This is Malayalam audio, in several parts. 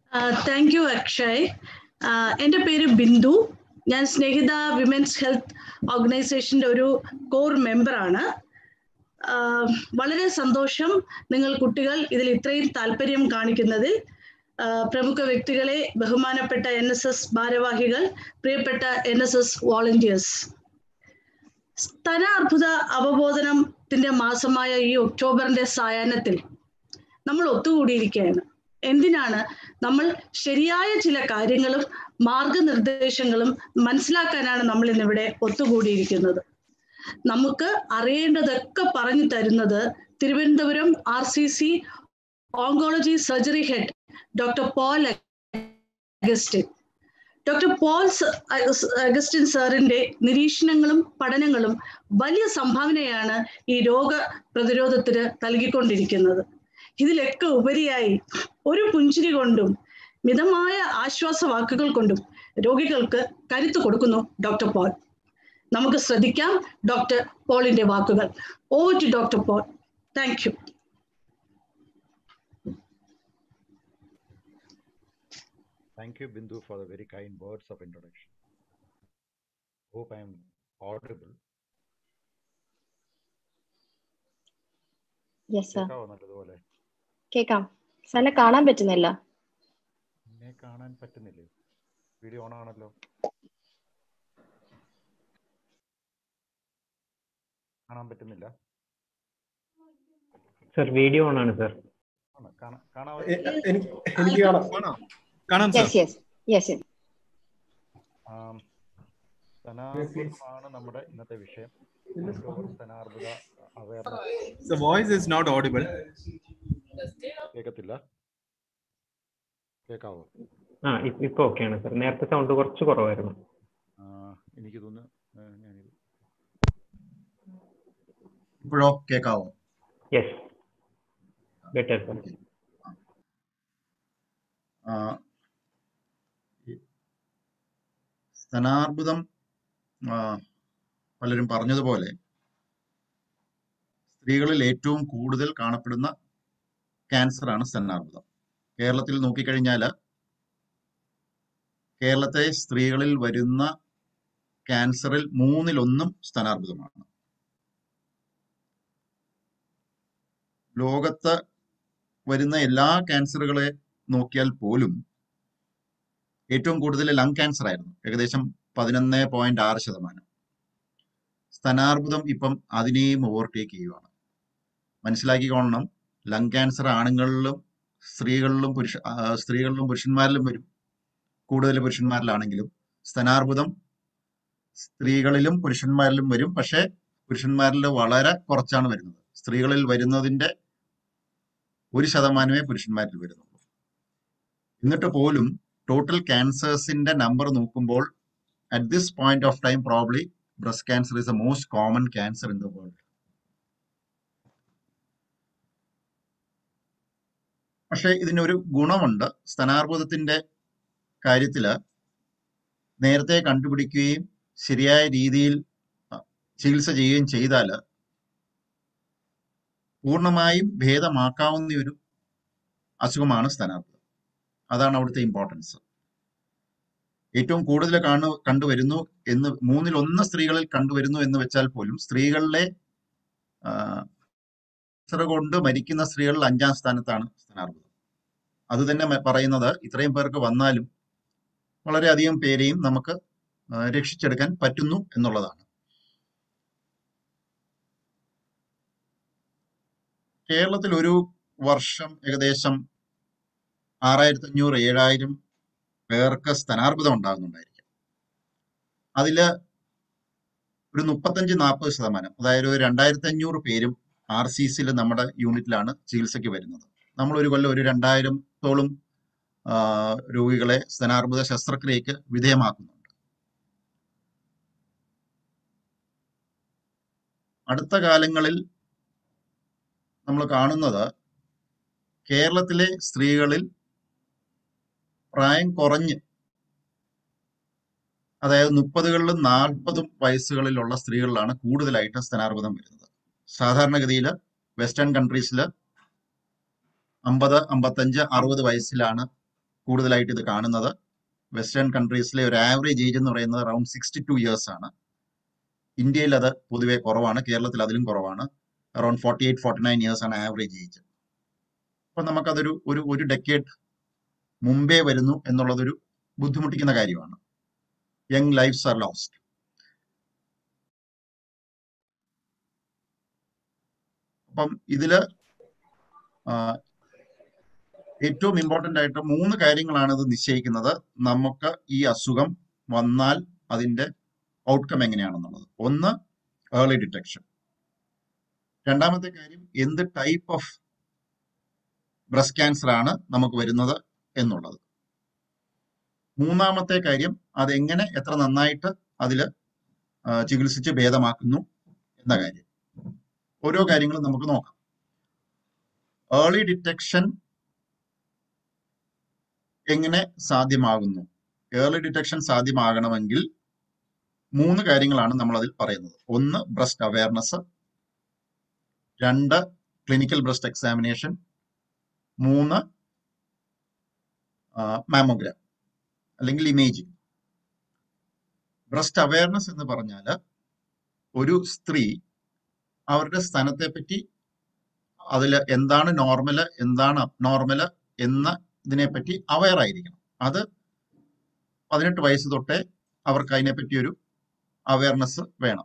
താങ്ക് യു അക്ഷയ് ആഹ് എൻ്റെ പേര് ബിന്ദു ഞാൻ സ്നേഹിത വിമൻസ് ഹെൽത്ത് ഓർഗനൈസേഷൻ്റെ ഒരു കോർ മെമ്പറാണ് ആഹ് വളരെ സന്തോഷം നിങ്ങൾ കുട്ടികൾ ഇതിൽ ഇത്രയും താല്പര്യം കാണിക്കുന്നതിൽ ആഹ് പ്രമുഖ വ്യക്തികളെ ബഹുമാനപ്പെട്ട എൻ എസ് എസ് ഭാരവാഹികൾ പ്രിയപ്പെട്ട എൻ എസ് എസ് വോളണ്ടിയേഴ്സ് സ്തനാർബുദ അവബോധനത്തിന്റെ മാസമായ ഈ ഒക്ടോബറിന്റെ സായാഹ്നത്തിൽ നമ്മൾ ഒത്തുകൂടിയിരിക്കുകയാണ് എന്തിനാണ് നമ്മൾ ശരിയായ ചില കാര്യങ്ങളും മാർഗനിർദ്ദേശങ്ങളും മനസ്സിലാക്കാനാണ് നമ്മൾ ഇന്നിവിടെ ഒത്തുകൂടിയിരിക്കുന്നത് നമുക്ക് അറിയേണ്ടതൊക്കെ പറഞ്ഞു തരുന്നത് Thiruvananthapuram R C C oncology surgery head doctor Paul Augustine doctor Paul സ- അഗസ്- അഗസ്റ്റിൻ സാറിന്റെ നിരീക്ഷണങ്ങളും പഠനങ്ങളും വലിയ സംഭാവനയാണ് ഈ രോഗ പ്രതിരോധത്തിന് നൽകിക്കൊണ്ടിരിക്കുന്നത് ഇതിലൊക്കെ ഉപരിയായി ഒരു പുഞ്ചിരി കൊണ്ടും മിതമായ ആശ്വാസ വാക്കുകൾ കൊണ്ടും രോഗികൾക്ക് കരുത്ത് കൊടുക്കുന്നു ഡോക്ടർ പോൾ നമുക്ക് ശ്രദ്ധിക്കാം ഡോക്ടർ പോളിന്റെ വാക്കുകൾ over to doctor Paul thank you Thank you, Bindu, for the very kind words of introduction. Hope I am audible. Yes sir കേൾക്കാവോ നല്ലതുപോലെ കേക്കാം സാറിനെ കാണാൻ പറ്റുന്നില്ല എന്നെ കാണാൻ പറ്റുന്നില്ലേ വീഡിയോ ഓൺ ആണല്ലോ കാണാൻ പറ്റുന്നില്ല സർ വീഡിയോ ഓൺ ആണ് സർ ആണ് കാണാ- കാണാൻ എ- എനിക്ക് എനിക്ക് കാണാം കാണാം sir yes yes yes yes ആം, സ്തനാർബുദമാണ് നമ്മുടെ ഇന്നത്തെ വിഷയം ഒക്ടോബർ സ്തനാർബുദ awareness The voice is not audible. കേൾക്കത്തില്ല കേൾക്കാവോ ആ ഇ- ഇപ്പൊ ഓക്കെയാണ് സർ നേരത്തെ സൗണ്ട് കുറച്ച് കുറവായിരുന്നു ആ, എനിക്ക് തോന്നുന്നു ആ, ഞാനിത് ഇപ്പോഴോ കേൾക്കാവോ യെസ് ബെറ്റർ സർ ആ, ഈ സ്തനാർബുദം ആ, പലരും പറഞ്ഞതുപോലെ സ്ത്രീകളിൽ ഏറ്റവും കൂടുതൽ കാണപ്പെടുന്ന ക്യാൻസറാണ് സ്തനാർബുദം കേരളത്തിൽ നോക്കിക്കഴിഞ്ഞാൽ കേരളത്തെ സ്ത്രീകളിൽ വരുന്ന ക്യാൻസറിൽ മൂന്നിലൊന്നും സ്തനാർബുദമാണ് ലോകത്ത് വരുന്ന എല്ലാ ക്യാൻസറുകളെ നോക്കിയാൽ പോലും ഏറ്റവും കൂടുതൽ ലങ് ക്യാൻസർ ആയിരുന്നു ഏകദേശം പതിനൊന്ന് പോയിന്റ് ആറ് ശതമാനം സ്തനാർബുദം ഇപ്പം അതിനെയും ഓവർടേക്ക് ചെയ്യുകയാണ് മനസ്സിലാക്കിക്കോളണം ലങ് ക്യാൻസർ ആണുങ്ങളിലും സ്ത്രീകളിലും പുരുഷ ആ, സ്ത്രീകളിലും പുരുഷന്മാരിലും വരും കൂടുതൽ പുരുഷന്മാരിലാണെങ്കിലും സ്തനാർബുദം സ്ത്രീകളിലും പുരുഷന്മാരിലും വരും പക്ഷേ പുരുഷന്മാരിൽ വളരെ കുറച്ചാണ് വരുന്നത് സ്ത്രീകളിൽ വരുന്നതിന്റെ ഒരു ശതമാനമേ പുരുഷന്മാരിൽ വരുന്നുള്ളൂ എന്നിട്ട് പോലും ടോട്ടൽ ക്യാൻസേഴ്സിന്റെ നമ്പർ നോക്കുമ്പോൾ at this point of time probably breast cancer is a most common cancer in the world പക്ഷേ ഇതിനൊരു ഗുണമുണ്ട് സ്തനാർബുദത്തിന്റെ കാര്യത്തില് നേരത്തെ കണ്ടുപിടിക്കുകയും ശരിയായ രീതിയിൽ അഹ്, ചികിത്സ ചെയ്യുകയും ചെയ്താൽ പൂർണ്ണമായും ഭേദമാക്കാവുന്ന ഒരു അസുഖമാണ് സ്തനാർബുദം അതാണ് അവിടുത്തെ ഇമ്പോർട്ടൻസ് ഏറ്റവും കൂടുതൽ കാണു കണ്ടുവരുന്നു എന്ന് മൂന്നിൽ ഒന്ന് സ്ത്രീകളിൽ കണ്ടുവരുന്നു എന്ന് വെച്ചാൽ പോലും സ്ത്രീകളിലെ ആ, ക്യാൻസർ കൊണ്ട് മരിക്കുന്ന സ്ത്രീകളിൽ അഞ്ചാം സ്ഥാനത്താണ് സ്തനാർബുദം അത് തന്നെ മ- പറയുന്നത് ഇത്രയും പേർക്ക് വന്നാലും വളരെയധികം പേരെയും നമുക്ക് ആ, രക്ഷിച്ചെടുക്കാൻ പറ്റുന്നു എന്നുള്ളതാണ് കേരളത്തിൽ ഒരു വർഷം ഏകദേശം ആറായിരത്തി അഞ്ഞൂറ് ഏഴായിരം പേർക്ക് സ്തനാർബുദം ഉണ്ടാകുന്നുണ്ടായിരിക്കും അതില് ഒരു മുപ്പത്തഞ്ച് നാൽപ്പത് ശതമാനം അതായത് ഒരു രണ്ടായിരത്തി അഞ്ഞൂറ് പേരും ആർ സി സിയിൽ നമ്മുടെ യൂണിറ്റിലാണ് ചികിത്സയ്ക്ക് വരുന്നത് നമ്മൾ ഒരു കൊല്ലം ഒരു രണ്ടായിരത്തോളം ആ, രോഗികളെ സ്തനാർബുദ ശസ്ത്രക്രിയക്ക് വിധേയമാക്കുന്നുണ്ട് അടുത്ത കാലങ്ങളിൽ നമ്മൾ കാണുന്നത് കേരളത്തിലെ സ്ത്രീകളിൽ പ്രായം കുറഞ്ഞ് അതായത് മുപ്പതുകളിലും നാൽപ്പതും വയസ്സുകളിലുള്ള സ്ത്രീകളിലാണ് കൂടുതലായിട്ട് സ്തനാർബുദം വരുന്നത് സാധാരണഗതിയിൽ വെസ്റ്റേൺ കൺട്രീസിൽ അമ്പത് അമ്പത്തഞ്ച് അറുപത് വയസ്സിലാണ് കൂടുതലായിട്ട് ഇത് കാണുന്നത് വെസ്റ്റേൺ കൺട്രീസിലെ ഒരു ആവറേജ് ഏജ് എന്ന് പറയുന്നത് അറൌണ്ട് സിക്സ്റ്റി ടു ഇയേഴ്സ് ആണ് ഇന്ത്യയിൽ അത് പൊതുവെ കുറവാണ് കേരളത്തിൽ അതിലും കുറവാണ് around forty eight forty nine years ആണ് ആവറേജ് ഏജ് അപ്പൊ നമുക്കതൊരു ഒരു ഒരു ഡെക്കേഡ് മുമ്പേ വരുന്നു എന്നുള്ളതൊരു ബുദ്ധിമുട്ടിക്കുന്ന കാര്യമാണ് യങ് ലൈഫ്സ് ആർ ലോസ്റ്റ് അപ്പം ഇതില് ആ, ഏറ്റവും ഇമ്പോർട്ടന്റ് ആയിട്ട് മൂന്ന് കാര്യങ്ങളാണ് ഇത് നിശ്ചയിക്കുന്നത് നമുക്ക് ഈ അസുഖം വന്നാൽ അതിന്റെ ഔട്ട്കം എങ്ങനെയാണെന്നുള്ളത് ഒന്ന് ഏർലി ഡിറ്റക്ഷൻ രണ്ടാമത്തെ കാര്യം എന്ത് ടൈപ്പ് ഓഫ് ബ്രസ്റ്റ് ക്യാൻസർ ആണ് നമുക്ക് വരുന്നത് എന്നുള്ളത് മൂന്നാമത്തെ കാര്യം അതെങ്ങനെ എത്ര നന്നായിട്ട് അതിൽ ചികിത്സിച്ച് ഭേദമാക്കുന്നു എന്ന കാര്യം ഓരോ കാര്യങ്ങളും നമുക്ക് നോക്കാം ഏർലി ഡിറ്റക്ഷൻ എങ്ങനെ സാധ്യമാകുന്നു ഏർലി ഡിറ്റക്ഷൻ സാധ്യമാകണമെങ്കിൽ മൂന്ന് കാര്യങ്ങളാണ് നമ്മൾ അതിൽ പറയുന്നത് ഒന്ന് ബ്രസ്റ്റ് അവയർനെസ് രണ്ട് ക്ലിനിക്കൽ ബ്രസ്റ്റ് എക്സാമിനേഷൻ മൂന്ന് മാമോഗ്രാം അല്ലെങ്കിൽ ഇമേജിംഗ് ബ്രസ്റ്റ് അവയർനെസ് എന്ന് പറഞ്ഞാൽ ഒരു സ്ത്രീ അവരുടെ സ്ഥാനത്തെ പറ്റി അതിൽ എന്താണ് നോർമല് എന്താണ് അബ്നോർമല് എന്ന ഇതിനെപ്പറ്റി അവയർ ആയിരിക്കണം അത് പതിനെട്ട് വയസ്സ് തൊട്ടേ അവർക്ക് അതിനെപ്പറ്റി ഒരു അവയർനെസ് വേണം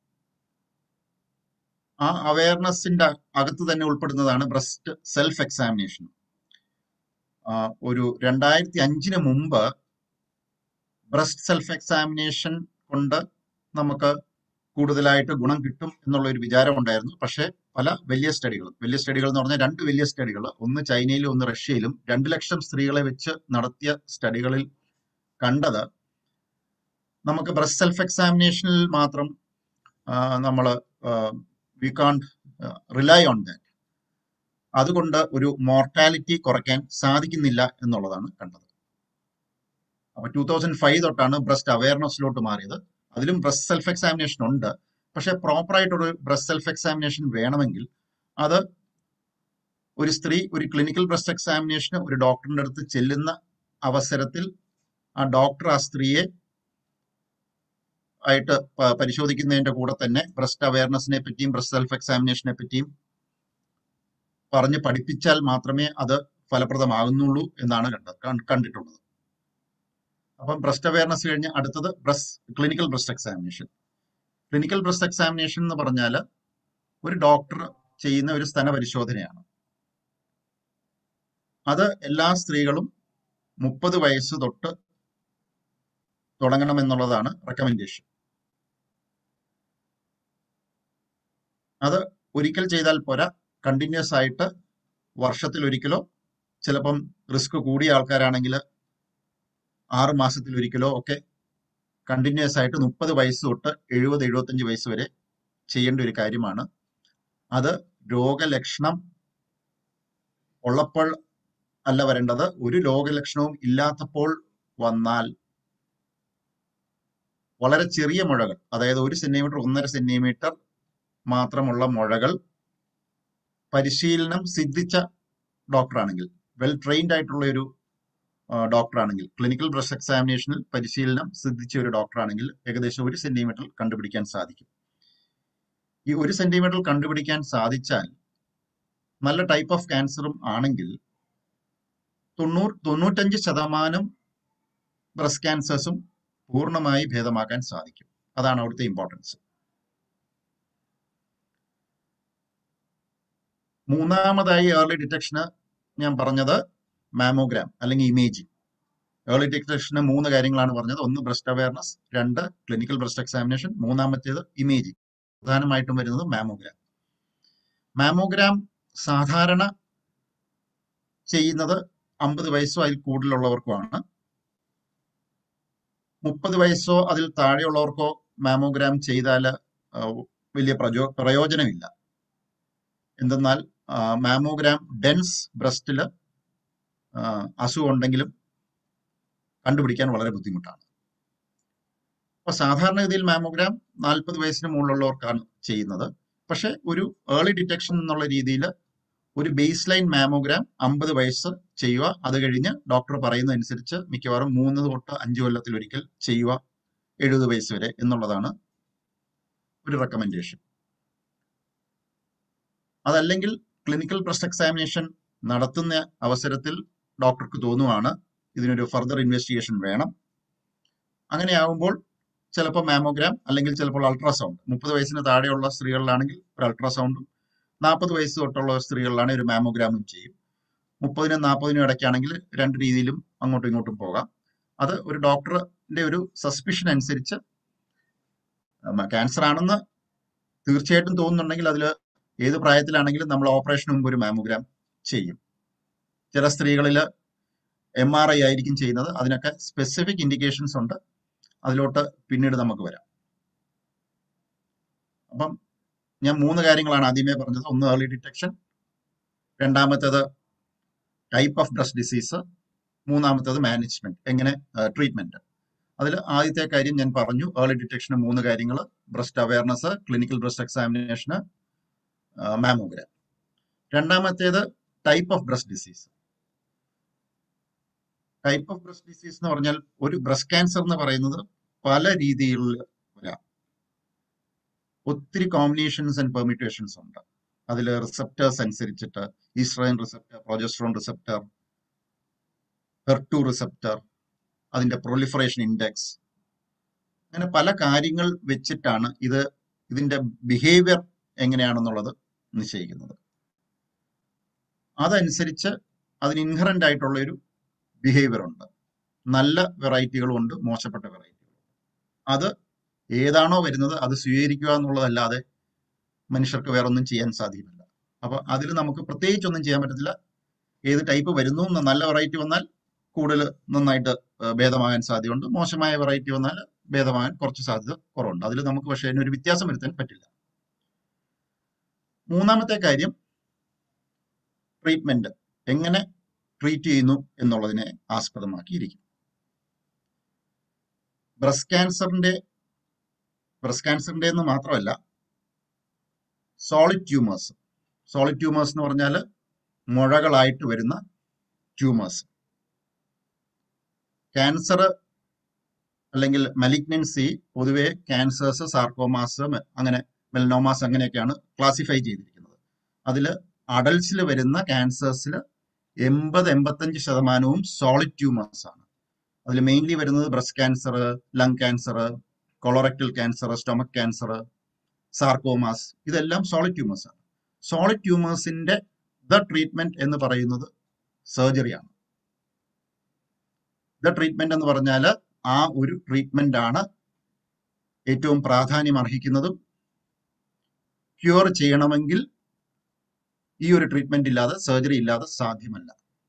ആ അവയർനെസിന്റെ അകത്ത് തന്നെ ഉൾപ്പെടുന്നതാണ് ബ്രസ്റ്റ് സെൽഫ് എക്സാമിനേഷൻ ഒരു രണ്ടായിരത്തി അഞ്ചിന് മുമ്പ് ബ്രസ്റ്റ് സെൽഫ് എക്സാമിനേഷൻ കൊണ്ട് നമുക്ക് കൂടുതലായിട്ട് ഗുണം കിട്ടും എന്നുള്ള ഒരു വിചാരം ഉണ്ടായിരുന്നു പക്ഷേ പല വലിയ സ്റ്റഡികൾ വലിയ സ്റ്റഡികൾ എന്ന് പറഞ്ഞാൽ രണ്ട് വലിയ സ്റ്റഡികൾ ഒന്ന് ചൈനയിലും ഒന്ന് റഷ്യയിലും രണ്ട് ലക്ഷം സ്ത്രീകളെ വെച്ച് നടത്തിയ സ്റ്റഡികളിൽ കണ്ടത് നമുക്ക് ബ്രസ്റ്റ് സെൽഫ് എക്സാമിനേഷനിൽ മാത്രം നമ്മൾ we can't rely on that അതുകൊണ്ട് ഒരു മോർട്ടാലിറ്റി കുറയ്ക്കാൻ സാധിക്കുന്നില്ല എന്നുള്ളതാണ് കണ്ടത് അപ്പൊ ടൂ തൗസൻഡ് ഫൈവ് തൊട്ടാണ് ബ്രസ്റ്റ് അവയർനെസ്സിലോട്ട് മാറിയത് അതിലും ബ്രസ്റ്റ് സെൽഫ് എക്സാമിനേഷൻ ഉണ്ട് പക്ഷെ പ്രോപ്പറായിട്ടൊരു ബ്രസ്റ്റ് സെൽഫ് എക്സാമിനേഷൻ വേണമെങ്കിൽ അത് ഒരു സ്ത്രീ ഒരു ക്ലിനിക്കൽ ബ്രസ്റ്റ് എക്സാമിനേഷന് ഒരു ഡോക്ടറിന്റെ അടുത്ത് ചെല്ലുന്ന അവസരത്തിൽ ആ ഡോക്ടർ ആ സ്ത്രീയെ ആയിട്ട് പരിശോധിക്കുന്നതിന്റെ കൂടെ തന്നെ ബ്രസ്റ്റ് അവയർനെസിനെ പറ്റിയും ബ്രസ്റ്റ് സെൽഫ് എക്സാമിനേഷനെ പറ്റിയും പറഞ്ഞ് പഠിപ്പിച്ചാൽ മാത്രമേ അത് ഫലപ്രദമാകുന്നുള്ളൂ എന്നാണ് കണ്ടത് കണ്ടിട്ടുള്ളത് അപ്പം ബ്രസ്റ്റ് അവയർനെസ് കഴിഞ്ഞ് അടുത്തത് breast clinical breast examination clinical breast examination എന്ന് പറഞ്ഞാൽ ഒരു ഡോക്ടർ ചെയ്യുന്ന ഒരു സ്തന പരിശോധനയാണ് അത് എല്ലാ സ്ത്രീകളും മുപ്പത് വയസ്സ് തൊട്ട് തുടങ്ങണമെന്നുള്ളതാണ് റെക്കമെൻഡേഷൻ അത് ഒരിക്കൽ ചെയ്താൽ പോരാ കണ്ടിന്യൂസ് ആയിട്ട് വർഷത്തിൽ ഒരിക്കലോ ചിലപ്പം റിസ്ക് കൂടിയ ആൾക്കാരാണെങ്കിൽ ആറ് മാസത്തിൽ ഒരിക്കലോ ഒക്കെ കണ്ടിന്യൂസ് ആയിട്ട് മുപ്പത് വയസ്സ് തൊട്ട് എഴുപത് എഴുപത്തഞ്ച് വയസ്സ് വരെ ചെയ്യേണ്ട ഒരു കാര്യമാണ് അത് രോഗലക്ഷണം ഉള്ളപ്പോൾ അല്ല വരേണ്ടത് ഒരു രോഗലക്ഷണവും ഇല്ലാത്തപ്പോൾ വന്നാൽ വളരെ ചെറിയ മുഴകൾ അതായത് ഒരു സെന്റിമീറ്റർ ഒന്നര സെന്റിമീറ്റർ മാത്രമുള്ള മുഴകൾ പരിശീലനം സിദ്ധിച്ച ഡോക്ടറാണെങ്കിൽ വെൽ ട്രെയിൻഡ് ആയിട്ടുള്ള ഒരു ഡോക്ടറാണെങ്കിൽ ക്ലിനിക്കൽ ബ്രസ്റ്റ് എക്സാമിനേഷനിൽ പരിശീലനം സിദ്ധിച്ച ഒരു ഡോക്ടറാണെങ്കിൽ ഏകദേശം ഒരു സെന്റിമീറ്റർ കണ്ടുപിടിക്കാൻ സാധിക്കും ഈ ഒരു സെന്റിമീറ്റർ കണ്ടുപിടിക്കാൻ സാധിച്ചാൽ നല്ല ടൈപ്പ് ഓഫ് ക്യാൻസറും ആണെങ്കിൽ തൊണ്ണൂറ് തൊണ്ണൂറ്റഞ്ച് ശതമാനം ബ്രസ്റ്റ് ക്യാൻസേഴ്സും പൂർണ്ണമായി ഭേദമാക്കാൻ സാധിക്കും അതാണ് അവിടുത്തെ ഇമ്പോർട്ടൻസ് മൂന്നാമതായി ഏർലി ഡിറ്റക്ഷന് ഞാൻ പറഞ്ഞത് മാമോഗ്രാം അല്ലെങ്കിൽ ഇമേജിംഗ് ഏർലി ഡിറ്റക്ഷന് മൂന്ന് കാര്യങ്ങളാണ് പറഞ്ഞത് ഒന്ന് ബ്രസ്റ്റ് അവയർനെസ് രണ്ട് ക്ലിനിക്കൽ ബ്രസ്റ്റ് എക്സാമിനേഷൻ മൂന്നാമത്തേത് ഇമേജിംഗ് പ്രധാനമായിട്ടും വരുന്നത് മാമോഗ്രാം മാമോഗ്രാം സാധാരണ ചെയ്യുന്നത് അമ്പത് വയസ്സോ അതിൽ കൂടുതലുള്ളവർക്കുമാണ് മുപ്പത് വയസ്സോ അതിൽ താഴെയുള്ളവർക്കോ മാമോഗ്രാം ചെയ്താൽ വലിയ പ്രചോ പ്രയോജനമില്ല എന്തെന്നാൽ മാമോഗ്രാം ഡെൻസ് ബ്രസ്റ്റിൽ അസുഖം ഉണ്ടെങ്കിലും കണ്ടുപിടിക്കാൻ വളരെ ബുദ്ധിമുട്ടാണ് അപ്പൊ സാധാരണഗതിയിൽ മാമോഗ്രാം നാൽപ്പത് വയസ്സിന് മുകളിലുള്ളവർക്കാണ് ചെയ്യുന്നത് പക്ഷെ ഒരു ഏർലി ഡിറ്റക്ഷൻ എന്നുള്ള രീതിയിൽ ഒരു ബേസ് ലൈൻ മാമോഗ്രാം അമ്പത് വയസ്സ് ചെയ്യുക അത് കഴിഞ്ഞ് ഡോക്ടർ പറയുന്നതനുസരിച്ച് മിക്കവാറും മൂന്ന് തൊട്ട് അഞ്ച് കൊല്ലത്തിൽ ഒരിക്കൽ ചെയ്യുക എഴുപത് വയസ്സ് വരെ എന്നുള്ളതാണ് ഒരു റെക്കമെൻഡേഷൻ അതല്ലെങ്കിൽ ക്ലിനിക്കൽ ബ്രസ്റ്റ് എക്സാമിനേഷൻ നടത്തുന്ന അവസരത്തിൽ ഡോക്ടർക്ക് തോന്നുവാണ് ഇതിനൊരു ഫർദർ ഇൻവെസ്റ്റിഗേഷൻ വേണം അങ്ങനെയാവുമ്പോൾ ചിലപ്പോൾ മാമോഗ്രാം അല്ലെങ്കിൽ ചിലപ്പോൾ അൾട്രാസൗണ്ട് മുപ്പത് വയസ്സിന് താഴെയുള്ള സ്ത്രീകളിലാണെങ്കിൽ ഒരു അൾട്രാസൗണ്ടും നാൽപ്പത് വയസ്സ് തൊട്ടുള്ള സ്ത്രീകളിലാണെങ്കിൽ ഒരു മാമോഗ്രാമും ചെയ്യും മുപ്പതിനും നാൽപ്പതിനും ഇടയ്ക്കാണെങ്കിൽ രണ്ട് രീതിയിലും അങ്ങോട്ടും ഇങ്ങോട്ടും പോകാം അത് ഒരു ഡോക്ടറിന്റെ ഒരു സസ്പിഷൻ അനുസരിച്ച് ക്യാൻസർ ആണെന്ന് തീർച്ചയായിട്ടും തോന്നുന്നുണ്ടെങ്കിൽ അതിൽ ഏത് പ്രായത്തിലാണെങ്കിലും നമ്മൾ ഓപ്പറേഷന് മുമ്പ് ഒരു മാമോഗ്രാം ചെയ്യും ചില സ്ത്രീകളിൽ എം ആർ ഐ ആയിരിക്കും ചെയ്യുന്നത് അതിനൊക്കെ സ്പെസിഫിക് ഇൻഡിക്കേഷൻസ് ഉണ്ട് അതിലോട്ട് പിന്നീട് നമുക്ക് വരാം അപ്പം ഞാൻ മൂന്ന് കാര്യങ്ങളാണ് ആദ്യമേ പറഞ്ഞത് ഒന്ന് ഏർലി ഡിറ്റക്ഷൻ രണ്ടാമത്തേത് ടൈപ്പ് ഓഫ് ബ്രസ്റ്റ് ഡിസീസ് മൂന്നാമത്തേത് മാനേജ്മെന്റ് എങ്ങനെ ട്രീറ്റ്മെന്റ് അതിൽ ആദ്യത്തെ കാര്യം ഞാൻ പറഞ്ഞു ഏർലി ഡിറ്റക്ഷന് മൂന്ന് കാര്യങ്ങൾ ബ്രസ്റ്റ് അവയർനെസ് ക്ലിനിക്കൽ ബ്രസ്റ്റ് എക്സാമിനേഷന് മാമോഗ്രാം രണ്ടാമത്തേത് type of breast disease type of breast disease എന്ന് പറഞ്ഞാൽ ഒരു ബ്രസ്റ്റ് ക്യാൻസർ എന്ന് പറയുന്നത് പല രീതിയിൽ വരാം ഒത്തിരി കോമ്പിനേഷൻസ് ആൻഡ് പെർമിറ്റേഷൻസ് ഉണ്ട് അതിൽ റിസപ്റ്റേഴ്സ് അനുസരിച്ചിട്ട് oestrogen receptor progesterone receptor ഹെർട്ടു receptor അതിന്റെ പ്രൊലിഫറേഷൻ ഇൻഡെക്സ് അങ്ങനെ പല കാര്യങ്ങൾ വെച്ചിട്ടാണ് ഇത് ഇതിന്റെ ബിഹേവിയർ എങ്ങനെയാണെന്നുള്ളത് നിശ്ചയിക്കുന്നത് അതനുസരിച്ച് അതിന് ഇൻഹറന്റ് ആയിട്ടുള്ള ഒരു ബിഹേവിയർ ഉണ്ട് നല്ല വെറൈറ്റികളും ഉണ്ട് മോശപ്പെട്ട വെറൈറ്റികളും അത് ഏതാണോ വരുന്നത് അത് സ്വീകരിക്കുക എന്നുള്ളതല്ലാതെ മനുഷ്യർക്ക് വേറെ ഒന്നും ചെയ്യാൻ സാധ്യമല്ല അപ്പൊ അതിൽ നമുക്ക് പ്രത്യേകിച്ച് ഒന്നും ചെയ്യാൻ പറ്റത്തില്ല ഏത് ടൈപ്പ് വരുന്നു എന്ന് നല്ല വെറൈറ്റി വന്നാൽ കൂടുതൽ നന്നായിട്ട് ഭേദമാകാൻ സാധ്യതയുണ്ട് മോശമായ വെറൈറ്റി വന്നാൽ ഭേദമാകാൻ കുറച്ച് സാധ്യത കുറവുണ്ട് അതിൽ നമുക്ക് പക്ഷേ അതിനൊരു വ്യത്യാസം വരുത്താൻ പറ്റില്ല മൂന്നാമത്തെ കാര്യം ട്രീറ്റ്മെന്റ് എങ്ങനെ ട്രീറ്റ് ചെയ്യുന്നു എന്നുള്ളതിനെ ആസ്പദമാക്കിയിരിക്കും ബ്രസ്റ്റ് ക്യാൻസറിന്റെ ബ്രസ്റ്റ് ക്യാൻസറിന്റെ എന്ന് മാത്രമല്ല സോളിഡ് ട്യൂമേഴ്സ് സോളിഡ് ട്യൂമേഴ്സ് എന്ന് പറഞ്ഞാൽ മുഴകളായിട്ട് വരുന്ന ട്യൂമേഴ്സ് ക്യാൻസർ അല്ലെങ്കിൽ മലിഗ്നൻസി പൊതുവെ ക്യാൻസേഴ്സ് സാർക്കോമാസ് അങ്ങനെ മെലനോമാസ് അങ്ങനെയൊക്കെയാണ് ക്ലാസിഫൈ ചെയ്തിരിക്കുന്നത് അതിൽ അഡൽസിൽ വരുന്ന ക്യാൻസേഴ്സിൽ എൺപത് എൺപത്തഞ്ച് ശതമാനവും സോളിഡ് ട്യൂമേഴ്സ് ആണ് അതിൽ മെയിൻലി വരുന്നത് breast cancer lung cancer colorectal cancer stomach cancer sarcomas ഇതെല്ലാം സോളിഡ് ട്യൂമേഴ്സ് ആണ് സോളിഡ് ട്യൂമേഴ്സിന്റെ ദ ട്രീറ്റ്മെന്റ് എന്ന് പറയുന്നത് സർജറിയാണ് ദ ട്രീറ്റ്മെന്റ് എന്ന് പറഞ്ഞാൽ ആ ഒരു ട്രീറ്റ്മെന്റ് ആണ് ഏറ്റവും പ്രാധാന്യം അർഹിക്കുന്നതും ക്യൂർ ചെയ്യണമെങ്കിൽ ഈ ഒരു ട്രീറ്റ്മെന്റ് ഇല്ലാതെ സർജറി ഇല്ലാതെ സാധ്യമല്ല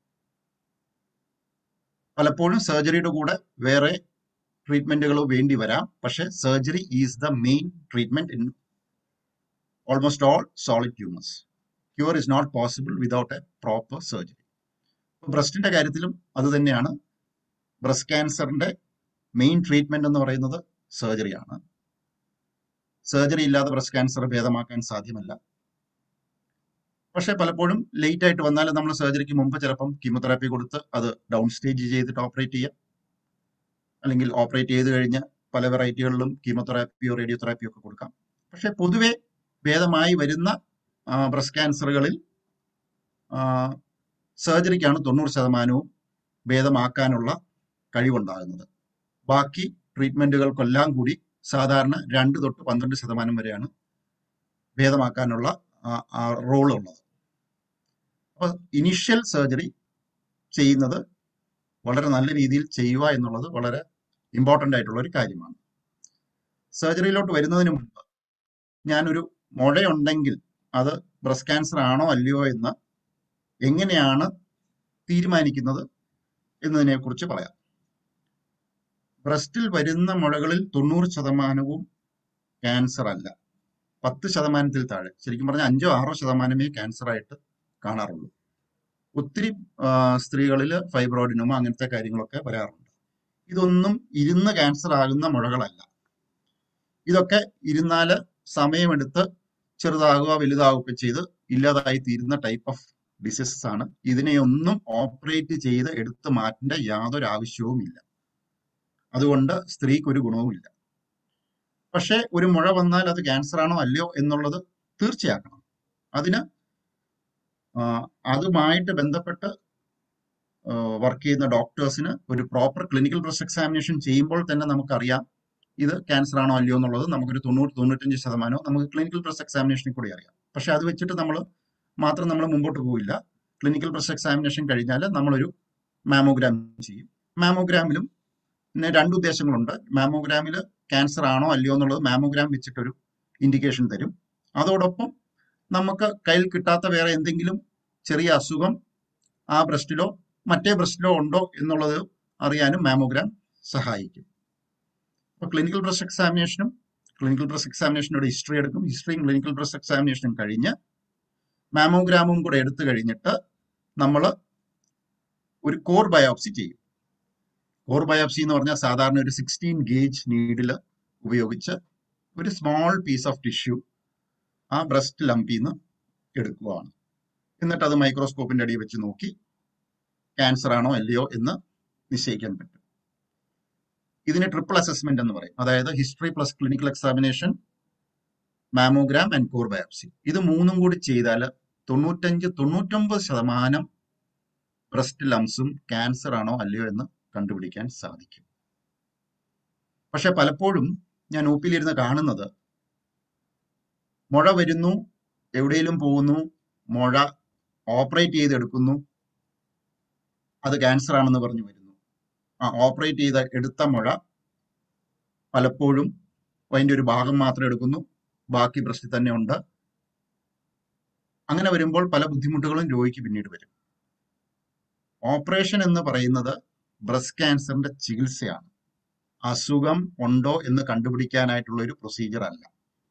പലപ്പോഴും സർജറിയുടെ കൂടെ വേറെ ട്രീറ്റ്മെന്റുകൾ വേണ്ടി വരാം പക്ഷെ surgery is the main treatment in almost all solid tumours cure is not possible without a proper surgery ബ്രസ്റ്റിന്റെ കാര്യത്തിലും അത് തന്നെയാണ് ബ്രസ്റ്റ് ക്യാൻസറിന്റെ മെയിൻ ട്രീറ്റ്മെന്റ് എന്ന് പറയുന്നത് സർജറിയാണ് സർജറി ഇല്ലാതെ ബ്രസ്റ്റ് ക്യാൻസർ ഭേദമാക്കാൻ സാധ്യമല്ല പക്ഷെ പലപ്പോഴും ലേറ്റ് ആയിട്ട് വന്നാൽ നമ്മൾ സർജറിക്ക് മുമ്പ് ചിലപ്പം കീമോതെറാപ്പി കൊടുത്ത് അത് ഡൗൺ സ്റ്റേജ് ചെയ്തിട്ട് ഓപ്പറേറ്റ് ചെയ്യാം അല്ലെങ്കിൽ ഓപ്പറേറ്റ് ചെയ്ത് കഴിഞ്ഞ് പല വെറൈറ്റികളിലും കീമോതെറാപ്പിയോ റേഡിയോതെറാപ്പിയോ ഒക്കെ കൊടുക്കാം പക്ഷെ പൊതുവെ ഭേദമായി വരുന്ന ബ്രസ്റ്റ് ക്യാൻസറുകളിൽ സർജറിക്കാണ് തൊണ്ണൂറ് ശതമാനവും ഭേദമാക്കാനുള്ള കഴിവുണ്ടാകുന്നത് ബാക്കി ട്രീറ്റ്മെന്റുകൾക്കെല്ലാം കൂടി സാധാരണ രണ്ട് തൊട്ട് പന്ത്രണ്ട് ശതമാനം വരെയാണ് ഭേദമാക്കാനുള്ള റോൾ ഉള്ളത് അപ്പോൾ ഇനിഷ്യൽ സർജറി ചെയ്യുന്നത് വളരെ നല്ല രീതിയിൽ ചെയ്യുക എന്നുള്ളത് വളരെ ഇമ്പോർട്ടൻ്റ് ആയിട്ടുള്ള ഒരു കാര്യമാണ് സർജറിയിലോട്ട് വരുന്നതിന് മുമ്പ് ഞാനൊരു മുഴയുണ്ടെങ്കിൽ അത് ബ്രസ്റ്റ് ക്യാൻസർ ആണോ അല്ലയോ എന്ന് എങ്ങനെയാണ് തീരുമാനിക്കുന്നത് എന്നതിനെ കുറിച്ച് പറയാം ബ്രസ്റ്റിൽ വരുന്ന മുഴകളിൽ തൊണ്ണൂറ് ശതമാനവും ക്യാൻസർ അല്ല പത്ത് ശതമാനത്തിൽ താഴെ ശരിക്കും പറഞ്ഞാൽ അഞ്ചോ ആറോ ശതമാനമേ ക്യാൻസർ ആയിട്ട് കാണാറുള്ളൂ ഒത്തിരി സ്ത്രീകളിൽ ഫൈബ്രോയിഡിനോമ അങ്ങനത്തെ കാര്യങ്ങളൊക്കെ വരാറുണ്ട് ഇതൊന്നും ഇരുന്ന് ക്യാൻസർ ആകുന്ന മുഴകളല്ല ഇതൊക്കെ ഇരുന്നാല് സമയമെടുത്ത് ചെറുതാകുക വലുതാവുകയൊക്കെ ചെയ്ത് ഇല്ലാതായി തീരുന്ന ടൈപ്പ് ഓഫ് ഡിസീസസ് ആണ് ഇതിനെയൊന്നും ഓപ്പറേറ്റ് ചെയ്ത് എടുത്തു മാറ്റേണ്ട യാതൊരു ആവശ്യവുമില്ല അതുകൊണ്ട് സ്ത്രീക്ക് ഒരു ഗുണവുമില്ല പക്ഷേ ഒരു മുഴ വന്നാൽ അത് ക്യാൻസർ ആണോ അല്ലയോ എന്നുള്ളത് തീർച്ചയാക്കണം അതിന് ആ, അതുമായിട്ട് ബന്ധപ്പെട്ട് വർക്ക് ചെയ്യുന്ന ഡോക്ടേഴ്സിന് ഒരു പ്രോപ്പർ ക്ലിനിക്കൽ ബ്രസ്റ്റ് എക്സാമിനേഷൻ ചെയ്യുമ്പോൾ തന്നെ നമുക്കറിയാം ഇത് ക്യാൻസർ ആണോ അല്ലയോ എന്നുള്ളത് നമുക്കൊരു തൊണ്ണൂറ് തൊണ്ണൂറ്റഞ്ച് ശതമാനവും നമുക്ക് ക്ലിനിക്കൽ ബ്രസ്റ്റ് എക്സാമിനേഷനിൽ കൂടി അറിയാം പക്ഷെ അത് വെച്ചിട്ട് നമ്മൾ മാത്രം നമ്മൾ മുമ്പോട്ട് പോവില്ല ക്ലിനിക്കൽ ബ്രസ്റ്റ് എക്സാമിനേഷൻ കഴിഞ്ഞാൽ നമ്മളൊരു മാമോഗ്രാം ചെയ്യും മാമോഗ്രാമിലും പിന്നെ രണ്ട് ഉദ്ദേശങ്ങളുണ്ട് മാമോഗ്രാമിൽ ക്യാൻസർ ആണോ അല്ലയോ എന്നുള്ളത് മാമോഗ്രാം വെച്ചിട്ടൊരു ഇൻഡിക്കേഷൻ തരും അതോടൊപ്പം നമുക്ക് കയ്യിൽ കിട്ടാത്ത വേറെ എന്തെങ്കിലും ചെറിയ അസുഖം ആ ബ്രസ്റ്റിലോ മറ്റേ ബ്രസ്റ്റിലോ ഉണ്ടോ എന്നുള്ളത് അറിയാനും മാമോഗ്രാം സഹായിക്കും അപ്പോൾ ക്ലിനിക്കൽ ബ്രസ്റ്റ് എക്സാമിനേഷനും ക്ലിനിക്കൽ ബ്രസ്റ്റ് എക്സാമിനേഷനോട് ഹിസ്റ്ററി എടുക്കും ഹിസ്റ്ററിയും ക്ലിനിക്കൽ ബ്രസ്റ്റ് എക്സാമിനേഷനും കഴിഞ്ഞ് മാമോഗ്രാമും കൂടെ എടുത്തു കഴിഞ്ഞിട്ട് നമ്മൾ ഒരു കോർ ബയോപ്സി ചെയ്യും കോർ ബയോപ്സി എന്ന് പറഞ്ഞാൽ സാധാരണ ഒരു സിക്സ്റ്റീൻ ഗേജ് നീഡിൽ ഉപയോഗിച്ച് ഒരു സ്മോൾ പീസ് ഓഫ് ടിഷ്യൂ ആ ബ്രസ്റ്റ് ലംപിൽ നിന്ന് എടുക്കുകയാണ് എന്നിട്ട് അത് മൈക്രോസ്കോപ്പിന്റെ അടിയിൽ വെച്ച് നോക്കി ക്യാൻസർ ആണോ അല്ലയോ എന്ന് നിശ്ചയിക്കാൻ പറ്റും ഇതിന് ട്രിപ്പിൾ അസസ്മെന്റ് എന്ന് പറയും അതായത് history plus clinical examination mammogram and core biopsy ഇത് മൂന്നും കൂടി ചെയ്താൽ തൊണ്ണൂറ്റഞ്ച് തൊണ്ണൂറ്റൊമ്പത് ശതമാനം ബ്രസ്റ്റ് ലംസും ക്യാൻസർ ആണോ അല്ലയോ എന്ന് കണ്ടുപിടിക്കാൻ സാധിക്കും പക്ഷെ പലപ്പോഴും ഞാൻ ഒ പിയിലിരുന്ന് കാണുന്നത് മുഴ വരുന്നു എവിടെയെങ്കിലും പോകുന്നു മുഴ ഓപ്പറേറ്റ് ചെയ്തെടുക്കുന്നു അത് ക്യാൻസർ ആണെന്ന് പറഞ്ഞു വരുന്നു ആ ഓപ്പറേറ്റ് ചെയ്ത് എടുത്ത മുഴ പലപ്പോഴും അതിൻ്റെ ഒരു ഭാഗം മാത്രം എടുക്കുന്നു ബാക്കി ബ്രസ്റ്റിൽ തന്നെ ഉണ്ട് അങ്ങനെ വരുമ്പോൾ പല ബുദ്ധിമുട്ടുകളും രോഗിക്ക് പിന്നീട് വരും ഓപ്പറേഷൻ എന്ന് പറയുന്നത് ബ്രസ്റ്റ് ക്യാൻസറിന്റെ ചികിത്സയാണ് അസുഖം ഉണ്ടോ എന്ന് കണ്ടുപിടിക്കാനായിട്ടുള്ള ഒരു പ്രൊസീജിയർ അല്ല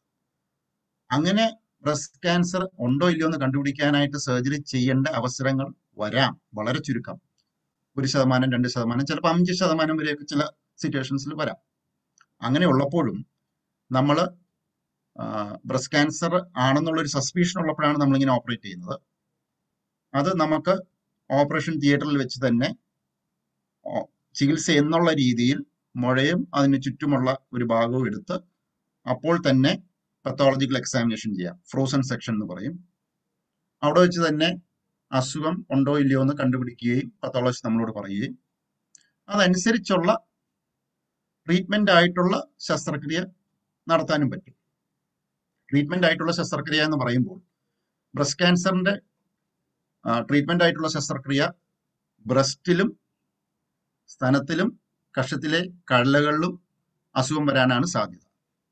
അങ്ങനെ ബ്രസ്റ്റ് ക്യാൻസർ ഉണ്ടോ ഇല്ലയോ എന്ന് കണ്ടുപിടിക്കാനായിട്ട് സർജറി ചെയ്യേണ്ട അവസരങ്ങൾ വരാം വളരെ ചുരുക്കം ഒരു ശതമാനം രണ്ട് ശതമാനം ചിലപ്പോൾ അഞ്ച് ശതമാനം വരെയൊക്കെ ചില സിറ്റുവേഷൻസിൽ വരാം അങ്ങനെ ഉള്ളപ്പോഴും നമ്മൾ ബ്രസ്റ്റ് ക്യാൻസർ ആണെന്നുള്ള ഒരു സസ്പീഷൻ ഉള്ളപ്പോഴാണ് നമ്മളിങ്ങനെ ഓപ്പറേറ്റ് ചെയ്യുന്നത് അത് നമുക്ക് ഓപ്പറേഷൻ തിയേറ്ററിൽ വെച്ച് തന്നെ ഓ- ചികിത്സ എന്നുള്ള രീതിയിൽ മുഴയും അതിന് ചുറ്റുമുള്ള ഒരു ഭാഗവും എടുത്ത് അപ്പോൾ തന്നെ പത്തോളജിക്കൽ എക്സാമിനേഷൻ ചെയ്യാം ഫ്രോസൺ സെക്ഷൻ എന്ന് പറയും അവിടെ വെച്ച് തന്നെ അസുഖം ഉണ്ടോ ഇല്ലയോ എന്ന് കണ്ടുപിടിക്കുകയും പത്തോളജി നമ്മളോട് പറയുകയും അതനുസരിച്ചുള്ള ട്രീറ്റ്മെന്റ് ആയിട്ടുള്ള ശസ്ത്രക്രിയ നടത്താനും പറ്റും ട്രീറ്റ്മെന്റ് ആയിട്ടുള്ള ശസ്ത്രക്രിയ എന്ന് പറയുമ്പോൾ ബ്രസ്റ്റ് ക്യാൻസറിന്റെ ട്രീറ്റ്മെന്റ് ആയിട്ടുള്ള ശസ്ത്രക്രിയ ബ്രസ്റ്റിലും സ്തനത്തിലും കഷത്തിലെ കഴലകളിലും അസുഖം വരാനാണ് സാധ്യത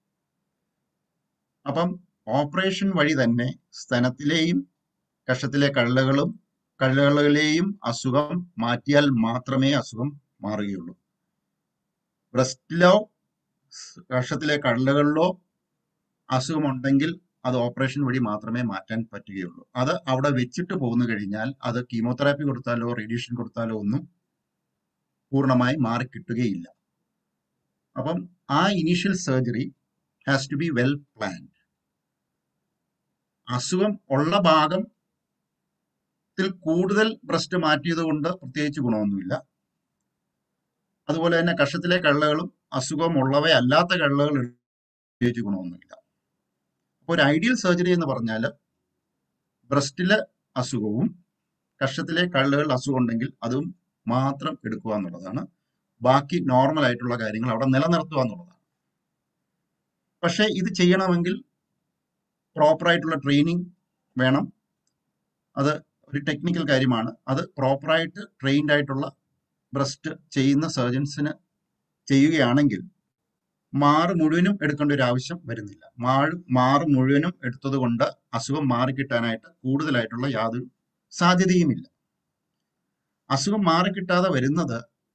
അപ്പം ഓപ്പറേഷൻ വഴി തന്നെ സ്തനത്തിലെയും കഷത്തിലെ കഴലകളും കഴലകളിലെയും അസുഖം മാറ്റിയാൽ മാത്രമേ അസുഖം മാറുകയുള്ളൂ ബ്രസ്റ്റിലോ സ് കഷത്തിലെ കഴലകളിലോ അസുഖമുണ്ടെങ്കിൽ അത് ഓപ്പറേഷൻ വഴി മാത്രമേ മാറ്റാൻ പറ്റുകയുള്ളൂ അത് അവിടെ വെച്ചിട്ട് പോന്നു കഴിഞ്ഞാൽ അത് കീമോതെറാപ്പി കൊടുത്താലോ റേഡിയേഷൻ കൊടുത്താലോ ഒന്നും പൂർണ്ണമായി മാറിക്കിട്ടുകയില്ല അപ്പം ആ initial surgery has to be well planned അസുഖം ഉള്ള ഭാഗത്തിൽ കൂടുതൽ ബ്രസ്റ്റ് മാറ്റിയത് കൊണ്ട് പ്രത്യേകിച്ച് ഗുണമൊന്നുമില്ല അതുപോലെ തന്നെ കഷത്തിലെ കള്ളകളും അസുഖമുള്ളവയല്ലാത്ത കള്ളകൾ പ്രത്യേകിച്ച് ഗുണമൊന്നുമില്ല അപ്പോൾ ഒരു ഐഡിയൽ സർജറി എന്ന് പറഞ്ഞാൽ ബ്രസ്റ്റിലെ അസുഖവും കഷത്തിലെ കള്ളുകൾ അസുഖം ഉണ്ടെങ്കിൽ അതും മാത്രം എടുക്കുക എന്നുള്ളതാണ് ബാക്കി നോർമൽ ആയിട്ടുള്ള കാര്യങ്ങൾ അവിടെ നിലനിർത്തുക എന്നുള്ളതാണ് പക്ഷേ ഇത് ചെയ്യണമെങ്കിൽ പ്രോപ്പർ ആയിട്ടുള്ള ട്രെയിനിങ് വേണം അത് ഒരു ടെക്നിക്കൽ കാര്യമാണ് അത് പ്രോപ്പറായിട്ട് ട്രെയിൻഡ് ആയിട്ടുള്ള ബ്രസ്റ്റ് ചെയ്യുന്ന സർജൻസിന് ചെയ്യുകയാണെങ്കിൽ മാറ് മുഴുവനും എടുക്കേണ്ട ഒരു ആവശ്യം വരുന്നില്ല മാറ് മാറ് മുഴുവനും എടുത്തത് കൊണ്ട് അസുഖം മാറിക്കിട്ടാനായിട്ട് കൂടുതലായിട്ടുള്ള യാതൊരു സാധ്യതയുമില്ല അസുഖം മാറിക്കിട്ടാതെ വരുന്നത്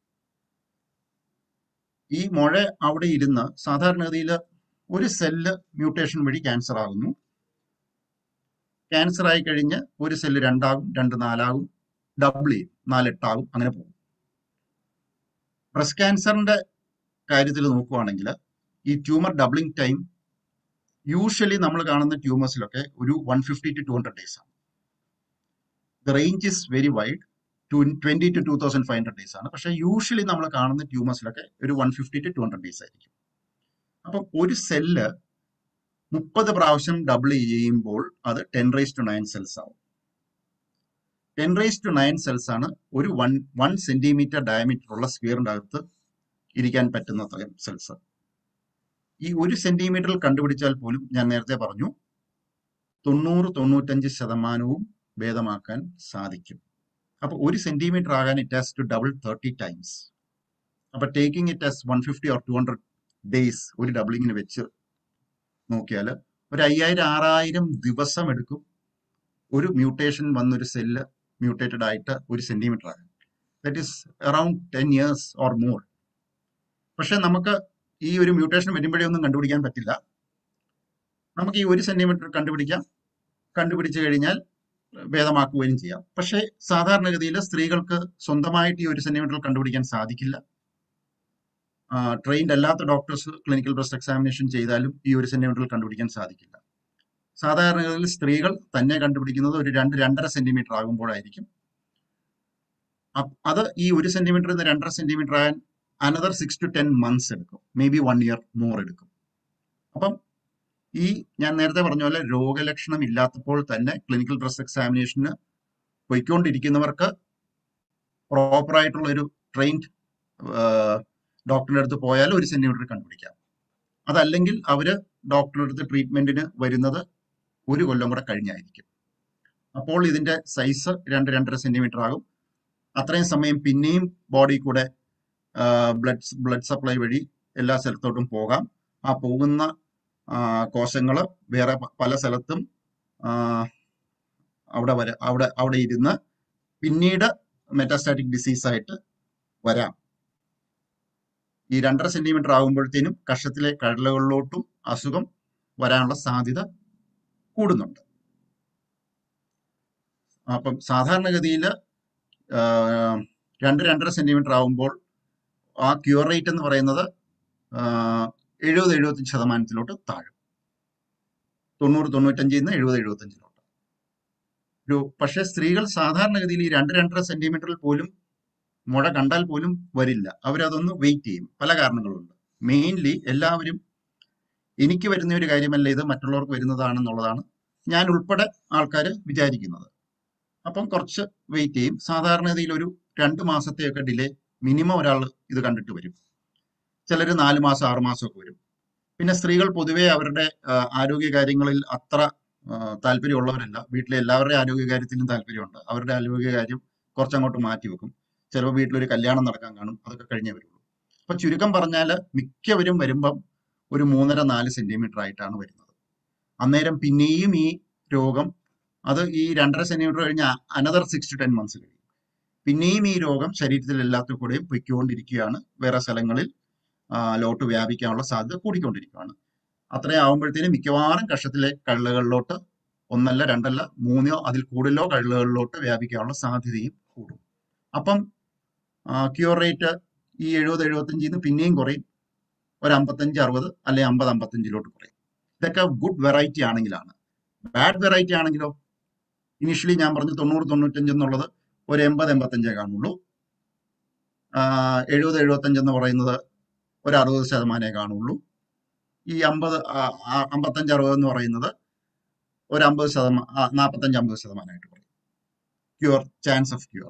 ഈ മുഴ അവിടെ ഇരുന്ന് സാധാരണഗതിയിൽ ഒരു സെല്ല് മ്യൂട്ടേഷൻ വഴി ക്യാൻസർ ആകുന്നു ക്യാൻസർ ആയി കഴിഞ്ഞ് ഒരു സെല്ല് രണ്ടാകും രണ്ട് നാലാകും ഡബിൾ ചെയ്യും നാലെട്ടാകും അങ്ങനെ പോകും ബ്രസ്റ്റ് ക്യാൻസറിന്റെ കാര്യത്തിൽ നോക്കുവാണെങ്കിൽ ഈ ട്യൂമർ ഡബിളിംഗ് ടൈം യൂഷ്വലി നമ്മൾ കാണുന്ന ട്യൂമേഴ്സിലൊക്കെ ഒരു one fifty to two hundred days ആണ് the range is very wide twenty to two thousand five hundred days ആണ് പക്ഷേ യൂഷ്വലി നമ്മൾ കാണുന്ന ട്യൂമേഴ്സിലൊക്കെ ഒരു one fifty to two hundred days ആയിരിക്കും അപ്പം ഒരു സെല്ല് മുപ്പത് പ്രാവശ്യം ഡബിൾ ചെയ്യുമ്പോൾ അത് ten raise to nine cells ആവും ten raise to nine cells ആണ് ഒരു വൺ വൺ സെന്റിമീറ്റർ ഡയമീറ്റർ ഉള്ള സ്ഫിയറിന്റെ അകത്ത് ഇരിക്കാൻ പറ്റുന്ന സെൽസ് ഈ ഒരു സെന്റിമീറ്ററിൽ കണ്ടുപിടിച്ചാൽ പോലും ഞാൻ നേരത്തെ പറഞ്ഞു തൊണ്ണൂറ് തൊണ്ണൂറ്റഞ്ച് ശതമാനവും ഭേദമാക്കാൻ സാധിക്കും അപ്പൊ ഒരു സെന്റിമീറ്റർ ആകാൻ it has to double thirty times അപ്പൊ taking it as one fifty or two hundred days ഒരു ഡബിളിങ്ങിന് വെച്ച് നോക്കിയാൽ ഒരു അയ്യായിരം ആറായിരം ദിവസം എടുക്കും ഒരു മ്യൂട്ടേഷൻ വന്നൊരു സെല്ല് മ്യൂട്ടേറ്റഡ് ആയിട്ട് ഒരു സെന്റിമീറ്റർ ആകാൻ that is around ten years or more പക്ഷെ നമുക്ക് ഈ ഒരു മ്യൂട്ടേഷൻ വരുമ്പോഴേ ഒന്നും കണ്ടുപിടിക്കാൻ പറ്റില്ല നമുക്ക് ഈ ഒരു സെന്റിമീറ്റർ കണ്ടുപിടിക്കാം കണ്ടുപിടിച്ചു കഴിഞ്ഞാൽ ഭേദമാക്കുകയും ചെയ്യാം പക്ഷേ സാധാരണഗതിയിൽ സ്ത്രീകൾക്ക് സ്വന്തമായിട്ട് ഈ ഒരു സെന്റിമീറ്റർ കണ്ടുപിടിക്കാൻ സാധിക്കില്ല ട്രെയിൻഡ് അല്ലാത്ത ഡോക്ടേഴ്സ് ക്ലിനിക്കൽ ബ്രസ്റ്റ് എക്സാമിനേഷൻ ചെയ്താലും ഈ ഒരു സെന്റിമീറ്ററിൽ കണ്ടുപിടിക്കാൻ സാധിക്കില്ല സാധാരണഗതിയിൽ സ്ത്രീകൾ തന്നെ കണ്ടുപിടിക്കുന്നത് ഒരു രണ്ട് രണ്ടര സെന്റിമീറ്റർ ആകുമ്പോഴായിരിക്കും അപ്- അത് ഈ ഒരു സെന്റിമീറ്റർ നിന്ന് രണ്ടര സെന്റിമീറ്റർ ആകാൻ another six to ten months എടുക്കും may be one year more എടുക്കും അപ്പം ഈ ഞാൻ നേരത്തെ പറഞ്ഞ പോലെ രോഗലക്ഷണം ഇല്ലാത്തപ്പോൾ തന്നെ ക്ലിനിക്കൽ ബ്രസ്റ്റ് എക്സാമിനേഷന് പോയിക്കൊണ്ടിരിക്കുന്നവർക്ക് പ്രോപ്പർ ആയിട്ടുള്ള ഒരു ട്രെയിൻഡ് ഡോക്ടറുടെ അടുത്ത് പോയാൽ ഒരു സെന്റിമീറ്റർ കണ്ടുപിടിക്കാം അതല്ലെങ്കിൽ അവര് ഡോക്ടറുടെ അടുത്ത് ട്രീറ്റ്മെന്റിന് വരുന്നത് ഒരു കൊല്ലം കൂടെ കഴിഞ്ഞായിരിക്കും അപ്പോൾ ഇതിന്റെ സൈസ് രണ്ട് രണ്ടര സെന്റിമീറ്റർ ആകും അത്രയും സമയം പിന്നെയും ബോഡി കൂടെ ബ്ലഡ് ബ്ലഡ് സപ്ലൈ വഴി എല്ലാ സ്ഥലത്തോട്ടും പോകാം ആ പോകുന്ന കോശങ്ങൾ വേറെ പ- പല സ്ഥലത്തും ആ, അവിടെ വരെ അവിടെ അവിടെ ഇരുന്ന് പിന്നീട് മെറ്റാസ്റ്റാറ്റിക് ഡിസീസ് ആയിട്ട് വരാം ഈ രണ്ടര സെന്റിമീറ്റർ ആകുമ്പോഴത്തേനും കഷത്തിലെ കടലുകളിലോട്ടും അസുഖം വരാനുള്ള സാധ്യത കൂടുന്നുണ്ട് അപ്പം സാധാരണഗതിയിൽ രണ്ട് രണ്ടര സെന്റിമീറ്റർ ആകുമ്പോൾ ആ ക്യൂർ റേറ്റ് എന്ന് പറയുന്നത് എഴുപത് എഴുപത്തഞ്ച് ശതമാനത്തിലോട്ട് താഴും തൊണ്ണൂറ് തൊണ്ണൂറ്റഞ്ചിൽ നിന്ന് എഴുപത് എഴുപത്തഞ്ചിലോട്ട് ഒരു പക്ഷേ സ്ത്രീകൾ സാധാരണഗതിയിൽ ഈ രണ്ട് രണ്ടര സെന്റിമീറ്ററിൽ പോലും മുഴ കണ്ടാൽ പോലും വരില്ല അവരതൊന്ന് വെയിറ്റ് ചെയ്യും പല കാരണങ്ങളുണ്ട് മെയിൻലി എല്ലാവരും എനിക്ക് വരുന്ന ഒരു കാര്യമല്ല ഇത് മറ്റുള്ളവർക്ക് വരുന്നതാണെന്നുള്ളതാണ് ഞാൻ ഉൾപ്പെടെ ആൾക്കാർ വിചാരിക്കുന്നത് അപ്പം കുറച്ച് വെയിറ്റ് ചെയ്യും സാധാരണഗതിയിൽ ഒരു രണ്ട് മാസത്തെയൊക്കെ ഡിലേ മിനിമം ഒരാൾ ഇത് കണ്ടിട്ട് വരും ചിലർ നാല് മാസം ആറ് മാസം ഒക്കെ വരും പിന്നെ സ്ത്രീകൾ പൊതുവെ അവരുടെ ആ, ആരോഗ്യ കാര്യങ്ങളിൽ അത്ര ആ, താല്പര്യമുള്ളവരല്ല വീട്ടിലെ എല്ലാവരുടെയും ആരോഗ്യ കാര്യത്തിലും താല്പര്യമുണ്ട് അവരുടെ ആരോഗ്യ കാര്യം കുറച്ചങ്ങോട്ട് മാറ്റി വെക്കും ചിലപ്പോൾ വീട്ടിലൊരു കല്യാണം നടക്കാൻ കാണും അതൊക്കെ കഴിഞ്ഞേ വരുള്ളൂ അപ്പൊ ചുരുക്കം പറഞ്ഞാൽ മിക്കവരും വരുമ്പം ഒരു മൂന്നര നാല് സെന്റിമീറ്റർ ആയിട്ടാണ് വരുന്നത് അന്നേരം പിന്നെയും ഈ രോഗം അത് ഈ രണ്ടര സെന്റിമീറ്റർ കഴിഞ്ഞ another six to ten months കഴിയും പിന്നെയും ഈ രോഗം ശരീരത്തിൽ എല്ലാത്തിൽ കൂടെയും പൊയ്ക്കൊണ്ടിരിക്കുകയാണ് വേറെ സ്ഥലങ്ങളിൽ ആ, ലോട്ട് വ്യാപിക്കാനുള്ള സാധ്യത കൂടിക്കൊണ്ടിരിക്കുകയാണ് അത്രയും ആകുമ്പോഴത്തേനും മിക്കവാറും കഷത്തിലെ കള്ളുകളിലോട്ട് ഒന്നല്ല രണ്ടല്ല മൂന്നോ അതിൽ കൂടുതലോ കള്ളുകളിലോട്ട് വ്യാപിക്കാനുള്ള സാധ്യതയും കൂടും അപ്പം ക്യൂർ റേറ്റ് ഈ എഴുപത് എഴുപത്തഞ്ചിൽ നിന്ന് പിന്നെയും കുറയും ഒരു അമ്പത്തഞ്ച് അറുപത് അല്ലെങ്കിൽ അമ്പത് അമ്പത്തഞ്ചിലോട്ട് കുറയും ഇതൊക്കെ ഗുഡ് വെറൈറ്റി ആണെങ്കിലാണ് ബാഡ് വെറൈറ്റി ആണെങ്കിലോ ഇനിഷ്യലി ഞാൻ പറഞ്ഞു തൊണ്ണൂറ് തൊണ്ണൂറ്റഞ്ച് എന്നുള്ളത് ഒരു എൺപത് എൺപത്തഞ്ചേ കാണുള്ളൂ എഴുപത് എഴുപത്തഞ്ച് എന്ന് പറയുന്നത് ഒരു അറുപത് ശതമാനമേ കാണുള്ളൂ ഈ അമ്പത് അമ്പത്തഞ്ച് അറുപത് എന്ന് പറയുന്നത് ഒരു അമ്പത് ശതമാനം നാൽപ്പത്തഞ്ച് അമ്പത് ശതമാനമായിട്ട് പറയും ക്യൂർ ചാൻസ് ഓഫ് ക്യൂർ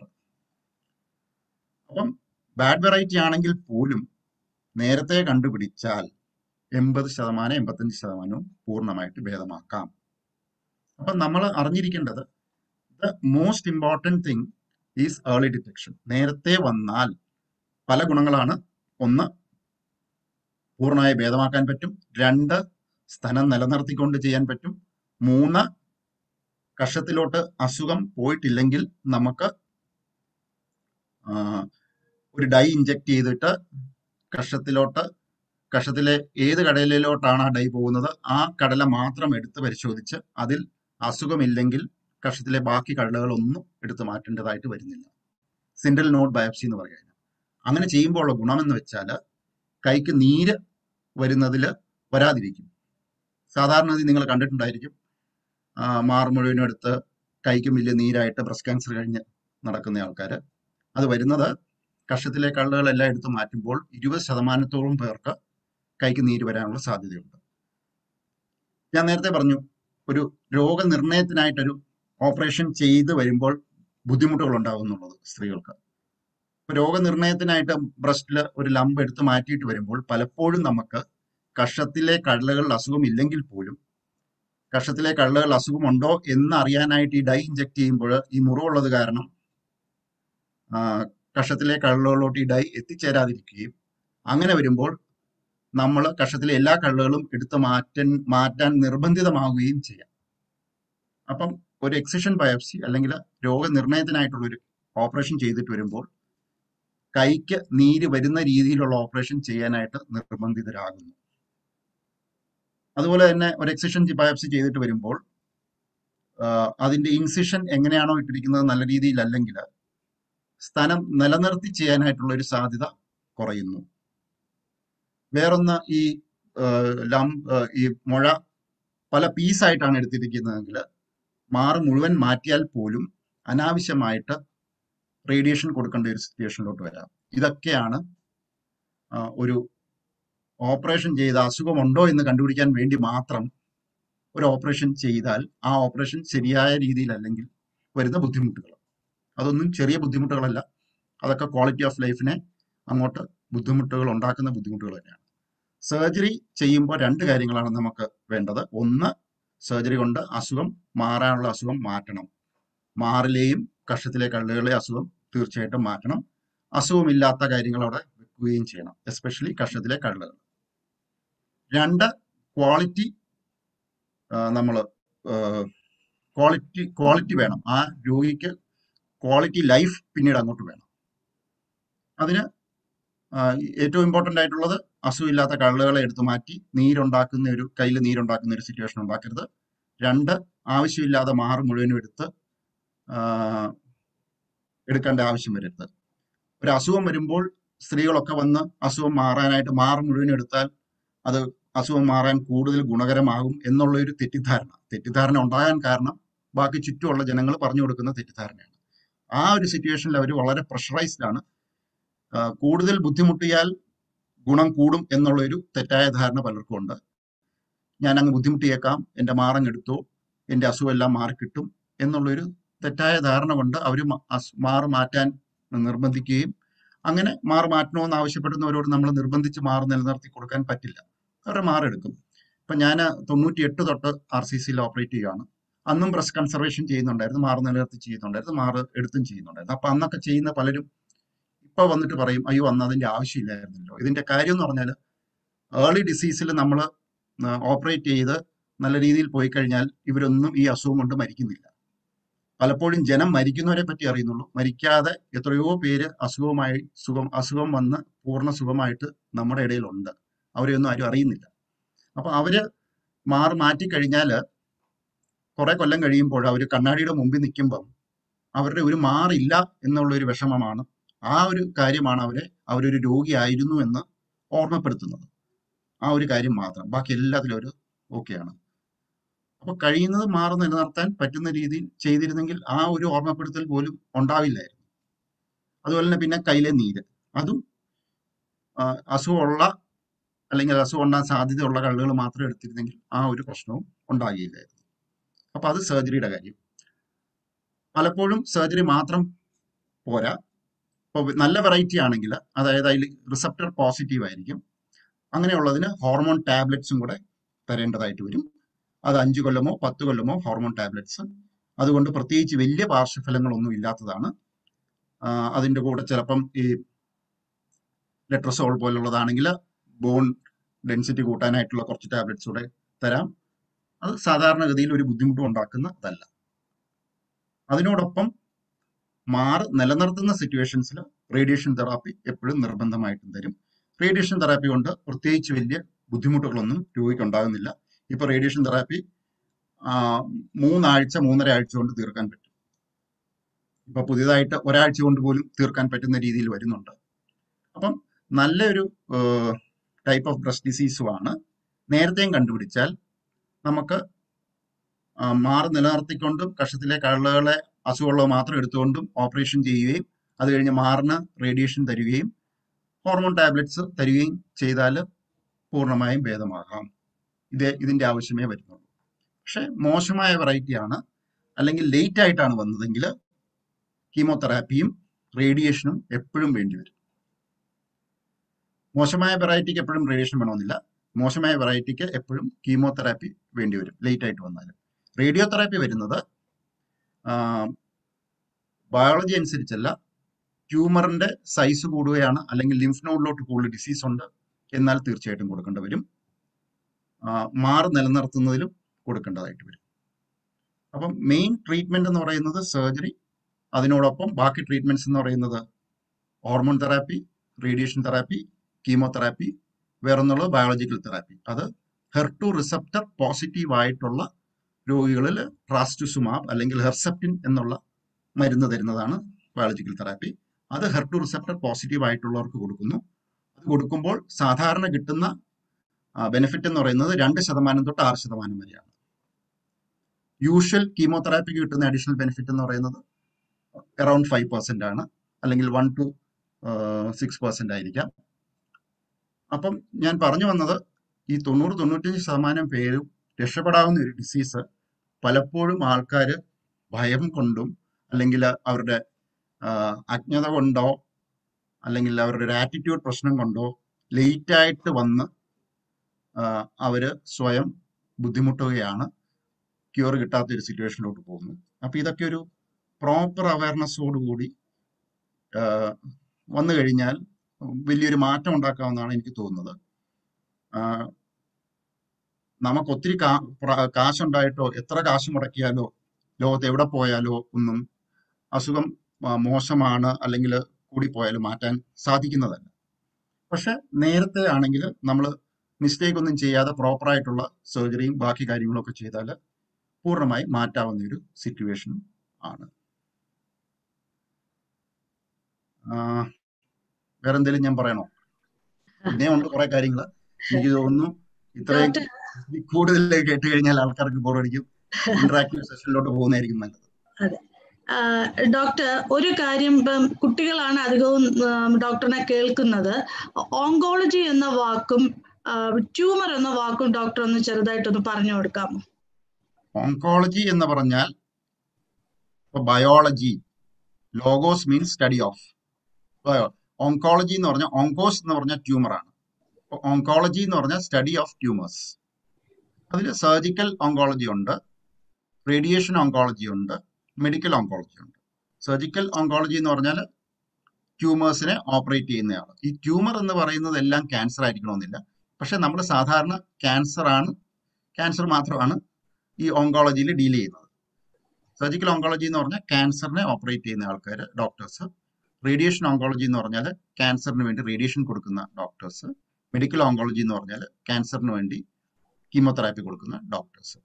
അപ്പം ബാഡ് വെറൈറ്റി ആണെങ്കിൽ പോലും നേരത്തെ കണ്ടുപിടിച്ചാൽ എൺപത് ശതമാനം എൺപത്തഞ്ച് ശതമാനവും പൂർണ്ണമായിട്ട് ഭേദമാക്കാം അപ്പം നമ്മൾ അറിഞ്ഞിരിക്കേണ്ടത് the most important thing is early detection നേരത്തെ വന്നാൽ പല ഗുണങ്ങളാണ് ഒന്ന് പൂർണ്ണമായി ഭേദമാക്കാൻ പറ്റും രണ്ട് സ്ഥലം നിലനിർത്തിക്കൊണ്ട് ചെയ്യാൻ പറ്റും മൂന്ന് കഷത്തിലോട്ട് അസുഖം പോയിട്ടില്ലെങ്കിൽ നമുക്ക് ആ, ഒരു ഡൈ ഇഞ്ചെക്ട് ചെയ്തിട്ട് കഷത്തിലോട്ട് കഷത്തിലെ ഏത് കടലിലോട്ടാണ് ആ ഡൈ പോകുന്നത് ആ കടല മാത്രം എടുത്ത് പരിശോധിച്ച് അതിൽ അസുഖമില്ലെങ്കിൽ കഷത്തിലെ ബാക്കി കടലകളൊന്നും എടുത്ത് മാറ്റേണ്ടതായിട്ട് വരുന്നില്ല സിൻഡൽ നോഡ് ബയോപ്സി എന്ന് പറയുന്നത് അങ്ങനെ ചെയ്യുമ്പോൾ ഉള്ള ഗുണമെന്ന് വെച്ചാൽ കൈക്ക് നീര് വരുന്നതിൽ വരാതിരിക്കും സാധാരണ നിങ്ങൾ കണ്ടിട്ടുണ്ടായിരിക്കും ആ, മാർ മുഴുവനും എടുത്ത് കൈക്കും വലിയ നീരായിട്ട് ബ്രസ്റ്റ് ക്യാൻസർ കഴിഞ്ഞ് നടക്കുന്ന ആൾക്കാർ അത് വരുന്നത് കഷത്തിലെ കള്ളുകളെല്ലാം എടുത്ത് മാറ്റുമ്പോൾ ഇരുപത് ശതമാനത്തോളം പേർക്ക് കൈക്ക് നീര് വരാനുള്ള സാധ്യതയുണ്ട് ഞാൻ നേരത്തെ പറഞ്ഞു ഒരു രോഗനിർണയത്തിനായിട്ടൊരു ഓപ്പറേഷൻ ചെയ്ത് വരുമ്പോൾ ബുദ്ധിമുട്ടുകൾ ഉണ്ടാകും എന്നുള്ളത് സ്ത്രീകൾക്ക് ഇപ്പൊ രോഗനിർണയത്തിനായിട്ട് ബ്രസ്റ്റിൽ ഒരു ലംബ് എടുത്ത് മാറ്റിയിട്ട് വരുമ്പോൾ പലപ്പോഴും നമുക്ക് കഷത്തിലെ കടലകളിൽ അസുഖം ഇല്ലെങ്കിൽ പോലും കഷത്തിലെ കടലകളിൽ അസുഖമുണ്ടോ എന്ന് അറിയാനായിട്ട് ഈ ഡൈ ഇഞ്ചെക്ട് ചെയ്യുമ്പോൾ ഈ മുറിവുള്ളത് കാരണം ആ, കഷത്തിലെ കടലുകളിലോട്ട് ഈ ഡൈ എത്തിച്ചേരാതിരിക്കുകയും അങ്ങനെ വരുമ്പോൾ നമ്മൾ കഷത്തിലെ എല്ലാ കടലുകളും എടുത്ത് മാറ്റാൻ മാറ്റാൻ നിർബന്ധിതമാവുകയും ചെയ്യാം അപ്പം ഒരു എക്സിഷൻ ബയോപ്സി അല്ലെങ്കിൽ രോഗനിർണയത്തിനായിട്ടുള്ള ഒരു ഓപ്പറേഷൻ ചെയ്തിട്ട് വരുമ്പോൾ കൈക്ക് നീര് വരുന്ന രീതിയിലുള്ള ഓപ്പറേഷൻ ചെയ്യാനായിട്ട് നിർബന്ധിതരാകുന്നു അതുപോലെ തന്നെ ഒരു എക്സിഷൻ ബയോപ്സി ചെയ്തിട്ട് വരുമ്പോൾ ആ, അതിന്റെ ഇൻസിഷൻ എങ്ങനെയാണോ ഇട്ടിരിക്കുന്നത് നല്ല രീതിയിലല്ലെങ്കിൽ സ്ഥലം നിലനിർത്തി ചെയ്യാനായിട്ടുള്ള ഒരു സാധ്യത കുറയുന്നു വേറൊന്ന് ഈ ആ, ലം ആ, ഈ മുഴ പല പീസായിട്ടാണ് എടുത്തിരിക്കുന്നതെങ്കിൽ മാറ് മുഴുവൻ മാറ്റിയാൽ പോലും അനാവശ്യമായിട്ട് റേഡിയേഷൻ കൊടുക്കേണ്ട ഒരു സിറ്റുവേഷനിലോട്ട് വരാം ഇതൊക്കെയാണ് ആ, ഒരു ഓപ്പറേഷൻ ചെയ്ത അസുഖമുണ്ടോ എന്ന് കണ്ടുപിടിക്കാൻ വേണ്ടി മാത്രം ഒരു ഓപ്പറേഷൻ ചെയ്താൽ ആ ഓപ്പറേഷൻ ശരിയായ രീതിയിലല്ലെങ്കിൽ വരുന്ന ബുദ്ധിമുട്ടുകൾ അതൊന്നും ചെറിയ ബുദ്ധിമുട്ടുകളല്ല അതൊക്കെ ക്വാളിറ്റി ഓഫ് ലൈഫിനെ അങ്ങോട്ട് ബുദ്ധിമുട്ടുകൾ ഉണ്ടാക്കുന്ന ബുദ്ധിമുട്ടുകൾ തന്നെയാണ് സർജറി ചെയ്യുമ്പോൾ രണ്ട് കാര്യങ്ങളാണ് നമുക്ക് വേണ്ടത് ഒന്ന് സർജറി കൊണ്ട് അസുഖം മാറാനുള്ള അസുഖം മാറ്റണം മാറിലെയും കഷത്തിലെ കള്ളുകളെ അസുഖം തീർച്ചയായിട്ടും മാറ്റണം അസുഖമില്ലാത്ത കാര്യങ്ങൾ അവിടെ വെക്കുകയും ചെയ്യണം എസ്പെഷ്യലി കഷത്തിലെ കള്ളുകൾ രണ്ട് ക്വാളിറ്റി നമ്മൾ ക്വാളിറ്റി ക്വാളിറ്റി വേണം ആ രോഗിക്ക് ക്വാളിറ്റി ലൈഫ് പിന്നീട് അങ്ങോട്ട് വേണം അതിന് ആ, ഏറ്റവും ഇമ്പോർട്ടൻ്റ് ആയിട്ടുള്ളത് അസുഖമില്ലാത്ത കള്ളുകളെ എടുത്തു മാറ്റി നീരുണ്ടാക്കുന്ന ഒരു കയ്യിൽ നീരുണ്ടാക്കുന്ന ഒരു സിറ്റുവേഷൻ ഉണ്ടാക്കരുത് രണ്ട് ആവശ്യമില്ലാതെ മാറ് മുഴുവനും എടുത്ത് ആ, എടുക്കേണ്ട ആവശ്യം വരരുത് ഒരു അസുഖം വരുമ്പോൾ സ്ത്രീകളൊക്കെ വന്ന് അസുഖം മാറാനായിട്ട് മാറ് മുഴുവനും എടുത്താൽ അത് അസുഖം മാറാൻ കൂടുതൽ ഗുണകരമാകും എന്നുള്ള ഒരു തെറ്റിദ്ധാരണ തെറ്റിദ്ധാരണ ഉണ്ടാകാൻ കാരണം ബാക്കി ചുറ്റുമുള്ള ജനങ്ങൾ പറഞ്ഞു കൊടുക്കുന്ന തെറ്റിദ്ധാരണയാണ് ആ ഒരു സിറ്റുവേഷനിൽ അവർ വളരെ പ്രഷറൈസ്ഡ് ആണ് ആ, കൂടുതൽ ബുദ്ധിമുട്ടിയാൽ ഗുണം കൂടും എന്നുള്ള ഒരു തെറ്റായ ധാരണ പലർക്കും ഉണ്ട് ഞാൻ അങ്ങ് ബുദ്ധിമുട്ടിയേക്കാം എൻ്റെ മാറങ്ങെടുത്തോ എൻ്റെ അസുഖം എല്ലാം മാറിക്കിട്ടും എന്നുള്ളൊരു തെറ്റായ ധാരണ കൊണ്ട് അവർ മാറ് മാറ്റാൻ നിർബന്ധിക്കുകയും അങ്ങനെ മാറ് മാറ്റണമെന്ന് ആവശ്യപ്പെടുന്നവരോട് നമ്മൾ നിർബന്ധിച്ച് മാറ് നിലനിർത്തി കൊടുക്കാൻ പറ്റില്ല അവരെ മാറെടുക്കും ഇപ്പൊ ഞാൻ തൊണ്ണൂറ്റി എട്ട് തൊട്ട് ആർ സി സിയിൽ ഓപ്പറേറ്റ് ചെയ്യുകയാണ് അന്നും ബ്രസ്റ്റ് കൺസർവേഷൻ ചെയ്യുന്നുണ്ടായിരുന്നു മാറ് നിലനിർത്തി ചെയ്യുന്നുണ്ടായിരുന്നു മാറ് എടുത്തും ചെയ്യുന്നുണ്ടായിരുന്നു അപ്പൊ അന്നൊക്കെ ചെയ്യുന്ന പലരും ഇപ്പൊ വന്നിട്ട് പറയും അയ്യോ അന്ന് അതിന്റെ ആവശ്യമില്ലായിരുന്നല്ലോ ഇതിന്റെ കാര്യം എന്ന് പറഞ്ഞാൽ ഏർലി ഡിസീസിൽ നമ്മൾ ഓപ്പറേറ്റ് ചെയ്ത് നല്ല രീതിയിൽ പോയി കഴിഞ്ഞാൽ ഇവരൊന്നും ഈ അസുഖം കൊണ്ട് മരിക്കുന്നില്ല പലപ്പോഴും ജനം മരിക്കുന്നവരെ പറ്റി അറിയുന്നുള്ളൂ മരിക്കാതെ എത്രയോ പേര് അസുഖമായി സുഖം അസുഖം വന്ന് പൂർണ്ണ സുഖമായിട്ട് നമ്മുടെ ഇടയിലുണ്ട് അവരെയൊന്നും ആരും അറിയുന്നില്ല അപ്പൊ അവര് മാറി മാറ്റിക്കഴിഞ്ഞാല് കുറെ കൊല്ലം കഴിയുമ്പോൾ അവർ കണ്ണാടിയുടെ മുമ്പിൽ നിൽക്കുമ്പം അവരുടെ ഒരു മാറില്ല എന്നുള്ള ഒരു വിഷമമാണ് ആ ഒരു കാര്യമാണ് അവരെ അവരൊരു രോഗിയായിരുന്നു എന്ന് ഓർമ്മപ്പെടുത്തുന്നത് ആ ഒരു കാര്യം മാത്രം ബാക്കി എല്ലാത്തിലും ഒരു ഓക്കെയാണ് അപ്പൊ കഴിയുന്നത് മാറി നിലനിർത്താൻ പറ്റുന്ന രീതിയിൽ ചെയ്തിരുന്നെങ്കിൽ ആ ഒരു ഓർമ്മപ്പെടുത്തൽ പോലും ഉണ്ടാവില്ലായിരുന്നു അതുപോലെ തന്നെ പിന്നെ കയ്യിലെ നീര് അതും ആ, അസുഖമുള്ള അല്ലെങ്കിൽ അസുഖം ഉണ്ടാകാൻ സാധ്യതയുള്ള കള്ളുകൾ മാത്രം എടുത്തിരുന്നെങ്കിൽ ആ ഒരു പ്രശ്നവും ഉണ്ടാകില്ലായിരുന്നു അപ്പൊ അത് സർജറിയുടെ കാര്യം പലപ്പോഴും സർജറി മാത്രം പോരാ ഇപ്പോൾ നല്ല വെറൈറ്റി ആണെങ്കിൽ അതായത് അതിൽ റിസപ്റ്റർ പോസിറ്റീവ് ആയിരിക്കും അങ്ങനെയുള്ളതിന് ഹോർമോൺ ടാബ്ലറ്റ്സും കൂടെ തരേണ്ടതായിട്ട് വരും അത് അഞ്ച് കൊല്ലമോ പത്ത് കൊല്ലമോ ഹോർമോൺ ടാബ്ലറ്റ്സ് അതുകൊണ്ട് പ്രത്യേകിച്ച് വലിയ പാർശ്വഫലങ്ങളൊന്നും ഇല്ലാത്തതാണ് ആ, അതിന്റെ കൂടെ ചിലപ്പം ഈ ലെട്രസോൾ പോലുള്ളതാണെങ്കിൽ ബോൺ ഡെൻസിറ്റി കൂട്ടാനായിട്ടുള്ള കുറച്ച് ടാബ്ലറ്റ്സ് കൂടെ തരാം അത് സാധാരണഗതിയിൽ ഒരു ബുദ്ധിമുട്ടും ഉണ്ടാക്കുന്നതല്ല അതിനോടൊപ്പം മാറ് നിലനിർത്തുന്ന സിറ്റുവേഷൻസിൽ റേഡിയേഷൻ തെറാപ്പി എപ്പോഴും നിർബന്ധമായിട്ടും തരും റേഡിയേഷൻ തെറാപ്പി കൊണ്ട് പ്രത്യേകിച്ച് വലിയ ബുദ്ധിമുട്ടുകളൊന്നും രോഗിക്ക് ഉണ്ടാകുന്നില്ല ഇപ്പൊ റേഡിയേഷൻ തെറാപ്പി മൂന്നാഴ്ച മൂന്നര ആഴ്ച കൊണ്ട് തീർക്കാൻ പറ്റും ഇപ്പൊ പുതിയതായിട്ട് ഒരാഴ്ച കൊണ്ട് പോലും തീർക്കാൻ പറ്റുന്ന രീതിയിൽ വരുന്നുണ്ട് അപ്പം നല്ലൊരു ടൈപ്പ് ഓഫ് ബ്രസ്റ്റ് ഡിസീസുമാണ് നേരത്തെയും കണ്ടുപിടിച്ചാൽ നമുക്ക് ആ, മാറി നിലനിർത്തിക്കൊണ്ടും കഷത്തിലെ കള്ളകളെ അസുഖമുള്ളത് മാത്രം എടുത്തുകൊണ്ടും ഓപ്പറേഷൻ ചെയ്യുകയും അത് കഴിഞ്ഞ് മാറിന് റേഡിയേഷൻ തരികയും ഹോർമോൺ ടാബ്ലറ്റ്സ് തരികയും ചെയ്താൽ പൂർണ്ണമായും ഭേദമാകാം ഇത് ഇതിന്റെ ആവശ്യമേ വരുന്നുള്ളൂ പക്ഷെ മോശമായ വെറൈറ്റിയാണ് അല്ലെങ്കിൽ ലേറ്റ് ആയിട്ടാണ് വന്നതെങ്കിൽ കീമോതെറാപ്പിയും റേഡിയേഷനും എപ്പോഴും വേണ്ടിവരും മോശമായ വെറൈറ്റിക്ക് എപ്പോഴും റേഡിയേഷൻ വേണമെന്നില്ല മോശമായ വെറൈറ്റിക്ക് എപ്പോഴും കീമോതെറാപ്പി വേണ്ടിവരും ലേറ്റ് ആയിട്ട് വന്നാൽ റേഡിയോ തെറാപ്പി വരുന്നത് ബയോളജി അനുസരിച്ചല്ല ട്യൂമറിന്റെ സൈസ് കൂടുകയാണ് അല്ലെങ്കിൽ ലിംഫ് നോഡിലോട്ട് കൂടുതൽ ഡിസീസ് ഉണ്ട് എന്നാൽ തീർച്ചയായിട്ടും കൊടുക്കേണ്ടി വരും ആ, മാറി നിലനിർത്തുന്നതിലും കൊടുക്കേണ്ടതായിട്ട് വരും അപ്പം മെയിൻ ട്രീറ്റ്മെന്റ് എന്ന് പറയുന്നത് സർജറി അതിനോടൊപ്പം ബാക്കി ട്രീറ്റ്മെന്റ്സ് എന്ന് പറയുന്നത് hormone therapy radiation therapy chemotherapy വേറൊന്നുള്ളത് ബയോളജിക്കൽ തെറാപ്പി അത് ഹെർട്ടു റിസപ്റ്റർ പോസിറ്റീവ് ആയിട്ടുള്ള രോഗികളിൽ ട്രാസ്റ്റുസുമാബ് അല്ലെങ്കിൽ ഹെർസെപ്റ്റിൻ എന്നുള്ള മരുന്ന് തരുന്നതാണ് ബയോളജിക്കൽ തെറാപ്പി അത് ഹെർട്ടു റിസപ്റ്റർ പോസിറ്റീവ് ആയിട്ടുള്ളവർക്ക് കൊടുക്കുന്നു അത് കൊടുക്കുമ്പോൾ സാധാരണ കിട്ടുന്ന ബെനിഫിറ്റ് എന്ന് പറയുന്നത് രണ്ട് ശതമാനം തൊട്ട് ആറ് ശതമാനം വരെയാണ് യൂഷ്വൽ കീമോതെറാപ്പിക്ക് കിട്ടുന്ന അഡീഷണൽ ബെനിഫിറ്റ് എന്ന് പറയുന്നത് അറൌണ്ട് ഫൈവ് പെർസെന്റ് ആണ് അല്ലെങ്കിൽ വൺ ടു സിക്സ് പെർസെന്റ് ആയിരിക്കാം അപ്പം ഞാൻ പറഞ്ഞു വന്നത് ഈ തൊണ്ണൂറ് തൊണ്ണൂറ്റഞ്ച് ശതമാനം പേരും രക്ഷപ്പെടാവുന്ന ഒരു ഡിസീസ് പലപ്പോഴും ആൾക്കാർ ഭയം കൊണ്ടും അല്ലെങ്കിൽ അവരുടെ ആ, അജ്ഞത കൊണ്ടോ അല്ലെങ്കിൽ അവരുടെ ഒരു ആറ്റിറ്റ്യൂഡ് പ്രശ്നം കൊണ്ടോ ലേറ്റ് ആയിട്ട് വന്ന് ആ, അവര് സ്വയം ബുദ്ധിമുട്ടുകയാണ് ക്യൂർ കിട്ടാത്ത ഒരു സിറ്റുവേഷനിലോട്ട് പോകുന്നു അപ്പൊ ഇതൊക്കെ ഒരു പ്രോപ്പർ അവയർനെസ്സോടുകൂടി വന്നു കഴിഞ്ഞാൽ വലിയൊരു മാറ്റം ഉണ്ടാക്കാമെന്നാണ് എനിക്ക് തോന്നുന്നത് ആ, നമുക്ക് ഒത്തിരി കാ പ്ര- കാശുണ്ടായിട്ടോ എത്ര കാശ് മുടക്കിയാലോ ലോകത്ത് എവിടെ പോയാലോ ഒന്നും അസുഖം ആ, മോശമാണ് അല്ലെങ്കിൽ കൂടിപ്പോയാലും മാറ്റാൻ സാധിക്കുന്നതല്ല പക്ഷെ നേരത്തെ ആണെങ്കിൽ നമ്മൾ മിസ്റ്റേക്ക് ഒന്നും ചെയ്യാതെ പ്രോപ്പർ ആയിട്ടുള്ള സർജറിയും ബാക്കി കാര്യങ്ങളും ഒക്കെ ചെയ്താൽ പൂർണ്ണമായി മാറ്റാവുന്ന ഒരു സിറ്റുവേഷൻ ആണ് ആ, വേറെ എന്തെങ്കിലും ഞാൻ പറയണോ പിന്നെ ഉണ്ട് കുറെ കാര്യങ്ങൾ എനിക്ക് തോന്നുന്നു ഇത്രയും ഡോക്ടർ കൂടുതൽ കേട്ട് കഴിഞ്ഞാൽ ആൾക്കാർക്ക് ബോറടിക്കും ഇന്ററാക്റ്റീവ് സെഷനിലോട്ട് പോകുന്നതായിരിക്കും നല്ലത് അതെ ആ, ഡോക്ടർ ഒരു കാര്യം ഇപ്പം കുട്ടികളാണ് അധികവും ഉം, ഡോക്ടറിനെ കേൾക്കുന്നത് ഓങ്കോളജി എന്ന വാക്കും ട്യൂമർ എന്ന വാക്കും ഡോക്ടർ ഒന്ന് ചെറുതായിട്ടൊന്ന് പറഞ്ഞു കൊടുക്കാമോ ഓങ്കോളജി എന്ന് പറഞ്ഞാൽ biology logos means study of oncology എന്ന് പറഞ്ഞാൽ ഓങ്കോസ് എന്ന് പറഞ്ഞാൽ ട്യൂമർ ആണ് ഓങ്കോളജി എന്ന് പറഞ്ഞാൽ സ്റ്റഡി ഓഫ് ട്യൂമേഴ്സ് അതിൽ സർജിക്കൽ ഓങ്കോളജി ഉണ്ട് റേഡിയേഷൻ ഓങ്കോളജി ഉണ്ട് മെഡിക്കൽ ഓങ്കോളജി ഉണ്ട് സർജിക്കൽ ഓങ്കോളജി എന്ന് പറഞ്ഞാൽ ട്യൂമേഴ്സിനെ ഓപ്പറേറ്റ് ചെയ്യുന്നയാൾ ഈ ട്യൂമർ എന്ന് പറയുന്നത് എല്ലാം ക്യാൻസർ ആയിരിക്കണമെന്നില്ല പക്ഷെ നമ്മൾ സാധാരണ ക്യാൻസർ ആണ് ക്യാൻസർ മാത്രമാണ് ഈ ഓങ്കോളജിയിൽ ഡീൽ ചെയ്യുന്നത് സർജിക്കൽ ഓങ്കോളജി എന്ന് പറഞ്ഞാൽ ക്യാൻസറിനെ ഓപ്പറേറ്റ് ചെയ്യുന്ന ആൾക്കാർ ഡോക്ടേഴ്സ് റേഡിയേഷൻ ഓങ്കോളജി എന്ന് പറഞ്ഞാൽ ക്യാൻസറിന് വേണ്ടി റേഡിയേഷൻ കൊടുക്കുന്ന ഡോക്ടേഴ്സ് മെഡിക്കൽ ഓങ്കോളജി എന്ന് പറഞ്ഞാൽ ക്യാൻസറിന് വേണ്ടി കീമോതെറാപ്പി കൊടുക്കുന്ന ഡോക്ടേഴ്സ്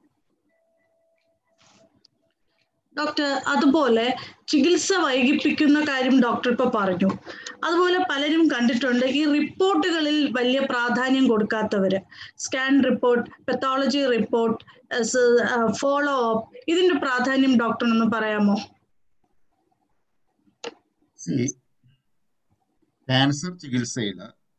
ഡോക്ടർ അതുപോലെ ചികിത്സ വൈകിപ്പിക്കുന്ന കാര്യം ഡോക്ടർ ഇപ്പൊ പറഞ്ഞു അതുപോലെ പലരും കണ്ടിട്ടുണ്ട് ഈ റിപ്പോർട്ടുകളിൽ വലിയ പ്രാധാന്യം കൊടുക്കാത്തവര് scan report pathology report follow up ഇതിന്റെ പ്രാധാന്യം ഡോക്ടറിനൊന്ന് പറയാമോ ക്യാൻസർ ചികിത്സയിൽ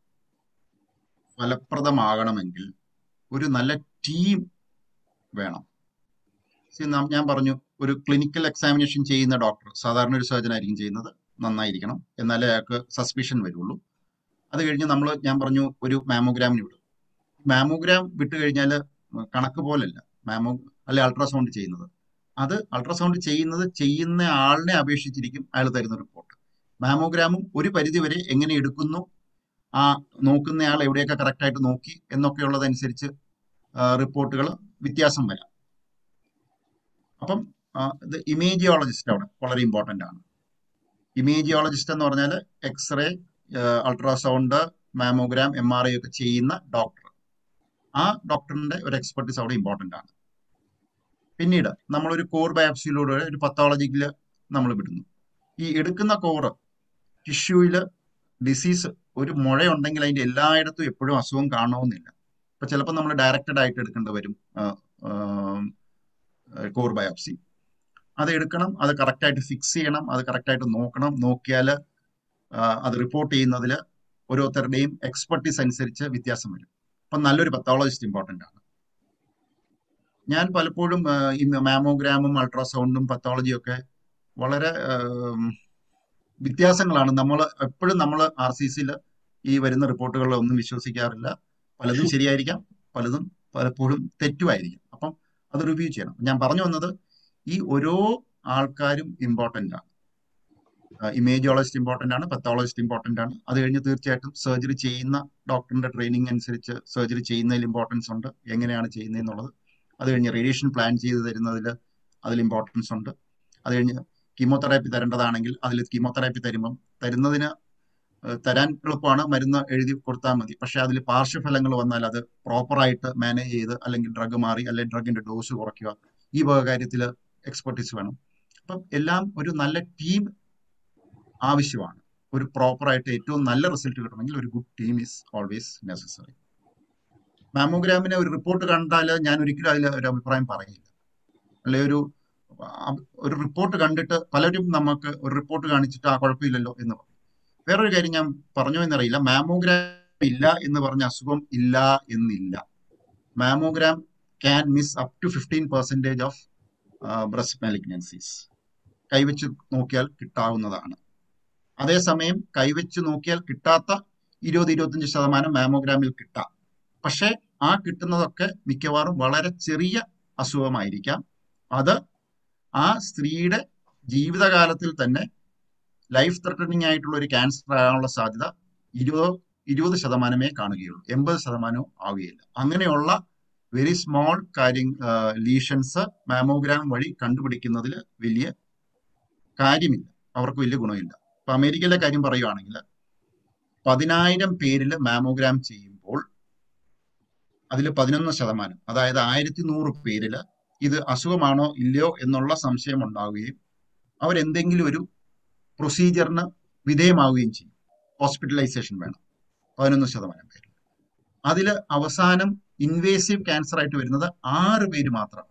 ഫലപ്രദമാകണമെങ്കിൽ ഒരു നല്ല ടീം വേണം See, നാം- ഞാൻ പറഞ്ഞു ഒരു ക്ലിനിക്കൽ എക്സാമിനേഷൻ ചെയ്യുന്ന ഡോക്ടർ സാധാരണ ഒരു സർജൻ ആയിരിക്കും ചെയ്യുന്നത് നന്നായിരിക്കണം എന്നാലേ അയാൾക്ക് സസ്പിഷൻ വരുള്ളൂ അത് കഴിഞ്ഞ് നമ്മൾ ഞാൻ പറഞ്ഞു ഒരു മാമോഗ്രാമിന് വിടും മാമോഗ്രാം വിട്ട് കഴിഞ്ഞാൽ കണക്ക് പോലല്ല മാമോ അല്ലെ അൾട്രാസൗണ്ട് ചെയ്യുന്നത് അത് അൾട്രാസൗണ്ട് ചെയ്യുന്നത് ചെയ്യുന്ന ആളിനെ അപേക്ഷിച്ചിരിക്കും അയാൾ തരുന്ന റിപ്പോർട്ട് മാമോഗ്രാമും ഒരു പരിധി വരെ എങ്ങനെ എടുക്കുന്നു ആ നോക്കുന്നയാൾ എവിടെയൊക്കെ കറക്റ്റ് ആയിട്ട് നോക്കി എന്നൊക്കെ ഉള്ളതനുസരിച്ച് റിപ്പോർട്ടുകൾ വ്യത്യാസം വരാം അപ്പം ആ, ഇത് ഇമേജിയോളജിസ്റ്റ് അവിടെ വളരെ ഇമ്പോർട്ടന്റ് ആണ് ഇമേജിയോളജിസ്റ്റ് എന്ന് പറഞ്ഞാൽ x-ray ultrasound mammogram M R I ഒക്കെ ചെയ്യുന്ന ഡോക്ടർ ആ ഡോക്ടറിന്റെ ഒരു എക്സ്പെർട്ടീസ് അവിടെ ഇമ്പോർട്ടന്റ് ആണ് പിന്നീട് നമ്മളൊരു കോർ ബയോപ്സിയിലൂടെ ഒരു പത്തോളജിക്കിൽ നമ്മൾ വിടുന്നു ഈ എടുക്കുന്ന കോറ് ടിഷ്യൂവിൽ ഡിസീസ് ഒരു മുഴയുണ്ടെങ്കിൽ അതിന്റെ എല്ലായിടത്തും എപ്പോഴും അസുഖം കാണണമെന്നില്ല ഇപ്പൊ ചിലപ്പോൾ നമ്മൾ ഡയറക്റ്റഡ് ആയിട്ട് എടുക്കേണ്ടി വരും കോർ ബയോപ്സി അത് എടുക്കണം അത് കറക്റ്റായിട്ട് ഫിക്സ് ചെയ്യണം അത് കറക്റ്റായിട്ട് നോക്കണം നോക്കിയാൽ അത് റിപ്പോർട്ട് ചെയ്യുന്നതിൽ ഓരോരുത്തരുടെയും എക്സ്പെർട്ടീസ് അനുസരിച്ച് വ്യത്യാസം വരും അപ്പം നല്ലൊരു പത്തോളജിസ്റ്റ് ഇമ്പോർട്ടൻ്റ് ആണ് ഞാൻ പലപ്പോഴും ആ, ഈ മാമോഗ്രാമും അൾട്രാസൗണ്ടും പത്തോളജിയും ഒക്കെ വളരെ ആം, വ്യത്യാസങ്ങളാണ് നമ്മൾ എപ്പോഴും നമ്മൾ ആർ സി സിയിൽ ഈ വരുന്ന റിപ്പോർട്ടുകളിലൊന്നും വിശ്വസിക്കാറില്ല പലതും ശരിയായിരിക്കാം പലതും പലപ്പോഴും തെറ്റുമായിരിക്കും അപ്പം അത് റിവ്യൂ ചെയ്യണം ഞാൻ പറഞ്ഞു വന്നത് ഈ ഓരോ ആൾക്കാരും ഇമ്പോർട്ടൻ്റ് ആണ് ഇമേജിയോളജിസ്റ്റ് ഇമ്പോർട്ടൻ്റ് ആണ് പത്തോളജിസ്റ്റ് ഇമ്പോർട്ടൻ്റ് ആണ് അത് കഴിഞ്ഞ് തീർച്ചയായിട്ടും സർജറി ചെയ്യുന്ന ഡോക്ടറിന്റെ ട്രെയിനിങ് അനുസരിച്ച് സർജറി ചെയ്യുന്നതിൽ ഇമ്പോർട്ടൻസ് ഉണ്ട് എങ്ങനെയാണ് ചെയ്യുന്നതെന്നുള്ളത് അത് കഴിഞ്ഞ് റേഡിയേഷൻ പ്ലാൻ ചെയ്ത് തരുന്നതിൽ അതിൽ ഇമ്പോർട്ടൻസ് ഉണ്ട് അത് കഴിഞ്ഞ് കീമോതെറാപ്പി തരേണ്ടതാണെങ്കിൽ അതിൽ കീമോതെറാപ്പി തരുമ്പം തരുന്നതിന് ഏഹ് തരാൻ എളുപ്പമാണ് മരുന്ന് എഴുതി കൊടുത്താൽ മതി പക്ഷെ അതിൽ പാർശ്വഫലങ്ങൾ വന്നാൽ അത് പ്രോപ്പറായിട്ട് മാനേജ് ചെയ്ത് അല്ലെങ്കിൽ ഡ്രഗ് മാറി അല്ലെങ്കിൽ ഡ്രഗിന്റെ ഡോസ് കുറയ്ക്കുക ഈ വക കാര്യത്തിൽ എക്സ്പെർട്ടീസ് വേണം അപ്പം എല്ലാം ഒരു നല്ല ടീം ആവശ്യമാണ് ഒരു പ്രോപ്പറായിട്ട് ഏറ്റവും നല്ല റിസൾട്ട് കിട്ടണമെങ്കിൽ ഒരു good team is always necessary മാമോഗ്രാമിനെ ഒരു റിപ്പോർട്ട് കണ്ടാൽ ഞാൻ ഒരിക്കലും അതിൽ ഒരു അഭിപ്രായം പറയില്ല അല്ലെ ഒരു അ- ഒരു റിപ്പോർട്ട് കണ്ടിട്ട് പലരും നമുക്ക് ഒരു റിപ്പോർട്ട് കാണിച്ചിട്ട് ആ കുഴപ്പമില്ലല്ലോ എന്ന് പറയും വേറൊരു കാര്യം ഞാൻ പറഞ്ഞു എന്നറിയില്ല മാമോഗ്രാം ഇല്ല എന്ന് പറഞ്ഞ അസുഖം ഇല്ല എന്നില്ല mammogram can miss up to fifteen percentage of breast malignancies കൈവച്ച് നോക്കിയാൽ കിട്ടാവുന്നതാണ് അതേസമയം കൈവച്ച് നോക്കിയാൽ കിട്ടാത്ത ഇരുപത് ഇരുപത്തഞ്ച് ശതമാനം മാമോഗ്രാമിൽ കിട്ടാം പക്ഷേ ആ കിട്ടുന്നതൊക്കെ മിക്കവാറും വളരെ ചെറിയ അസുഖമായിരിക്കാം അത് ആ സ്ത്രീയുടെ ജീവിതകാലത്തിൽ തന്നെ ലൈഫ് ത്രെട്ടനിങ് ആയിട്ടുള്ള ഒരു ക്യാൻസർ ആകാനുള്ള സാധ്യത ഇരുപതോ ഇരുപത് ശതമാനമേ കാണുകയുള്ളൂ എൺപത് ശതമാനവും ആവുകയില്ല അങ്ങനെയുള്ള വെരി സ്മോൾ കാര്യം ലീഷൻസ് മാമോഗ്രാം വഴി കണ്ടുപിടിക്കുന്നതിൽ വലിയ കാര്യമില്ല അവർക്ക് വലിയ ഗുണമില്ല ഇപ്പൊ അമേരിക്കയിലെ കാര്യം പറയുവാണെങ്കിൽ പതിനായിരം പേരിൽ മാമോഗ്രാം ചെയ്യുമ്പോൾ അതിൽ പതിനൊന്ന് ശതമാനം അതായത് ആയിരത്തി നൂറ് പേരിൽ ഇത് അസുഖമാണോ ഇല്ലയോ എന്നുള്ള സംശയം ഉണ്ടാവുകയും അവരെന്തെങ്കിലും ഒരു പ്രൊസീജിയറിന് വിധേയമാവുകയും ചെയ്യും ഹോസ്പിറ്റലൈസേഷൻ വേണം പതിനൊന്ന് ശതമാനം പേര് അതിൽ അവസാനം ഇൻവേസീവ് ക്യാൻസർ ആയിട്ട് വരുന്നത് ആറ് പേര് മാത്രമാണ്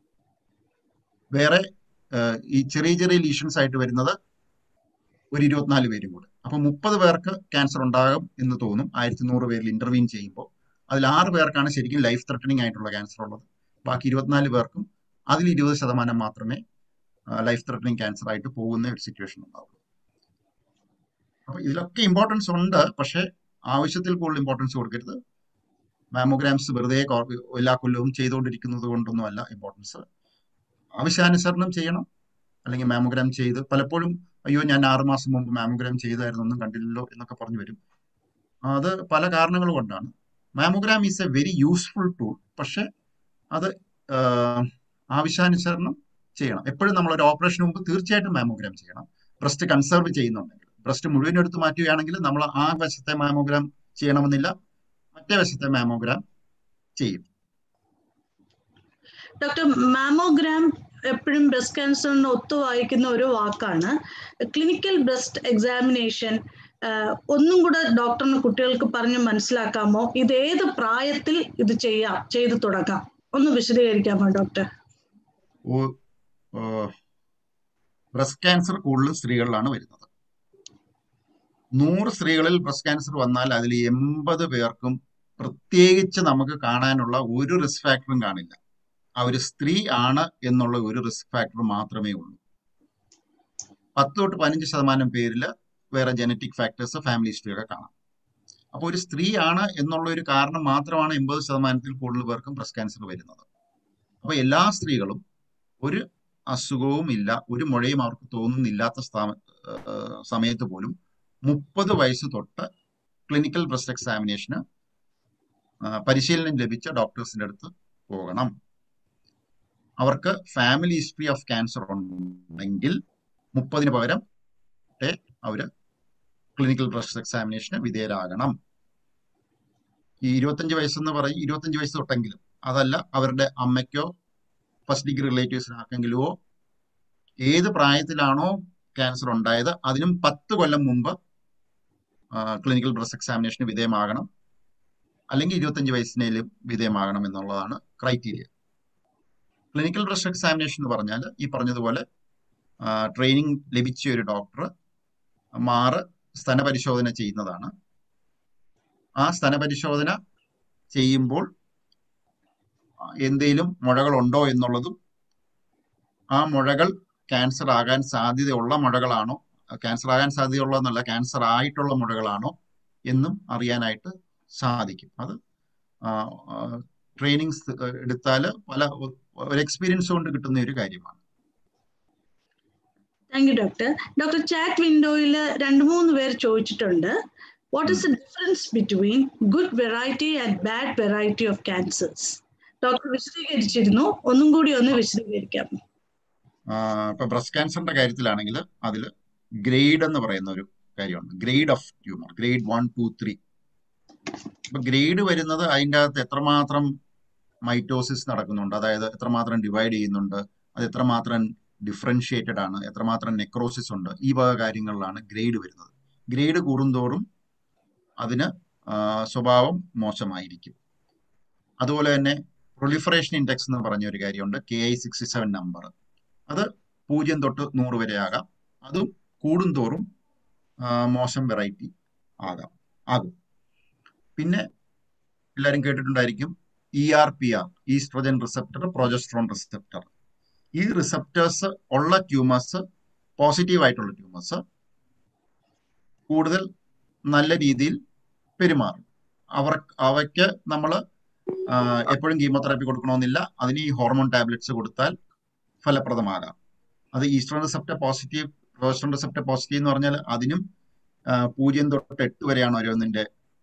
വേറെ ഏഹ്, ഈ ചെറിയ ചെറിയ ലീഷൻസ് ആയിട്ട് വരുന്നത് ഒരു ഇരുപത്തിനാല് പേരും കൂടെ അപ്പൊ മുപ്പത് പേർക്ക് ക്യാൻസർ ഉണ്ടാകും എന്ന് തോന്നും ആയിരത്തി നൂറ് പേരിൽ ഇന്റർവീൻ ചെയ്യുമ്പോൾ അതിൽ ആറ് പേർക്കാണ് ശരിക്കും ലൈഫ് ത്രെട്ടനിങ് ആയിട്ടുള്ള ക്യാൻസർ ഉള്ളത് ബാക്കി ഇരുപത്തിനാല് പേർക്കും അതിൽ ഇരുപത് ശതമാനം മാത്രമേ ലൈഫ് ത്രെട്ടനിങ് ക്യാൻസർ ആയിട്ട് പോകുന്ന ഒരു സിറ്റുവേഷൻ ഉണ്ടാവുള്ളൂ അപ്പൊ ഇതിലൊക്കെ ഇമ്പോർട്ടൻസ് ഉണ്ട് പക്ഷെ ആവശ്യത്തിൽ കൂടുതൽ ഇമ്പോർട്ടൻസ് കൊടുക്കരുത് മാമോഗ്രാംസ് വെറുതെ കോ- എല്ലാ കൊല്ലവും ചെയ്തുകൊണ്ടിരിക്കുന്നത് കൊണ്ടൊന്നും അല്ല ഇമ്പോർട്ടൻസ് ആവശ്യാനുസരണം ചെയ്യണം അല്ലെങ്കിൽ മാമോഗ്രാം ചെയ്ത് പലപ്പോഴും അയ്യോ ഞാൻ ആറ് മാസം മുമ്പ് മാമോഗ്രാം ചെയ്തായിരുന്നു ഒന്നും കണ്ടില്ലല്ലോ എന്നൊക്കെ പറഞ്ഞു വരും അത് പല കാരണങ്ങൾ കൊണ്ടാണ് mammogram is a very useful tool പക്ഷെ അത് ആഹ്, ആവശ്യാനുസരണം ചെയ്യണം എപ്പോഴും നമ്മൾ ഒരു ഓപ്പറേഷൻ മുമ്പ് തീർച്ചയായിട്ടും മാമോഗ്രാം ചെയ്യണം ബ്രസ്റ്റ് കൺസർവ് ചെയ്യുന്നുണ്ടെങ്കിൽ ബ്രസ്റ്റ് മുഴുവൻ എടുത്ത് മാറ്റുകയാണെങ്കിൽ നമ്മൾ ആ വശത്തെ മാമോഗ്രാം ചെയ്യണമെന്നില്ല മറ്റേ വശത്തെ മാമോഗ്രാം ചെയ്യും ഡോക്ടർ മാമോഗ്രാം എപ്പോഴും ബ്രസ്റ്റ് ക്യാൻസറിന് ഒത്തു വായിക്കുന്ന ഒരു വാക്കാണ് ക്ലിനിക്കൽ ബ്രസ്റ്റ് എക്സാമിനേഷൻ ഒന്നും കൂടെ ഡോക്ടറിന് കുട്ടികൾക്ക് പറഞ്ഞ് മനസ്സിലാക്കാമോ ഇത് ഏത് പ്രായത്തിൽ ഇത് ചെയ്യാം ചെയ്തു തുടങ്ങാം ഒന്ന് വിശദീകരിക്കാമോ ഡോക്ടർ ബ്രസ്റ്റ് ക്യാൻസർ കൂടുതലും സ്ത്രീകളിലാണ് വരുന്നത് നൂറ് സ്ത്രീകളിൽ ബ്രസ്റ്റ് ക്യാൻസർ വന്നാൽ അതിൽ എൺപത് പേർക്കും പ്രത്യേകിച്ച് നമുക്ക് കാണാനുള്ള ഒരു റിസ്ക് ഫാക്ടറും കാണില്ല ആ ഒരു സ്ത്രീ ആണ് എന്നുള്ള ഒരു റിസ്ക് ഫാക്ടർ മാത്രമേ ഉള്ളൂ പത്ത് തൊട്ട് പതിനഞ്ച് ശതമാനം പേരിൽ വേറെ ജനറ്റിക് ഫാക്ടേഴ്സ് ഫാമിലി ഹിസ്റ്ററി ഒക്കെ കാണാം അപ്പോൾ ഒരു സ്ത്രീ ആണ് എന്നുള്ള ഒരു കാരണം മാത്രമാണ് എൺപത് ശതമാനത്തിൽ കൂടുതൽ പേർക്കും ബ്രസ്റ്റ് ക്യാൻസർ വരുന്നത് അപ്പോൾ എല്ലാ സ്ത്രീകളും ഒരു അസുഖവും ഇല്ല ഒരു മുഴയും അവർക്ക് തോന്നുന്നില്ലാത്ത സ്ഥാ- ഏഹ് സമയത്ത് പോലും മുപ്പത് വയസ്സ് തൊട്ട് ക്ലിനിക്കൽ ബ്രസ്റ്റ് എക്സാമിനേഷന് പരിശീലനം ലഭിച്ച ഡോക്ടേഴ്സിന്റെ അടുത്ത് പോകണം അവർക്ക് ഫാമിലി ഹിസ്റ്ററി ഓഫ് ക്യാൻസർ ഉണ്ടെങ്കിൽ മുപ്പതിന് പകരം ഏ, അവര് ക്ലിനിക്കൽ ബ്രസ്റ്റ് എക്സാമിനേഷന് വിധേയരാകണം ഈ ഇരുപത്തഞ്ച് വയസ്സെന്ന് പറയും ഇരുപത്തഞ്ച് വയസ്സ് തൊട്ടെങ്കിലും അതല്ല അവരുടെ അമ്മയ്ക്കോ ഫസ്റ്റ് ഡിഗ്രി റിലേറ്റീവ്സിനാർക്കെങ്കിലുമോ ഏത് പ്രായത്തിലാണോ ക്യാൻസർ ഉണ്ടായത് അതിനും പത്ത് കൊല്ലം മുമ്പ് ക്ലിനിക്കൽ ബ്രസ്റ്റ് എക്സാമിനേഷന് വിധേയമാകണം അല്ലെങ്കിൽ ഇരുപത്തഞ്ച് വയസ്സിനേലും വിധേയമാകണം എന്നുള്ളതാണ് ക്രൈറ്റീരിയ ക്ലിനിക്കൽ ബ്രസ്റ്റ് എക്സാമിനേഷൻ എന്ന് പറഞ്ഞാൽ ഈ പറഞ്ഞതുപോലെ ട്രെയിനിങ് ലഭിച്ച ഒരു ഡോക്ടർ മാറ് സ്തനപരിശോധന ചെയ്യുന്നതാണ് ആ സ്തനപരിശോധന ചെയ്യുമ്പോൾ എന്തെങ്കിലും മുഴകളുണ്ടോ എന്നുള്ളതും ആ മുഴകൾ ക്യാൻസർ ആകാൻ സാധ്യതയുള്ള മുഴകളാണോ ക്യാൻസർ ആകാൻ സാധ്യതയുള്ളതെന്നല്ല ക്യാൻസർ ആയിട്ടുള്ള മുഴകളാണോ എന്നും അറിയാനായിട്ട് സാധിക്കും അത് ട്രെയിനിങ് എടുത്താൽ പല ഒരു എക്സ്പീരിയൻസ് കൊണ്ട് കിട്ടുന്ന ഒരു കാര്യമാണ് thank you doctor doctor chat വിൻഡോയിൽ രണ്ട് മൂന്ന് പേർ ചോദിച്ചിട്ടുണ്ട് what is the difference between good variety and bad variety of cancers doctor വിശദീകരിച്ചിരുന്നു ഒന്നും കൂടി ഒന്ന് വിശദീകരിക്കാം ഇപ്പൊ ബ്രസ്റ്റ് ക്യാൻസറിന്റെ കാര്യത്തിലാണെങ്കിൽ അതിൽ ഗ്രേഡ് എന്ന് പറയുന്ന ഒരു കാര്യമുണ്ട് grade of tumour grade one two three ഇപ്പൊ ഗ്രേഡ് വരുന്നത് അതിൻ്റെ അകത്ത് എത്രമാത്രം മൈറ്റോസിസ് നടക്കുന്നുണ്ട് അതായത് എത്രമാത്രം ഡിവൈഡ് ചെയ്യുന്നുണ്ട് അത് എത്രമാത്രം ഡിഫറൻഷിയേറ്റഡ് ആണ് എത്രമാത്രം നെക്രോസിസ് ഉണ്ട് ഈ വക കാര്യങ്ങളിലാണ് ഗ്രേഡ് വരുന്നത് ഗ്രേഡ് കൂടുന്തോറും അതിന് സ്വഭാവം മോശമായിരിക്കും അതുപോലെ തന്നെ പ്രൊലിഫറേഷൻ ഇൻഡെക്സ് എന്ന് പറഞ്ഞ ഒരു കാര്യമുണ്ട് K I sixty seven number അത് പൂജ്യം തൊട്ട് നൂറ് വരെ ആകാം അതും കൂടുന്തോറും മോശം വെറൈറ്റി ആകാം ആകും പിന്നെ എല്ലാവരും കേട്ടിട്ടുണ്ടായിരിക്കും E R P R oestrogen receptor progesterone receptor ഈ റിസപ്റ്റേഴ്സ് ഉള്ള ട്യൂമേഴ്സ് പോസിറ്റീവ് ആയിട്ടുള്ള ട്യൂമേഴ്സ് കൂടുതൽ നല്ല രീതിയിൽ പെരുമാറും അവർ അവയ്ക്ക് നമ്മൾ എപ്പോഴും കീമോതെറാപ്പി കൊടുക്കണമെന്നില്ല അതിന് ഈ ഹോർമോൺ ടാബ്ലറ്റ്സ് കൊടുത്താൽ ഫലപ്രദമാകാം അത് oestrone receptor positive progesterone receptor positive എന്ന് പറഞ്ഞാൽ അതിനും പൂജ്യം തൊട്ട് എട്ട് വരെയാണ് ഓരോന്നിന്റെ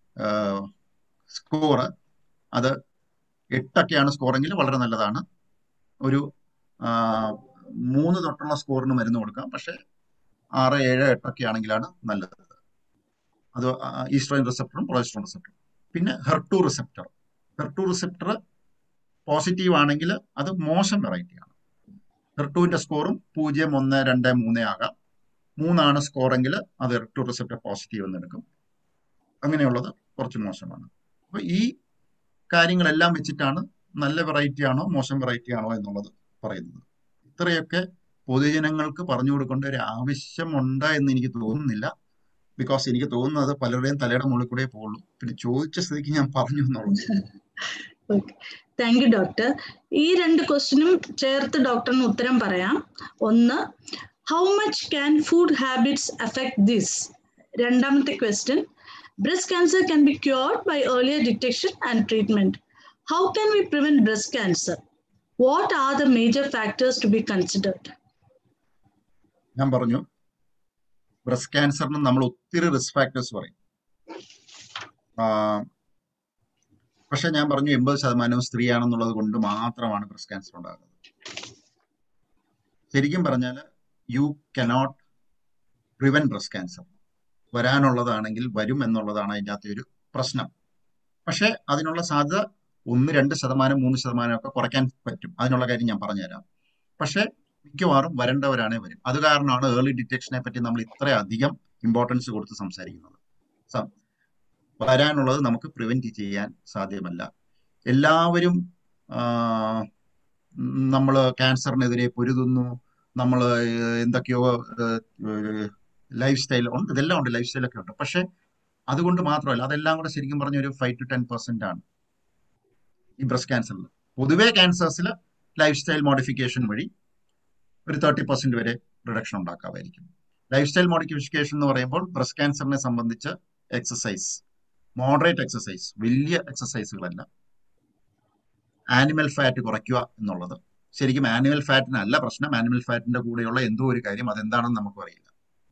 സ്കോർ അത് എട്ടൊക്കെയാണ് സ്കോറെങ്കിൽ വളരെ നല്ലതാണ് ഒരു മൂന്ന് തൊട്ടുള്ള സ്കോറിന് മരുന്ന് കൊടുക്കാം പക്ഷെ ആറ് ഏഴ് എട്ടൊക്കെ ആണെങ്കിലാണ് നല്ലത് അത് ഈസ്ട്രോയിൻ റിസപ്റ്ററും പ്രൊജസ്ട്രോൺ റിസപ്റ്ററും പിന്നെ ഹെർട്ടു റിസപ്റ്റർ ഹെർട്ടു റിസപ്റ്റർ പോസിറ്റീവ് ആണെങ്കിൽ അത് മോശം വെറൈറ്റിയാണ് ഹെർട്ടുവിന്റെ സ്കോറും പൂജ്യം ഒന്ന് രണ്ട് മൂന്ന് ആകാം മൂന്നാണ് സ്കോറെങ്കിൽ അത് ഹെർട്ടു റിസപ്റ്റർ പോസിറ്റീവ് എന്ന് എടുക്കും അങ്ങനെയുള്ളത് കുറച്ച് മോശമാണ് അപ്പൊ ഈ കാര്യങ്ങളെല്ലാം വെച്ചിട്ടാണ് നല്ല വെറൈറ്റി ആണോ മോശം വെറൈറ്റി ആണോ എന്നുള്ളത് പറയുന്നത് ഇത്രയൊക്കെ പൊതുജനങ്ങൾക്ക് പറഞ്ഞു കൊടുക്കേണ്ട ഒരു ആവശ്യമുണ്ട് എന്ന് എനിക്ക് തോന്നുന്നില്ല ബിക്കോസ് എനിക്ക് തോന്നുന്നത് പലരുടെയും തലയുടെ മുകളിൽ കൂടെ പോകുള്ളൂ പിന്നെ ചോദിച്ച സ്ഥിതിക്ക് ഞാൻ പറഞ്ഞു എന്നുള്ളത് താങ്ക് യു ഡോക്ടർ ഈ രണ്ട് ക്വസ്റ്റിനും ചേർത്ത് ഡോക്ടറിന് ഉത്തരം പറയാം ഒന്ന് how much can food habits affect this രണ്ടാമത്തെ question breast cancer can be cured by earlier detection and treatment. How can we prevent breast cancer? What are the major factors to be considered? ഞാൻ പറഞ്ഞു ബ്രസ്റ്റ് ക്യാൻസറിന് നമ്മൾ ഒത്തിരി റിസ്ക് ഫാക്ടേഴ്സ് പറയും പക്ഷെ ഞാൻ പറഞ്ഞു എൺപത് ശതമാനവും സ്ത്രീയാണെന്നുള്ളത് കൊണ്ട് മാത്രമാണ് ബ്രസ്റ്റ് ക്യാൻസർ ഉണ്ടാകുന്നത് ശരിക്കും പറഞ്ഞാൽ you cannot prevent breast cancer വരാനുള്ളതാണെങ്കിൽ വരും എന്നുള്ളതാണ് അതിൻ്റെ അകത്തെ ഒരു പ്രശ്നം പക്ഷെ അതിനുള്ള സാധ്യത ഒന്ന് രണ്ട് ശതമാനം മൂന്ന് ശതമാനം ഒക്കെ കുറയ്ക്കാൻ പറ്റും അതിനുള്ള കാര്യം ഞാൻ പറഞ്ഞുതരാം പക്ഷെ മിക്കവാറും വരേണ്ടവരാണേ വരും അത് കാരണമാണ് ഏർലി ഡിറ്റക്ഷനെ പറ്റി നമ്മൾ ഇത്രയധികം ഇമ്പോർട്ടൻസ് കൊടുത്ത് സംസാരിക്കുന്നത് വരാനുള്ളത് നമുക്ക് പ്രിവെന്റ് ചെയ്യാൻ സാധ്യമല്ല എല്ലാവരും നമ്മൾ ക്യാൻസറിനെതിരെ പൊരുതുന്നു നമ്മൾ എന്തൊക്കെയോ ലൈഫ് സ്റ്റൈൽ ഉണ്ട് ഇതെല്ലാം ഉണ്ട് ലൈഫ് സ്റ്റൈലൊക്കെ ഉണ്ട് പക്ഷെ അതുകൊണ്ട് മാത്രമല്ല അതെല്ലാം കൂടെ ശരിക്കും പറഞ്ഞ ഒരു ഫൈവ് ടു ടെൻ പെർസെന്റ് ആണ് ഈ ബ്രസ്റ്റ് ക്യാൻസറിൽ പൊതുവേ ക്യാൻസേഴ്സിൽ ലൈഫ് സ്റ്റൈൽ മോഡിഫിക്കേഷൻ വഴി ഒരു തേർട്ടി പെർസെന്റ് വരെ റിഡക്ഷൻ ഉണ്ടാക്കാമായിരിക്കും ലൈഫ് സ്റ്റൈൽ മോഡിഫിക്കേഷൻ എന്ന് പറയുമ്പോൾ ബ്രസ്റ്റ് ക്യാൻസറിനെ സംബന്ധിച്ച് എക്സസൈസ് മോഡറേറ്റ് എക്സസൈസ് വലിയ എക്സസൈസുകളല്ല ആനിമൽ ഫാറ്റ് കുറയ്ക്കുക എന്നുള്ളത് ശരിക്കും ആനിമൽ ഫാറ്റിനല്ല പ്രശ്നം ആനിമൽ ഫാറ്റിന്റെ കൂടെയുള്ള എന്തോ ഒരു കാര്യം അതെന്താണെന്ന് നമുക്കും അറിയില്ല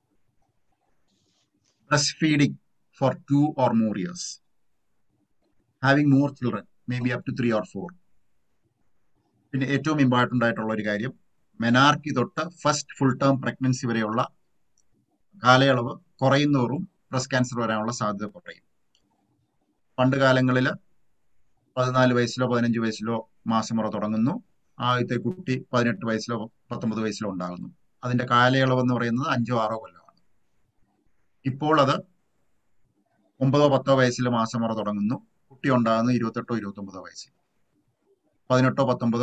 breastfeeding for two or more years, having more children, maybe up to three or four. പിന്നെ ഏറ്റവും ഇമ്പോർട്ടൻ്റ് ആയിട്ടുള്ള ഒരു കാര്യം മെനാർക്കി തൊട്ട് ഫസ്റ്റ് ഫുൾ ടേം പ്രഗ്നൻസി വരെയുള്ള കാലയളവ് കുറയുന്നതോറും ബ്രസ്റ്റ് ക്യാൻസർ വരാനുള്ള സാധ്യത കുറയും പണ്ട് കാലങ്ങളിൽ പതിനാല് വയസ്സിലോ പതിനഞ്ച് വയസ്സിലോ മാസമുറ തുടങ്ങുന്നു ആദ്യത്തെ കുട്ടി പതിനെട്ട് വയസ്സിലോ പത്തൊമ്പത് വയസ്സിലോ ഉണ്ടാകുന്നു അതിന്റെ കാലയളവ് എന്ന് പറയുന്നത് അഞ്ചോ ആറോ കൊല്ലമാണ് ഇപ്പോൾ അത് ഒമ്പതോ പത്തോ വയസ്സിൽ മാസമുറ തുടങ്ങുന്നു കുട്ടി ഉണ്ടാകുന്നത് ഇരുപത്തെട്ടോ ഇരുപത്തൊമ്പതോ വയസ്സിൽ പതിനെട്ടോ പത്തൊമ്പതോ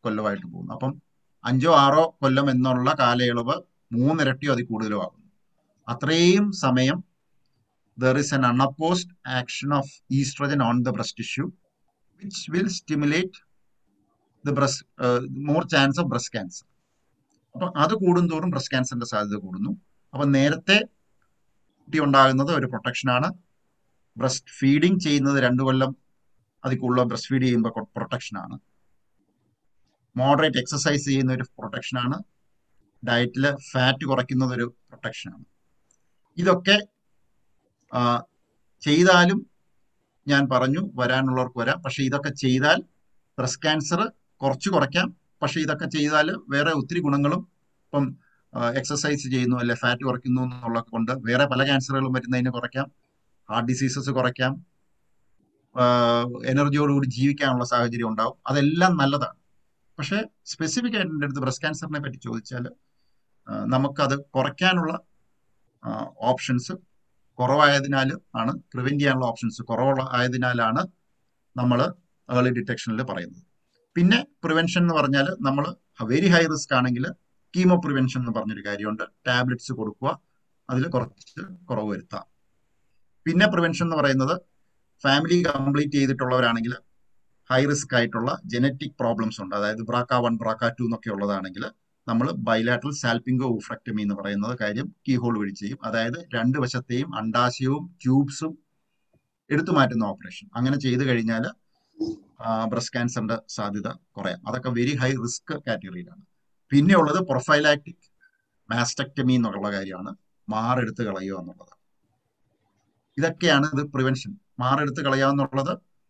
കൊല്ലമായിട്ട് പോകുന്നു അപ്പം അഞ്ചോ ആറോ കൊല്ലം എന്നുള്ള കാലയളവ് മൂന്നിരട്ടിയോ അതിൽ കൂടുതലോ ആകുന്നു അത്രയും സമയം there is an unopposed action of estrogen on the breast tissue which will stimulate the breast uh, more chance of breast cancer അപ്പൊ അത് കൂടുന്തോറും ബ്രസ്റ്റ് ക്യാൻസറിന്റെ സാധ്യത കൂടുന്നു അപ്പൊ നേരത്തെ കുട്ടി ഉണ്ടാകുന്നത് ഒരു പ്രൊട്ടക്ഷനാണ് ബ്രസ്റ്റ് ഫീഡിങ് ചെയ്യുന്നത് രണ്ടു കൊല്ലം അതിൽ കൂടുതൽ ബ്രസ്റ്റ് ഫീഡ് ചെയ്യുമ്പോൾ പ്രൊട്ടക്ഷനാണ് മോഡറേറ്റ് എക്സസൈസ് ചെയ്യുന്ന ഒരു പ്രൊട്ടക്ഷനാണ് ഡയറ്റിൽ ഫാറ്റ് കുറയ്ക്കുന്നത് ഒരു പ്രൊട്ടക്ഷനാണ് ഇതൊക്കെ ആ, ചെയ്താലും ഞാൻ പറഞ്ഞു വരാനുള്ളവർക്ക് വരാം പക്ഷെ ഇതൊക്കെ ചെയ്താൽ ബ്രസ്റ്റ് ക്യാൻസർ കുറച്ച് കുറയ്ക്കാം പക്ഷെ ഇതൊക്കെ ചെയ്താൽ വേറെ ഒത്തിരി ഗുണങ്ങളും ഇപ്പം എക്സസൈസ് ചെയ്യുന്നു അല്ലെ ഫാറ്റ് കുറയ്ക്കുന്നു എന്നുള്ള കൊണ്ട് വേറെ പല ക്യാൻസറുകളും വരുന്നതിന് കുറയ്ക്കാം ഹാർട്ട് ഡിസീസസ് കുറയ്ക്കാം എനർജിയോടുകൂടി ജീവിക്കാനുള്ള സാഹചര്യം ഉണ്ടാവും അതെല്ലാം നല്ലതാണ് പക്ഷെ സ്പെസിഫിക് ആയിട്ട് എൻ്റെ അടുത്ത് ബ്രസ്റ്റ് ക്യാൻസറിനെ പറ്റി ചോദിച്ചാൽ നമുക്കത് കുറയ്ക്കാനുള്ള ഓപ്ഷൻസ് കുറവായതിനാൽ ആണ് പ്രിവെന്റ് ചെയ്യാനുള്ള ഓപ്ഷൻസ് കുറവായതിനാലാണ് നമ്മൾ ഏർലി ഡിറ്റക്ഷനിൽ പറയുന്നത് പിന്നെ പ്രിവെൻഷൻ എന്ന് പറഞ്ഞാൽ നമ്മൾ വെരി ഹൈ റിസ്ക് ആണെങ്കിൽ കീമോ പ്രിവെൻഷൻ എന്ന് പറഞ്ഞൊരു കാര്യമുണ്ട് ടാബ്ലറ്റ്സ് കൊടുക്കുക അതിൽ കുറച്ച് കുറവ് വരുത്താം പിന്നെ പ്രിവെൻഷൻ എന്ന് പറയുന്നത് ഫാമിലി കംപ്ലീറ്റ് ചെയ്തിട്ടുള്ളവരാണെങ്കിൽ ഹൈ റിസ്ക് ആയിട്ടുള്ള ജനറ്റിക് പ്രോബ്ലംസ് ഉണ്ട് അതായത് ബ്രാക്ക വൺ ബ്രാക്ക ടു എന്നൊക്കെ ഉള്ളതാണെങ്കിൽ നമ്മൾ ബൈലാറ്ററൽ സാൽപിംഗോ ഊഫ്രക്ടമി എന്ന് പറയുന്നത് കാര്യം കീ ഹോൾ വഴി ചെയ്യും അതായത് രണ്ട് വശത്തെയും അണ്ടാശയവും ട്യൂബ്സും എടുത്തു മാറ്റുന്ന ഓപ്പറേഷൻ അങ്ങനെ ചെയ്തു കഴിഞ്ഞാൽ ബ്രസ്റ്റ് ക്യാൻസറിന്റെ സാധ്യത കുറയാം അതൊക്കെ വെരി ഹൈ റിസ്ക് കാറ്റഗറിയിലാണ് പിന്നെ ഉള്ളത് പ്രൊഫൈലാക്ടിക് മാസ്റ്റക്ടമി എന്നുള്ള കാര്യമാണ് മാറെടുത്ത് കളയുക എന്നുള്ളത് ഇതൊക്കെയാണ് ഇത് പ്രിവെൻഷൻ മാറെടുത്ത് കളയുക എന്നുള്ളത്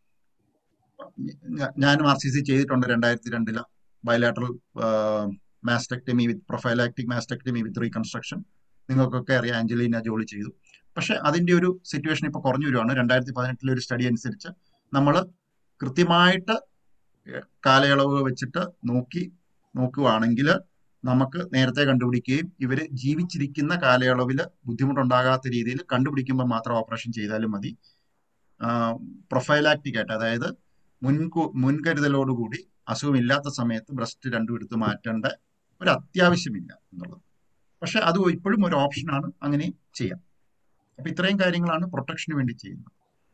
ഞാനും ആർ സി സി ചെയ്തിട്ടുണ്ട് രണ്ടായിരത്തി രണ്ടില് bilateral mastectomy with prophylactic mastectomy with reconstruction നിങ്ങൾക്കൊക്കെ അറിയാം ആഞ്ചലീന ജോളി ചെയ്തു പക്ഷെ അതിന്റെ ഒരു സിറ്റുവേഷൻ ഇപ്പൊ കുറഞ്ഞു വരുവാണ് രണ്ടായിരത്തി പതിനെട്ടിലെ ഒരു സ്റ്റഡി അനുസരിച്ച് നമ്മൾ കൃത്യമായിട്ട് കാലയളവ് വെച്ചിട്ട് നോക്കി നോക്കുവാണെങ്കിൽ നമുക്ക് നേരത്തെ കണ്ടുപിടിക്കുകയും ഇവര് ജീവിച്ചിരിക്കുന്ന കാലയളവിൽ ബുദ്ധിമുട്ടുണ്ടാകാത്ത രീതിയിൽ കണ്ടുപിടിക്കുമ്പോൾ മാത്രം ഓപ്പറേഷൻ ചെയ്താലും മതി പ്രൊഫൈലാക്ടിക് ആയിട്ട് അതായത് മുൻകു മുൻകരുതലോടുകൂടി അസുഖമില്ലാത്ത സമയത്ത് ബ്രസ്റ്റ് രണ്ടും എടുത്ത് മാറ്റേണ്ട ഒരു അത്യാവശ്യമില്ല എന്നുള്ളത് പക്ഷെ അത് ഇപ്പോഴും ഒരു ഓപ്ഷനാണ് അങ്ങനെ ചെയ്യാം അപ്പൊ ഇത്രയും കാര്യങ്ങളാണ് പ്രൊട്ടക്ഷന് വേണ്ടി ചെയ്യുന്നത്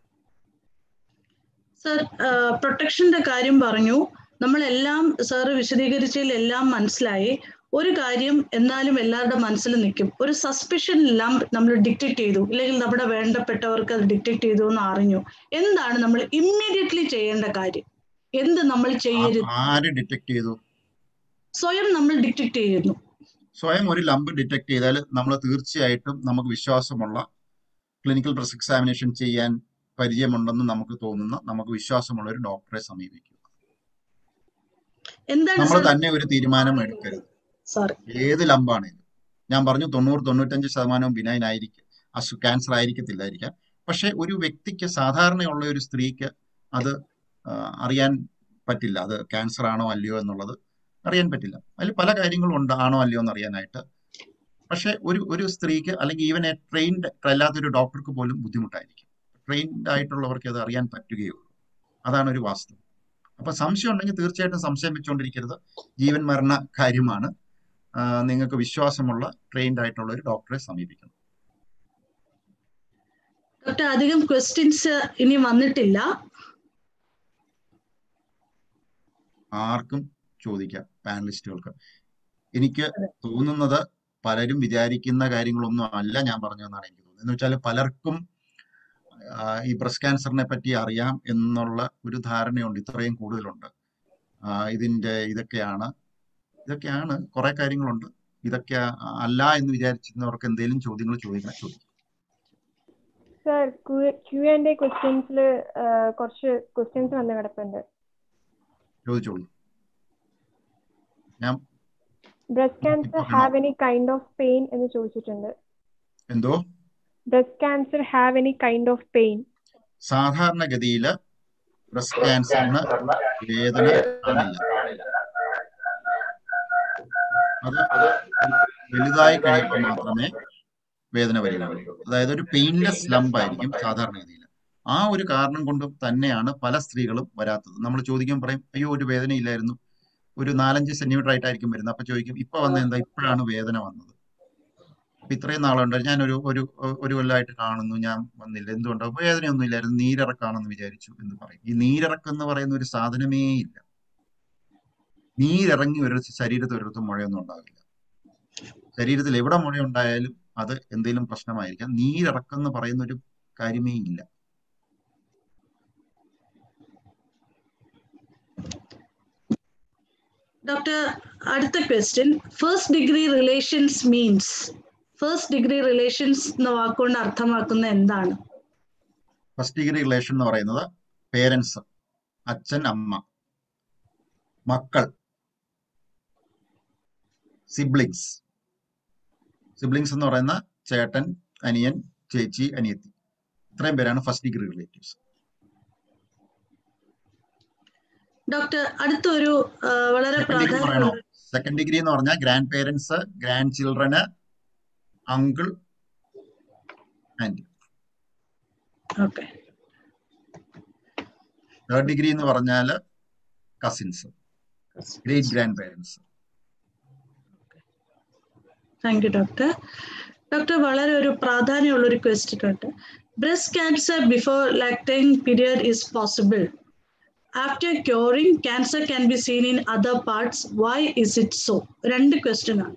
സർ പ്രൊട്ടക്ഷന്റെ കാര്യം പറഞ്ഞു നമ്മളെല്ലാം സാറ് വിശദീകരിച്ചതിലെല്ലാം മനസ്സിലായി ഒരു കാര്യം എന്നാലും എല്ലാവരുടെ മനസ്സിൽ നിൽക്കും ഒരു സസ്പിഷൻ എല്ലാം നമ്മൾ ഡിക്റ്റേറ്റ് ചെയ്തു ഇല്ലെങ്കിൽ നമ്മുടെ വേണ്ടപ്പെട്ടവർക്ക് അത് ഡിക്റ്റേറ്റ് ചെയ്തു എന്ന് അറിഞ്ഞു എന്താണ് നമ്മൾ ഇമ്മീഡിയറ്റ്ലി ചെയ്യേണ്ട കാര്യം എന്ത് നമ്മൾ ചെയ്യരുത് ആര് ഡിറ്റക്ട് ചെയ്തു സ്വയം നമ്മൾ ഡിക്റ്റേറ്റ് ചെയ്യുന്നു സ്വയം ഒരു ലംബ് ഡിറ്റക്ട് ചെയ്താൽ നമ്മൾ തീർച്ചയായിട്ടും നമുക്ക് വിശ്വാസമുള്ള ക്ലിനിക്കൽ ബ്രസ്റ്റ് എക്സാമിനേഷൻ ചെയ്യാൻ പരിചയമുണ്ടെന്ന് നമുക്ക് തോന്നുന്ന നമുക്ക് വിശ്വാസമുള്ള ഒരു ഡോക്ടറെ സമീപിക്കുക എന്താണ് നമ്മൾ സർ തന്നെ ഒരു തീരുമാനം എടുക്കരുത് സോറി ഏത് ലംബാണേലും ഞാൻ പറഞ്ഞു തൊണ്ണൂറ് തൊണ്ണൂറ്റഞ്ച് ശതമാനവും ബിനൈൻ ആയിരിക്കും അസു ക്യാൻസർ ആയിരിക്കത്തില്ലായിരിക്കാം പക്ഷെ ഒരു വ്യക്തിക്ക് സാധാരണയുള്ള ഒരു സ്ത്രീക്ക് അത് ആ, അറിയാൻ പറ്റില്ല അത് ക്യാൻസർ ആണോ അല്ലയോ എന്നുള്ളത് അറിയാൻ പറ്റില്ല അതിൽ പല കാര്യങ്ങളും ഉണ്ട് ആണോ അല്ലയോ എന്ന് അറിയാനായിട്ട് പക്ഷെ ഒരു ഒരു സ്ത്രീക്ക് അല്ലെങ്കിൽ ഈവൻ എ ട്രെയിൻഡ് അല്ലാത്തൊരു ഡോക്ടർക്ക് പോലും ബുദ്ധിമുട്ടായിരിക്കും ട്രെയിൻഡ് ആയിട്ടുള്ളവർക്ക് അത് അറിയാൻ പറ്റുകയുള്ളൂ അതാണ് ഒരു വാസ്തവം അപ്പൊ സംശയം ഉണ്ടെങ്കിൽ തീർച്ചയായിട്ടും സംശയം വെച്ചുകൊണ്ടിരിക്കരുത് ജീവൻ മരണ കാര്യമാണ് ആ, നിങ്ങൾക്ക് വിശ്വാസമുള്ള ട്രെയിൻഡ് ആയിട്ടുള്ള ഒരു ഡോക്ടറെ സമീപിക്കണം ഡോക്ടർ അധികം ക്വസ്റ്റ്യൻസ് ഇനി വന്നിട്ടില്ല ആർക്കും ചോദിക്കാം പാനലിസ്റ്റുകൾക്ക് എനിക്ക് തോന്നുന്നത് പലരും വിചാരിക്കുന്ന കാര്യങ്ങളൊന്നും അല്ല ഞാൻ പറഞ്ഞതെന്നാണ് എനിക്ക് തോന്നുന്നത് എന്ന് വെച്ചാൽ പലർക്കും ആ, ഈ ബ്രസ്റ്റ് ക്യാൻസറിനെ പറ്റി അറിയാം എന്നുള്ള ഒരു ധാരണയുണ്ട് ഇത്രയും കൂടുതലുണ്ട് ആ, ഇതിന്റെ ഇതൊക്കെയാണ് ഇതൊക്കെയാണ് കുറെ കാര്യങ്ങളുണ്ട് ഇതൊക്കെ അല്ല എന്ന് വിചാരിച്ചിരുന്നവർക്ക് എന്തെങ്കിലും ചോദ്യങ്ങൾ ചോദിക്കണം ചോദിക്കും സർ ക്യു ആൻഡ് എ ക്വസ്റ്റ്യൻസിൽ കുറച്ച് ക്വസ്റ്റ്യൻസ് വന്ന് കിടപ്പുണ്ട് ചോദിച്ചോളൂ ഞാൻ ബ്രസ്റ്റ് ക്യാൻസർ ഇപ്പൊ have any kind of pain എന്ന് ചോദിച്ചിട്ടുണ്ട് എന്തോ breast cancer have any kind of pain സാധാരണഗതിയിൽ ബ്രസ്റ്റ് ക്യാൻസറിന് വേദന കാണില്ല അത് വലുതായി കഴിയുമ്പോൾ മാത്രമേ വേദന വരികയുള്ളൂ അതായത് ഒരു പെയിൻലെസ് ലംബ് ആയിരിക്കും സാധാരണഗതിയിൽ ആ ഒരു കാരണം കൊണ്ട് തന്നെയാണ് പല സ്ത്രീകളും വരാത്തത് നമ്മൾ ചോദിക്കാൻ പറയും അയ്യോ ഒരു വേദനയില്ലായിരുന്നു ഒരു നാലഞ്ച് സെന്റിമീറ്റർ ആയിട്ടായിരിക്കും വരുന്നത് അപ്പൊ ചോദിക്കും ഇപ്പൊ വന്ന എന്താ ഇപ്പോഴാണ് വേദന വന്നത് അപ്പൊ ഇത്രയും നാളുണ്ട് ഞാൻ ഒരു ഒരു ഒരു കൊല്ലമായിട്ട് കാണുന്നു ഞാൻ വന്നില്ല എന്തുകൊണ്ടോ വേദനയൊന്നും ഇല്ലായിരുന്നു നീരിറക്കാണെന്ന് വിചാരിച്ചു എന്ന് പറയും ഈ നീരിറക്കം എന്ന് പറയുന്ന ഒരു സാധനമേ ഇല്ല നീരിറങ്ങി ഒരു ശരീരത്തിൽ ഒരിടത്തും മുഴയൊന്നും ഉണ്ടാവില്ല ശരീരത്തിൽ എവിടെ മുഴ ഉണ്ടായാലും അത് എന്തെങ്കിലും പ്രശ്നമായിരിക്കാം നീരിറക്കം എന്ന് പറയുന്ന ഒരു കാര്യമേ ഇല്ല ഡോക്ടർ അടുത്ത question first degree relations means first degree relations എന്ന വാക്കുകൊണ്ട് അർത്ഥമാക്കുന്ന എന്താണ് ഫസ്റ്റ് ഡിഗ്രി റിലേഷൻ എന്ന് പറയുന്നത് പേരൻസ് അച്ഛൻ അമ്മ മക്കൾ സിബ്ലിങ്സ് സിബ്ലിങ്സ് എന്ന് പറയുന്ന ചേട്ടൻ അനിയൻ ചേച്ചി അനിയത്തി ഇത്രയും പേരാണ് ഫസ്റ്റ് ഡിഗ്രി റിലേറ്റീവ്സ് ഡോക്ടർ അടുത്തൊരു ആ, വളരെ സെക്കൻഡ് ഡിഗ്രി പറയണോ പ്രാധാന്യമുള്ള സെക്കൻഡ് ഡിഗ്രി എന്ന് പറഞ്ഞാൽ grandparents grandchildren uncle and okay third degree എന്ന് പറഞ്ഞാൽ cousins great grandparents thank you doctor doctor വളരെ ഒരു പ്രാധാന്യമുള്ള ഒരു ക്വസ്റ്റ്യൻ ഉണ്ട് breast cancer before lactation period is possible after curing cancer can be seen in other parts why is it so രണ്ട് ക്വസ്റ്റ്യൻ ആണ്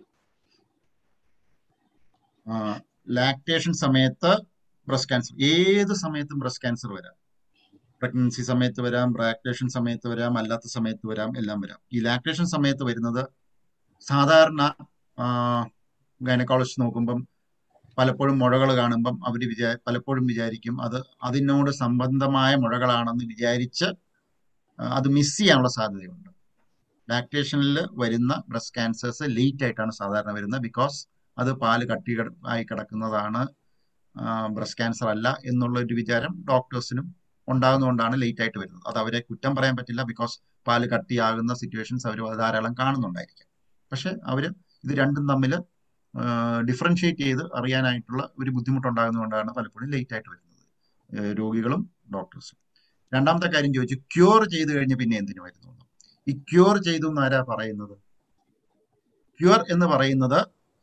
ലാക്ടേഷൻ സമയത്ത് ബ്രസ്റ്റ് ക്യാൻസർ ഏത് സമയത്തും ബ്രസ്റ്റ് ക്യാൻസർ വരാം പ്രഗ്നൻസി സമയത്ത് വരാം ലാക്ടേഷൻ സമയത്ത് വരാം അല്ലാത്ത സമയത്ത് വരാം എല്ലാം വരാം ഈ ലാക്ടേഷൻ സമയത്ത് വരുന്നത് സാധാരണ ഗൈനക്കോളജിസ്റ്റ് നോക്കുമ്പം പലപ്പോഴും മുഴകൾ കാണുമ്പം അവർ വിചാ പലപ്പോഴും വിചാരിക്കും അത് അതിനോട് സംബന്ധമായ മുഴകളാണെന്ന് വിചാരിച്ച് ആ, അത് മിസ് ചെയ്യാനുള്ള സാധ്യതയുണ്ട് ലാക്ടേഷനിൽ വരുന്ന ബ്രസ്റ്റ് ക്യാൻസേഴ്സ് ലേറ്റ് ആയിട്ടാണ് സാധാരണ വരുന്നത് ബിക്കോസ് അത് പാല് കട്ടി കിട- ആയി കിടക്കുന്നതാണ് ബ്രസ്റ്റ് ക്യാൻസർ അല്ല എന്നുള്ള ഒരു വിചാരം ഡോക്ടേഴ്സിനും ഉണ്ടാകുന്നതുകൊണ്ടാണ് ലേറ്റ് ആയിട്ട് വരുന്നത് അത് അവരെ കുറ്റം പറയാൻ പറ്റില്ല ബിക്കോസ് പാല് കട്ടിയാകുന്ന സിറ്റുവേഷൻസ് അവർ ധാരാളം കാണുന്നുണ്ടായിരിക്കാം പക്ഷെ അവർ ഇത് രണ്ടും തമ്മിൽ ഡിഫറൻഷിയേറ്റ് ചെയ്ത് അറിയാനായിട്ടുള്ള ഒരു ബുദ്ധിമുട്ടുണ്ടാകുന്നതുകൊണ്ടാണ് പലപ്പോഴും ലേറ്റ് ആയിട്ട് വരുന്നത് ഏഹ് രോഗികളും ഡോക്ടേഴ്സും രണ്ടാമത്തെ കാര്യം ചോദിച്ചു ക്യൂർ ചെയ്ത് കഴിഞ്ഞ് പിന്നെ എന്തിനു വരുന്നു എന്ന്. ഈ ക്യൂർ ചെയ്തു എന്ന് ആരാ പറയുന്നത് ക്യൂർ എന്ന് പറയുന്നത്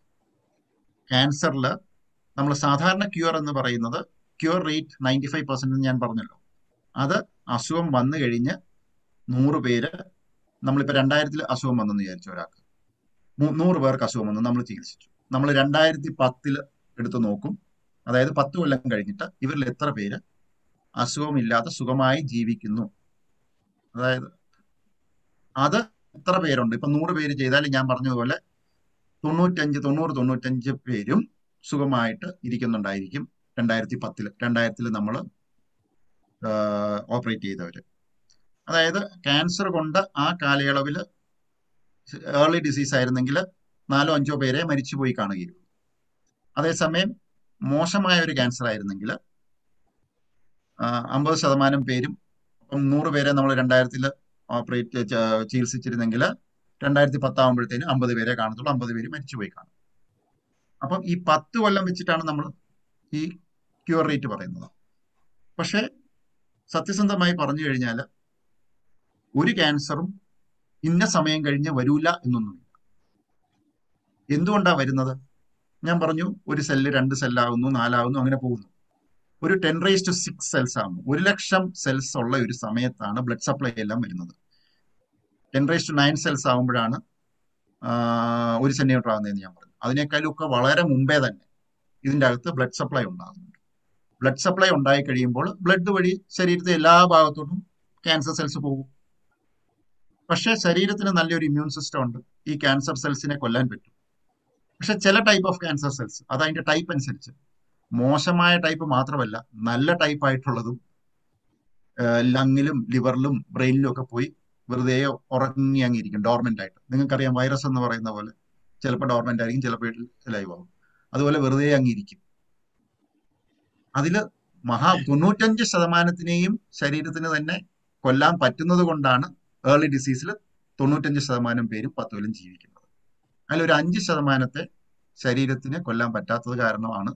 ക്യാൻസറിൽ നമ്മൾ സാധാരണ ക്യൂർ എന്ന് പറയുന്നത് cure rate ninety five percent ഞാൻ പറഞ്ഞല്ലോ അത് അസുഖം വന്നു കഴിഞ്ഞ് നൂറ് പേര് നമ്മളിപ്പോൾ രണ്ടായിരത്തിൽ അസുഖം വന്നെന്ന് വിചാരിച്ചു ഒരാൾക്ക് മൂ- നൂറ് പേർക്ക് അസുഖം വന്നു നമ്മൾ ചികിത്സിച്ചു നമ്മൾ രണ്ടായിരത്തി പത്തിൽ എടുത്ത് നോക്കും അതായത് പത്ത് കൊല്ലം കഴിഞ്ഞിട്ട് ഇവരിൽ എത്ര പേര് അസുഖമില്ലാതെ സുഖമായി ജീവിക്കുന്നു അതായത് അത് എത്ര പേരുണ്ട് ഇപ്പൊ നൂറ് പേര് ചെയ്താൽ ഞാൻ പറഞ്ഞതുപോലെ തൊണ്ണൂറ്റഞ്ച് തൊണ്ണൂറ് തൊണ്ണൂറ്റഞ്ച് പേരും സുഖമായിട്ട് ഇരിക്കുന്നുണ്ടായിരിക്കും രണ്ടായിരത്തി പത്തില് രണ്ടായിരത്തിൽ നമ്മൾ ഓപ്പറേറ്റ് ചെയ്തവര് അതായത് ക്യാൻസർ കൊണ്ട് ആ കാലയളവിൽ ഏർലി ഡിസീസ് ആയിരുന്നെങ്കിൽ നാലോ അഞ്ചോ പേരെ മരിച്ചുപോയി കാണുകയുള്ളൂ അതേസമയം മോശമായ ഒരു ക്യാൻസർ ആയിരുന്നെങ്കിൽ അമ്പത് ശതമാനം പേരും ഇപ്പം നൂറ് പേരെ നമ്മൾ രണ്ടായിരത്തിൽ ഓപ്പറേറ്റ് ചികിത്സിച്ചിരുന്നെങ്കിൽ രണ്ടായിരത്തി പത്താവുമ്പോഴത്തേനും അമ്പത് പേരെ കാണത്തുള്ളൂ അമ്പത് പേര് മരിച്ചുപോയി കാണും അപ്പം ഈ പത്ത് കൊല്ലം വെച്ചിട്ടാണ് നമ്മൾ ഈ ക്യൂർ റേറ്റ് പറയുന്നത് പക്ഷേ സത്യസന്ധമായി പറഞ്ഞു കഴിഞ്ഞാൽ ഒരു ക്യാൻസറും ഇന്ന സമയം കഴിഞ്ഞ് വരൂല എന്നൊന്നുമില്ല എന്തുകൊണ്ടാണ് വരുന്നത് ഞാൻ പറഞ്ഞു ഒരു സെല്ല് രണ്ട് സെല്ലാകുന്നു നാലാകുന്നു അങ്ങനെ പോകുന്നു ഒരു ten raise to six cells ആകുന്നു ഒരു ലക്ഷം സെൽസ് ഉള്ള ഒരു സമയത്താണ് ബ്ലഡ് സപ്ലൈ എല്ലാം വരുന്നത് ten raise to nine cells ആകുമ്പോഴാണ് ഒരു സെന്റിമീറ്റർ ആകുന്നതെന്ന് ഞാൻ പറഞ്ഞു അതിനേക്കാളും ഒക്കെ വളരെ മുമ്പേ തന്നെ ഇതിൻ്റെ അകത്ത് ബ്ലഡ് സപ്ലൈ ഉണ്ടാകുന്നുണ്ട് ബ്ലഡ് സപ്ലൈ ഉണ്ടായി കഴിയുമ്പോൾ ബ്ലഡ് വഴി ശരീരത്തെ എല്ലാ ഭാഗത്തോട്ടും ക്യാൻസർ സെൽസ് പോകും പക്ഷേ ശരീരത്തിന് നല്ലൊരു ഇമ്മ്യൂൺ സിസ്റ്റം ഉണ്ട് ഈ ക്യാൻസർ സെൽസിനെ കൊല്ലാൻ പറ്റും പക്ഷെ ചില ടൈപ്പ് ഓഫ് ക്യാൻസർ സെൽസ് അത് അതിന്റെ ടൈപ്പ് അനുസരിച്ച് മോശമായ ടൈപ്പ് മാത്രമല്ല നല്ല ടൈപ്പ് ആയിട്ടുള്ളതും ലങ്ങിലും ലിവറിലും ബ്രെയിനിലും ഒക്കെ പോയി വെറുതെ ഉറങ്ങി അങ്ങിരിക്കും ഡോർമെന്റ് ആയിട്ട് നിങ്ങൾക്കറിയാം വൈറസ് എന്ന് പറയുന്ന പോലെ ചിലപ്പോൾ ഡോർമെന്റ് ആയിരിക്കും ചിലപ്പോൾ ലൈവ് ആവും അതുപോലെ വെറുതെ അങ്ങിരിക്കും അതില് മഹാ തൊണ്ണൂറ്റഞ്ച് ശതമാനത്തിനെയും ശരീരത്തിന് തന്നെ കൊല്ലാൻ പറ്റുന്നത് കൊണ്ടാണ് ഏർലി ഡിസീസിൽ തൊണ്ണൂറ്റഞ്ച് ശതമാനം പേരും പത്ത് കൊല്ലം ജീവിക്കുന്നത് അതിലൊരു അഞ്ച് ശതമാനത്തെ ശരീരത്തിന് കൊല്ലാൻ പറ്റാത്തത് കാരണമാണ്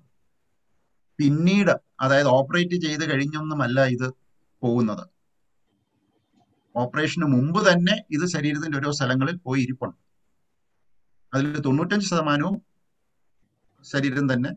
പിന്നീട് അതായത് ഓപ്പറേറ്റ് ചെയ്ത് കഴിഞ്ഞൊന്നുമല്ല ഇത് പോകുന്നത് ഓപ്പറേഷന് മുമ്പ് തന്നെ ഇത് ശരീരത്തിന്റെ ഓരോ സ്ഥലങ്ങളിൽ പോയി ഇരിപ്പുണ്ട് അതിൽ തൊണ്ണൂറ്റഞ്ച് ശതമാനവും ശരീരം തന്നെ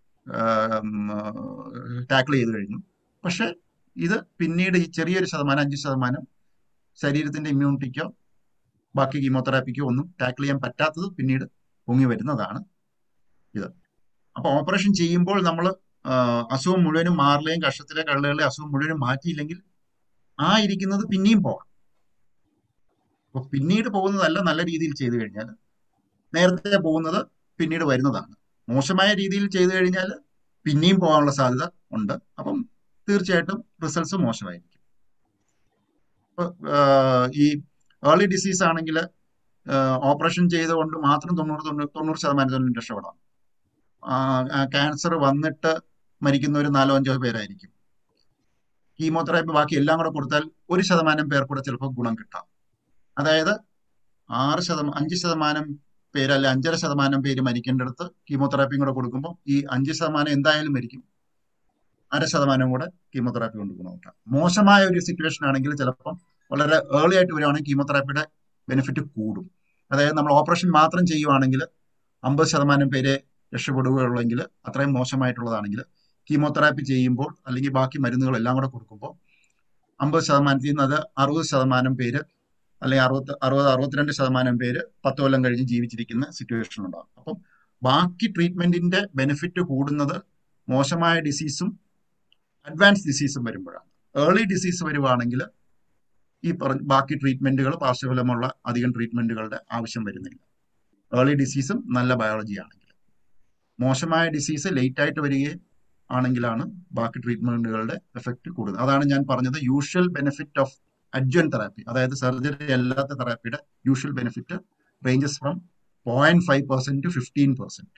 ടാക്കിൾ ചെയ്ത് കഴിഞ്ഞു പക്ഷെ ഇത് പിന്നീട് ഈ ചെറിയൊരു ശതമാനം അഞ്ച് ശതമാനം ശരീരത്തിന്റെ ഇമ്മ്യൂണിറ്റിക്കോ ബാക്കി കീമോതെറാപ്പിക്കോ ഒന്നും ടാക്കിൾ ചെയ്യാൻ പറ്റാത്തത് പിന്നീട് പൊങ്ങി വരുന്നതാണ് ഇത് അപ്പൊ ഓപ്പറേഷൻ ചെയ്യുമ്പോൾ നമ്മൾ അസുഖം മുഴുവനും മാറിലെയും കഷത്തിലെ കള്ളുകളെ അസുഖം മുഴുവനും മാറ്റിയില്ലെങ്കിൽ ആ ഇരിക്കുന്നത് പിന്നെയും പോകാം അപ്പൊ പിന്നീട് പോകുന്നതല്ല നല്ല രീതിയിൽ ചെയ്തു കഴിഞ്ഞാൽ നേരത്തെ പോകുന്നത് പിന്നീട് വരുന്നതാണ് മോശമായ രീതിയിൽ ചെയ്തു കഴിഞ്ഞാൽ പിന്നെയും പോകാനുള്ള സാധ്യത ഉണ്ട് അപ്പം തീർച്ചയായിട്ടും റിസൾട്ട്സ് മോശമായിരിക്കും ഇപ്പൊ ഈ ഏർലി ഡിസീസ് ആണെങ്കിൽ ഓപ്പറേഷൻ ചെയ്തുകൊണ്ട് മാത്രം തൊണ്ണൂറ് തൊണ്ണൂറ് തൊണ്ണൂറ് ശതമാനത്തോളം രക്ഷപ്പെടാം ക്യാൻസർ വന്നിട്ട് മരിക്കുന്ന ഒരു നാലോ അഞ്ചോ പേരായിരിക്കും കീമോതെറാപ്പി ബാക്കി എല്ലാം കൂടെ കൊടുത്താൽ ഒരു ശതമാനം പേർ കൂടെ ചിലപ്പോൾ ഗുണം കിട്ടാം അതായത് ആറ് ശതമാനം അഞ്ച് ശതമാനം പേര് അല്ലെ അഞ്ചര ശതമാനം പേര് മരിക്കേണ്ടടുത്ത് കീമോതെറാപ്പിയും കൂടെ കൊടുക്കുമ്പോൾ ഈ അഞ്ച് ശതമാനം എന്തായാലും മരിക്കും അര ശതമാനം കൂടെ കീമോതെറാപ്പി കൊണ്ട് ഗുണമുണ്ടാകും മോശമായ ഒരു സിറ്റുവേഷൻ ആണെങ്കിൽ ചിലപ്പം വളരെ ഏർലി ആയിട്ട് വരികയാണെങ്കിൽ കീമോതെറാപ്പിയുടെ ബെനിഫിറ്റ് കൂടും അതായത് നമ്മൾ ഓപ്പറേഷൻ മാത്രം ചെയ്യുവാണെങ്കിൽ അമ്പത് ശതമാനം പേരെ രക്ഷപ്പെടുകയുള്ളെങ്കിൽ അത്രയും മോശമായിട്ടുള്ളതാണെങ്കിൽ കീമോതെറാപ്പി ചെയ്യുമ്പോൾ അല്ലെങ്കിൽ ബാക്കി മരുന്നുകൾ എല്ലാം കൂടെ കൊടുക്കുമ്പോൾ അമ്പത് ശതമാനത്തിൽ നിന്ന് അത് അറുപത് ശതമാനം പേര് അല്ലെങ്കിൽ അറുപത്തി അറുപത് അറുപത്തിരണ്ട് ശതമാനം പേര് പത്ത് കൊല്ലം കഴിഞ്ഞ് ജീവിച്ചിരിക്കുന്ന സിറ്റുവേഷൻ ഉണ്ടാകും അപ്പം ബാക്കി ട്രീറ്റ്മെന്റിന്റെ ബെനിഫിറ്റ് കൂടുന്നത് മോശമായ ഡിസീസും അഡ്വാൻസ് ഡിസീസും വരുമ്പോഴാണ് ഏർലി ഡിസീസ് വരുവാണെങ്കിൽ ഈ പറഞ്ഞ ബാക്കി ട്രീറ്റ്മെന്റുകൾ പാർശ്വഫലമുള്ള അധികം ട്രീറ്റ്മെന്റുകളുടെ ആവശ്യം വരുന്നില്ല ഏർലി ഡിസീസും നല്ല ബയോളജി ആണെങ്കിൽ മോശമായ ഡിസീസ് ലേറ്റ് ആയിട്ട് വരികയും ആണെങ്കിലാണ് ബാക്കി ട്രീറ്റ്മെന്റുകളുടെ എഫക്റ്റ് കൂടുതൽ അതാണ് ഞാൻ പറഞ്ഞത് usual benefit of adjuvant therapy അതായത് സർജറി അല്ലാത്ത തെറാപ്പിയുടെ usual benefit ranges from point five percent to fifteen percent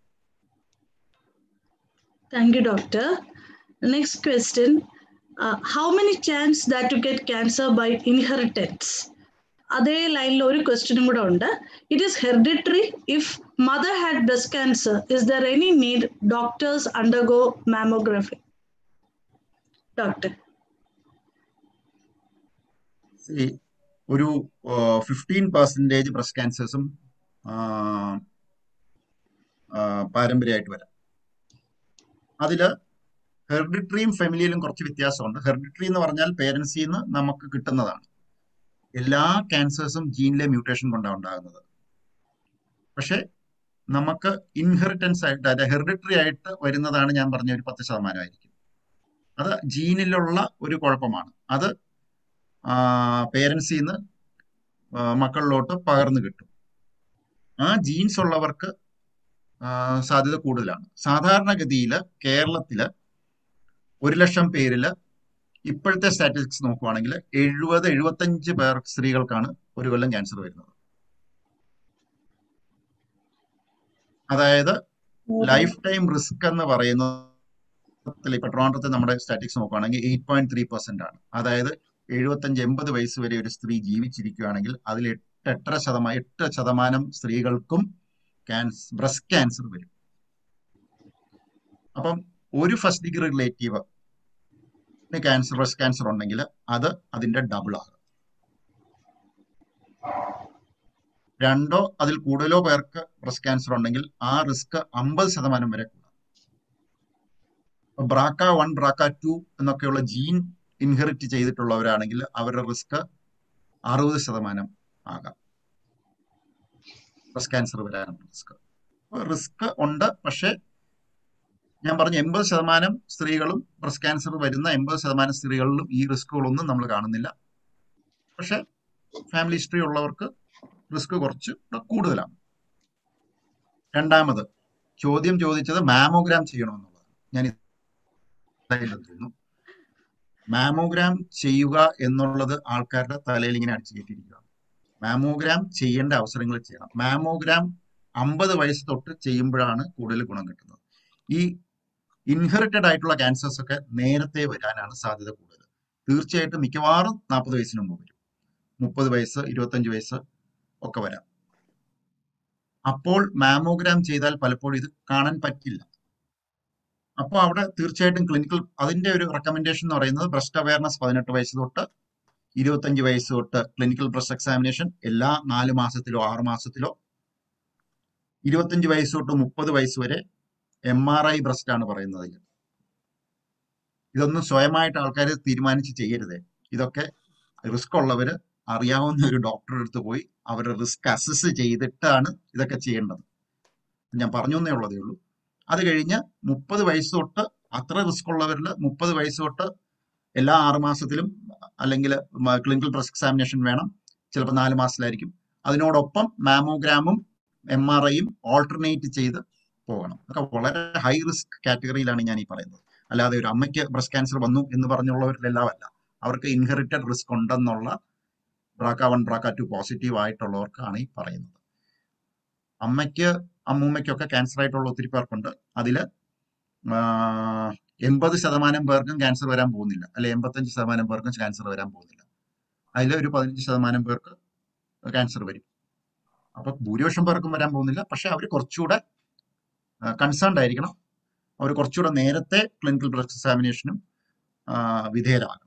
Thank you, doctor. The next question. Uh, how many chance that to get cancer by inheritance? അതേ ലൈനിൽ ഒരു ക്വസ്റ്റ്യനും കൂടെ ഉണ്ട് it is hereditary if mother had breast cancer is there any need doctors undergo mammography doctor ഒരു ഫിഫ്റ്റീൻ പെർസെൻറ്റേജ് ബ്രസ്റ്റ് ക്യാൻസേഴ്സും പാരമ്പര്യമായിട്ട് വരാം അതില് ഹെറിഡിറ്ററിയും ഫെമിലിയിലും കുറച്ച് വ്യത്യാസമുണ്ട് ഹെറിഡിറ്ററി എന്ന് പറഞ്ഞാൽ പേരൻസിൽ നിന്ന് നമുക്ക് കിട്ടുന്നതാണ് എല്ലാ ക്യാൻസേഴ്സും ജീനിലെ മ്യൂട്ടേഷൻ കൊണ്ടാണ് ഉണ്ടാകുന്നത് പക്ഷെ നമുക്ക് ഇൻഹെറിറ്റൻസ് ആയിട്ട് അതായത് ഹെറിഡിറ്ററി ആയിട്ട് വരുന്നതാണ് ഞാൻ പറഞ്ഞ ഒരു പത്ത് ശതമാനമായിരിക്കും അത് ജീനിലുള്ള ഒരു കുഴപ്പമാണ് അത് പേരൻസിൽ നിന്ന് മക്കളിലോട്ട് പകർന്നു കിട്ടും ആ ജീൻസ് ഉള്ളവർക്ക് സാധ്യത കൂടുതലാണ് സാധാരണഗതിയിൽ കേരളത്തില് ഒരു ലക്ഷം പേരില് ഇപ്പോഴത്തെ സ്റ്റാറ്റിസ്റ്റിക്സ് നോക്കുവാണെങ്കിൽ എഴുപത് എഴുപത്തഞ്ച് പേർ സ്ത്രീകൾക്കാണ് ഒരു കൊല്ലം ക്യാൻസർ വരുന്നത് അതായത് ലൈഫ് ടൈം റിസ്ക് എന്ന് പറയുന്നത് ഇപ്പൊ ട്രോണ്ടത്തെ നമ്മുടെ സ്റ്റാറ്റിക്സ് നോക്കുകയാണെങ്കിൽ എയ്റ്റ് പോയിന്റ് ത്രീ പെർസെന്റ് ആണ് അതായത് എഴുപത്തഞ്ച് എൺപത് വയസ്സ് വരെ ഒരു സ്ത്രീ ജീവിച്ചിരിക്കുകയാണെങ്കിൽ അതിൽ എട്ട് എട്ടര ശതമാനം എട്ട് ശതമാനം സ്ത്രീകൾക്കും ക്യാൻസർ ബ്രസ്റ്റ് ക്യാൻസർ വരും അപ്പം ഒരു first degree relative cancer breast cancer ഉണ്ടെങ്കിൽ അത് അതിന്റെ ഡബിൾ ആകും രണ്ടോ അതിൽ കൂടുതലോ പേർക്ക് ബ്രസ്റ്റ് ക്യാൻസർ ഉണ്ടെങ്കിൽ ആ റിസ്ക് അമ്പത് ശതമാനം വരെ കൂടാം ബ്രാക്ക വൺ ബ്രാക്ക ടു എന്നൊക്കെയുള്ള ജീൻ ഇൻഹെറിറ്റ് ചെയ്തിട്ടുള്ളവരാണെങ്കിൽ അവരുടെ റിസ്ക് അറുപത് ശതമാനം ആകാം ബ്രസ്റ്റ് ക്യാൻസർ വരാനുള്ള റിസ്ക് റിസ്ക് ഉണ്ട് പക്ഷെ ഞാൻ പറഞ്ഞ എൺപത് ശതമാനം സ്ത്രീകളും ബ്രസ്റ്റ് ക്യാൻസർ വരുന്ന എൺപത് ശതമാനം സ്ത്രീകളിലും ഈ റിസ്കുകളൊന്നും നമ്മൾ കാണുന്നില്ല പക്ഷെ ഫാമിലി ഹിസ്റ്ററി ഉള്ളവർക്ക് റിസ്ക് കുറച്ച് കൂടുതലാണ് രണ്ടാമത് ചോദ്യം ചോദിച്ചത് മാമോഗ്രാം ചെയ്യണമെന്നുള്ളതാണ് ഞാൻ തോന്നുന്നു മാമോഗ്രാം ചെയ്യുക എന്നുള്ളത് ആൾക്കാരുടെ തലയിൽ ഇങ്ങനെ അടിച്ചു കയറ്റിയിരിക്കുകയാണ് മാമോഗ്രാം ചെയ്യേണ്ട അവസരങ്ങൾ ചെയ്യണം മാമോഗ്രാം അമ്പത് വയസ്സ് തൊട്ട് ചെയ്യുമ്പോഴാണ് കൂടുതൽ ഗുണം കിട്ടുന്നത് ഈ ഇൻഹെറിറ്റഡ് ആയിട്ടുള്ള ക്യാൻസേഴ്സ് ഒക്കെ നേരത്തെ വരാനാണ് സാധ്യത കൂടുതൽ തീർച്ചയായിട്ടും മിക്കവാറും നാൽപ്പത് വയസ്സിന് മുമ്പ് വരും മുപ്പത് വയസ്സ് ഇരുപത്തഞ്ച് വയസ്സ് ഒക്കെ വരാം അപ്പോൾ മാമോഗ്രാം ചെയ്താൽ പലപ്പോഴും ഇത് കാണാൻ പറ്റില്ല അപ്പോൾ അവിടെ തീർച്ചയായിട്ടും ക്ലിനിക്കൽ അതിന്റെ ഒരു റെക്കമെൻഡേഷൻ എന്ന് പറയുന്നത് ബ്രസ്റ്റ് അവയർനെസ് പതിനെട്ട് വയസ്സ് തൊട്ട് ഇരുപത്തഞ്ച് വയസ്സ് തൊട്ട് ക്ലിനിക്കൽ ബ്രസ്റ്റ് എക്സാമിനേഷൻ എല്ലാ നാല് മാസത്തിലോ ആറ് മാസത്തിലോ ഇരുപത്തഞ്ച് വയസ്സ് തൊട്ട് മുപ്പത് വയസ്സ് വരെ എം ആർ ഐ ബ്രസ്റ്റ് ആണ് പറയുന്നത് ഇതിൽ. ഇതൊന്നും സ്വയമായിട്ട് ആൾക്കാർ തീരുമാനിച്ച് ചെയ്യരുത് ഇതൊക്കെ റിസ്ക് ഉള്ളവര് അറിയാവുന്ന ഒരു ഡോക്ടറെ അടുത്ത് പോയി അവരുടെ റിസ്ക് അസസ് ചെയ്തിട്ടാണ് ഇതൊക്കെ ചെയ്യേണ്ടത് ഞാൻ പറഞ്ഞു എന്നേ ഉള്ളതേ ഉള്ളൂ അത് കഴിഞ്ഞ് മുപ്പത് വയസ്സ് തൊട്ട് അത്ര റിസ്ക് ഉള്ളവരിൽ മുപ്പത് വയസ്സ് തൊട്ട് എല്ലാ ആറ് മാസത്തിലും അല്ലെങ്കിൽ ക്ലിനിക്കൽ ബ്രസ്റ്റ് എക്സാമിനേഷൻ വേണം ചിലപ്പോൾ നാല് മാസത്തിലായിരിക്കും അതിനോടൊപ്പം മാമോഗ്രാമും എം ആർ ഐയും ഓൾട്ടർനേറ്റ് ചെയ്ത് പോകണം അതൊക്കെ വളരെ ഹൈ റിസ്ക് കാറ്റഗറിയിലാണ് ഞാൻ ഈ പറയുന്നത് അല്ലാതെ ഒരു അമ്മയ്ക്ക് ബ്രസ്റ്റ് ക്യാൻസർ വന്നു എന്ന് പറഞ്ഞുള്ളവരിലെല്ലാം അല്ല അവർക്ക് ഇൻഹെറിറ്റഡ് റിസ്ക് ഉണ്ടെന്നുള്ള BRCA one BRCA two positive ആയിട്ടുള്ളവർക്കാണ് ഈ പറയുന്നത് അമ്മയ്ക്ക് അമ്മൂമ്മയ്ക്കൊക്കെ ക്യാൻസർ ആയിട്ടുള്ള ഒത്തിരി പേർക്കുണ്ട് അതിൽ എൺപത് ശതമാനം പേർക്കും ക്യാൻസർ വരാൻ പോകുന്നില്ല അല്ലെ എൺപത്തഞ്ച് ശതമാനം പേർക്കും ക്യാൻസർ വരാൻ പോകുന്നില്ല അതിൽ ഒരു പതിനഞ്ച് ശതമാനം പേർക്ക് ക്യാൻസർ വരും അപ്പൊ ഭൂരിപക്ഷം പേർക്കും വരാൻ പോകുന്നില്ല പക്ഷെ അവർ കുറച്ചുകൂടെ കൺസേൺഡ് ആയിരിക്കണം അവർ കുറച്ചുകൂടെ നേരത്തെ ക്ലിനിക്കൽ ബ്രസ്റ്റ് എക്സാമിനേഷനും വിധേയരാകണം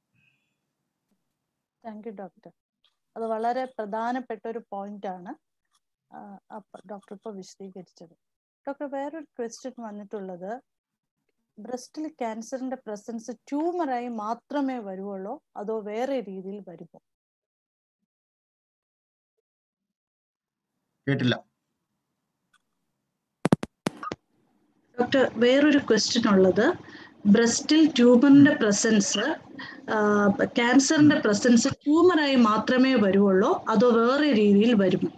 താങ്ക് യു ഡോക്ടർ അത് വളരെ പ്രധാനപ്പെട്ട ഒരു പോയിന്റ് ആണ് ഡോക്ടർ ഇപ്പോൾ വിശദീകരിച്ചത് ഡോക്ടർ വേറൊരു ക്വസ്റ്റ്യൻ വന്നിട്ടുള്ളത് ബ്രസ്റ്റിൽ ക്യാൻസറിന്റെ പ്രസൻസ് ട്യൂമറായി മാത്രമേ വരുവുള്ളൂ അതോ വേറെ രീതിയിൽ വരുമോ കേട്ടില്ല ഡോക്ടർ വേറൊരു ക്വസ്റ്റ്യൻ ഉള്ളത് ബ്രസ്റ്റിൽ ട്യൂമറിന്റെ പ്രസൻസ് ക്യാൻസറിന്റെ പ്രസൻസ് ട്യൂമറായി മാത്രമേ വരുവുള്ളൂ അതോ വേറെ രീതിയിൽ വരുമോ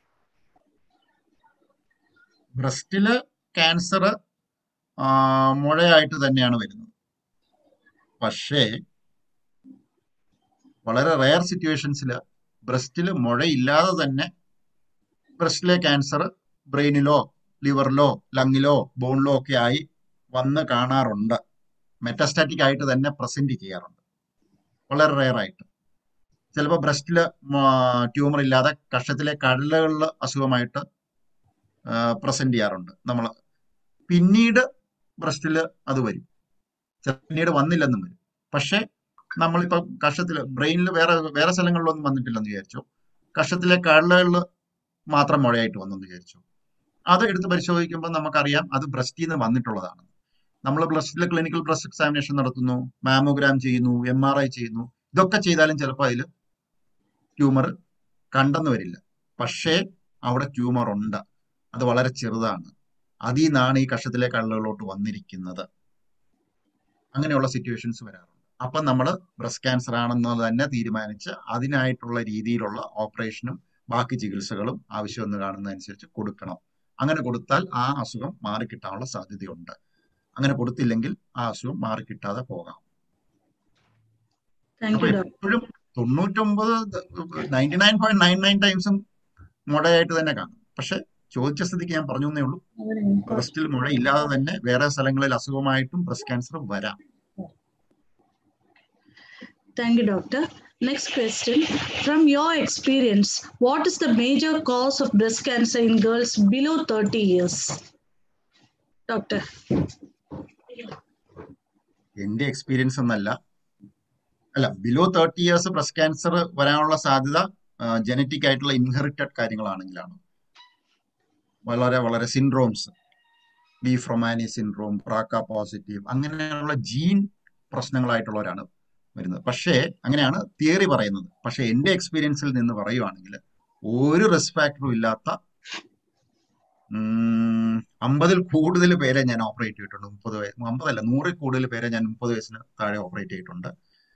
ബ്രസ്റ്റില് ക്യാൻസർ മുഴയായിട്ട് തന്നെയാണ് വരുന്നത് പക്ഷേ വളരെ റെയർ സിറ്റുവേഷൻസിൽ ബ്രസ്റ്റിൽ മുഴയില്ലാതെ തന്നെ ബ്രസ്റ്റിലെ ക്യാൻസർ ബ്രെയിനിലോ ലിവറിലോ ലങ്ങിലോ ബോണിലോ ഒക്കെ ആയി വന്ന് കാണാറുണ്ട് മെറ്റസ്റ്റാറ്റിക് ആയിട്ട് തന്നെ പ്രസന്റ് ചെയ്യാറുണ്ട് വളരെ റെയർ ആയിട്ട് ചിലപ്പോൾ ബ്രസ്റ്റിൽ ട്യൂമർ ഇല്ലാതെ കഷത്തിലെ കടലുകളിൽ അസുഖമായിട്ട് പ്രസന്റ് ചെയ്യാറുണ്ട് നമ്മൾ പിന്നീട് ബ്രസ്റ്റിൽ അത് വരും പിന്നീട് വന്നില്ലെന്നും വരും പക്ഷേ നമ്മളിപ്പോ കഷത്തിൽ ബ്രെയിനിൽ വേറെ വേറെ സ്ഥലങ്ങളിലൊന്നും വന്നിട്ടില്ലെന്ന് വിചാരിച്ചോ കഷത്തിലെ കടലുകളിൽ മാത്രം മുഴയായിട്ട് വന്നെന്ന് വിചാരിച്ചു അത് എടുത്ത് പരിശോധിക്കുമ്പോൾ നമുക്കറിയാം അത് ബ്രസ്റ്റിൽ നിന്ന് വന്നിട്ടുള്ളതാണ് നമ്മൾ ബ്രസ്റ്റിലെ ക്ലിനിക്കൽ ബ്രസ്റ്റ് എക്സാമിനേഷൻ നടത്തുന്നു മാമോഗ്രാം ചെയ്യുന്നു എം ആർ ഐ ചെയ്യുന്നു ഇതൊക്കെ ചെയ്താലും ചിലപ്പോൾ അതിൽ ട്യൂമർ കണ്ടെന്ന് വരില്ല പക്ഷേ അവിടെ ട്യൂമർ ഉണ്ട് അത് വളരെ ചെറുതാണ് അതിൽ നിന്നാണ് ഈ കഷത്തിലെ കള്ളുകളോട്ട് വന്നിരിക്കുന്നത് അങ്ങനെയുള്ള സിറ്റുവേഷൻസ് വരാറുണ്ട് അപ്പം നമ്മൾ ബ്രസ്റ്റ് ക്യാൻസർ ആണെന്ന് തന്നെ തീരുമാനിച്ച് അതിനായിട്ടുള്ള രീതിയിലുള്ള ഓപ്പറേഷനും ബാക്കി ചികിത്സകളും ആവശ്യമെന്ന് കാണുന്നതനുസരിച്ച് കൊടുക്കണം അങ്ങനെ കൊടുത്താൽ ആ അസുഖം മാറിക്കിട്ടാനുള്ള സാധ്യതയുണ്ട് അങ്ങനെ കൊടുത്തില്ലെങ്കിൽ ആ അസുഖം മാറിക്കിട്ടാതെ പോകാം അപ്പൊ എപ്പോഴും തൊണ്ണൂറ്റൊമ്പത് ninety nine point nine nine ടൈംസും മുടയായിട്ട് തന്നെ കാണും പക്ഷെ ചോദിച്ച സ്ഥിതിക്ക് ഞാൻ പറഞ്ഞു എന്നേ ഉള്ളൂ ബ്രസ്റ്റിൽ മുഴ ഇല്ലാതെ തന്നെ വേറെ സ്ഥലങ്ങളിൽ അസുഖമായിട്ടും ബ്രസ്റ്റ് ക്യാൻസർ വരാം Thank you, Doctor. Next question. From your experience, what is the major cause of breast cancer in girls below 30 years? Doctor. എന്റെ എക്സ്പീരിയൻസ് എന്നല്ല അല്ല below thirty years breast cancer വരാനുള്ള സാധ്യത ജനറ്റിക് ആയിട്ടുള്ള ഇൻഹെറിറ്റഡ് കാര്യങ്ങളാണെങ്കിലാണ് വളരെ വളരെ സിൻഡ്രോംസ് ബി ഫ്രൊമാനി സിൻഡ്രോം പ്രാക്ക പോസിറ്റീവ് അങ്ങനെയുള്ള ജീൻ പ്രശ്നങ്ങളായിട്ടുള്ളവരാണ് വരുന്നത് പക്ഷേ അങ്ങനെയാണ് തിയറി പറയുന്നത് പക്ഷെ എന്റെ എക്സ്പീരിയൻസിൽ നിന്ന് പറയുവാണെങ്കിൽ ഒരു റിസ്ക് ഫാക്ടറും ഇല്ലാത്ത അമ്പതിൽ കൂടുതൽ പേരെ ഞാൻ ഓപ്പറേറ്റ് ചെയ്തിട്ടുണ്ട് മുപ്പത് വയസ്സ് അമ്പതല്ല നൂറിൽ കൂടുതൽ പേരെ ഞാൻ മുപ്പത് വയസ്സിന് താഴെ ഓപ്പറേറ്റ് ചെയ്തിട്ടുണ്ട്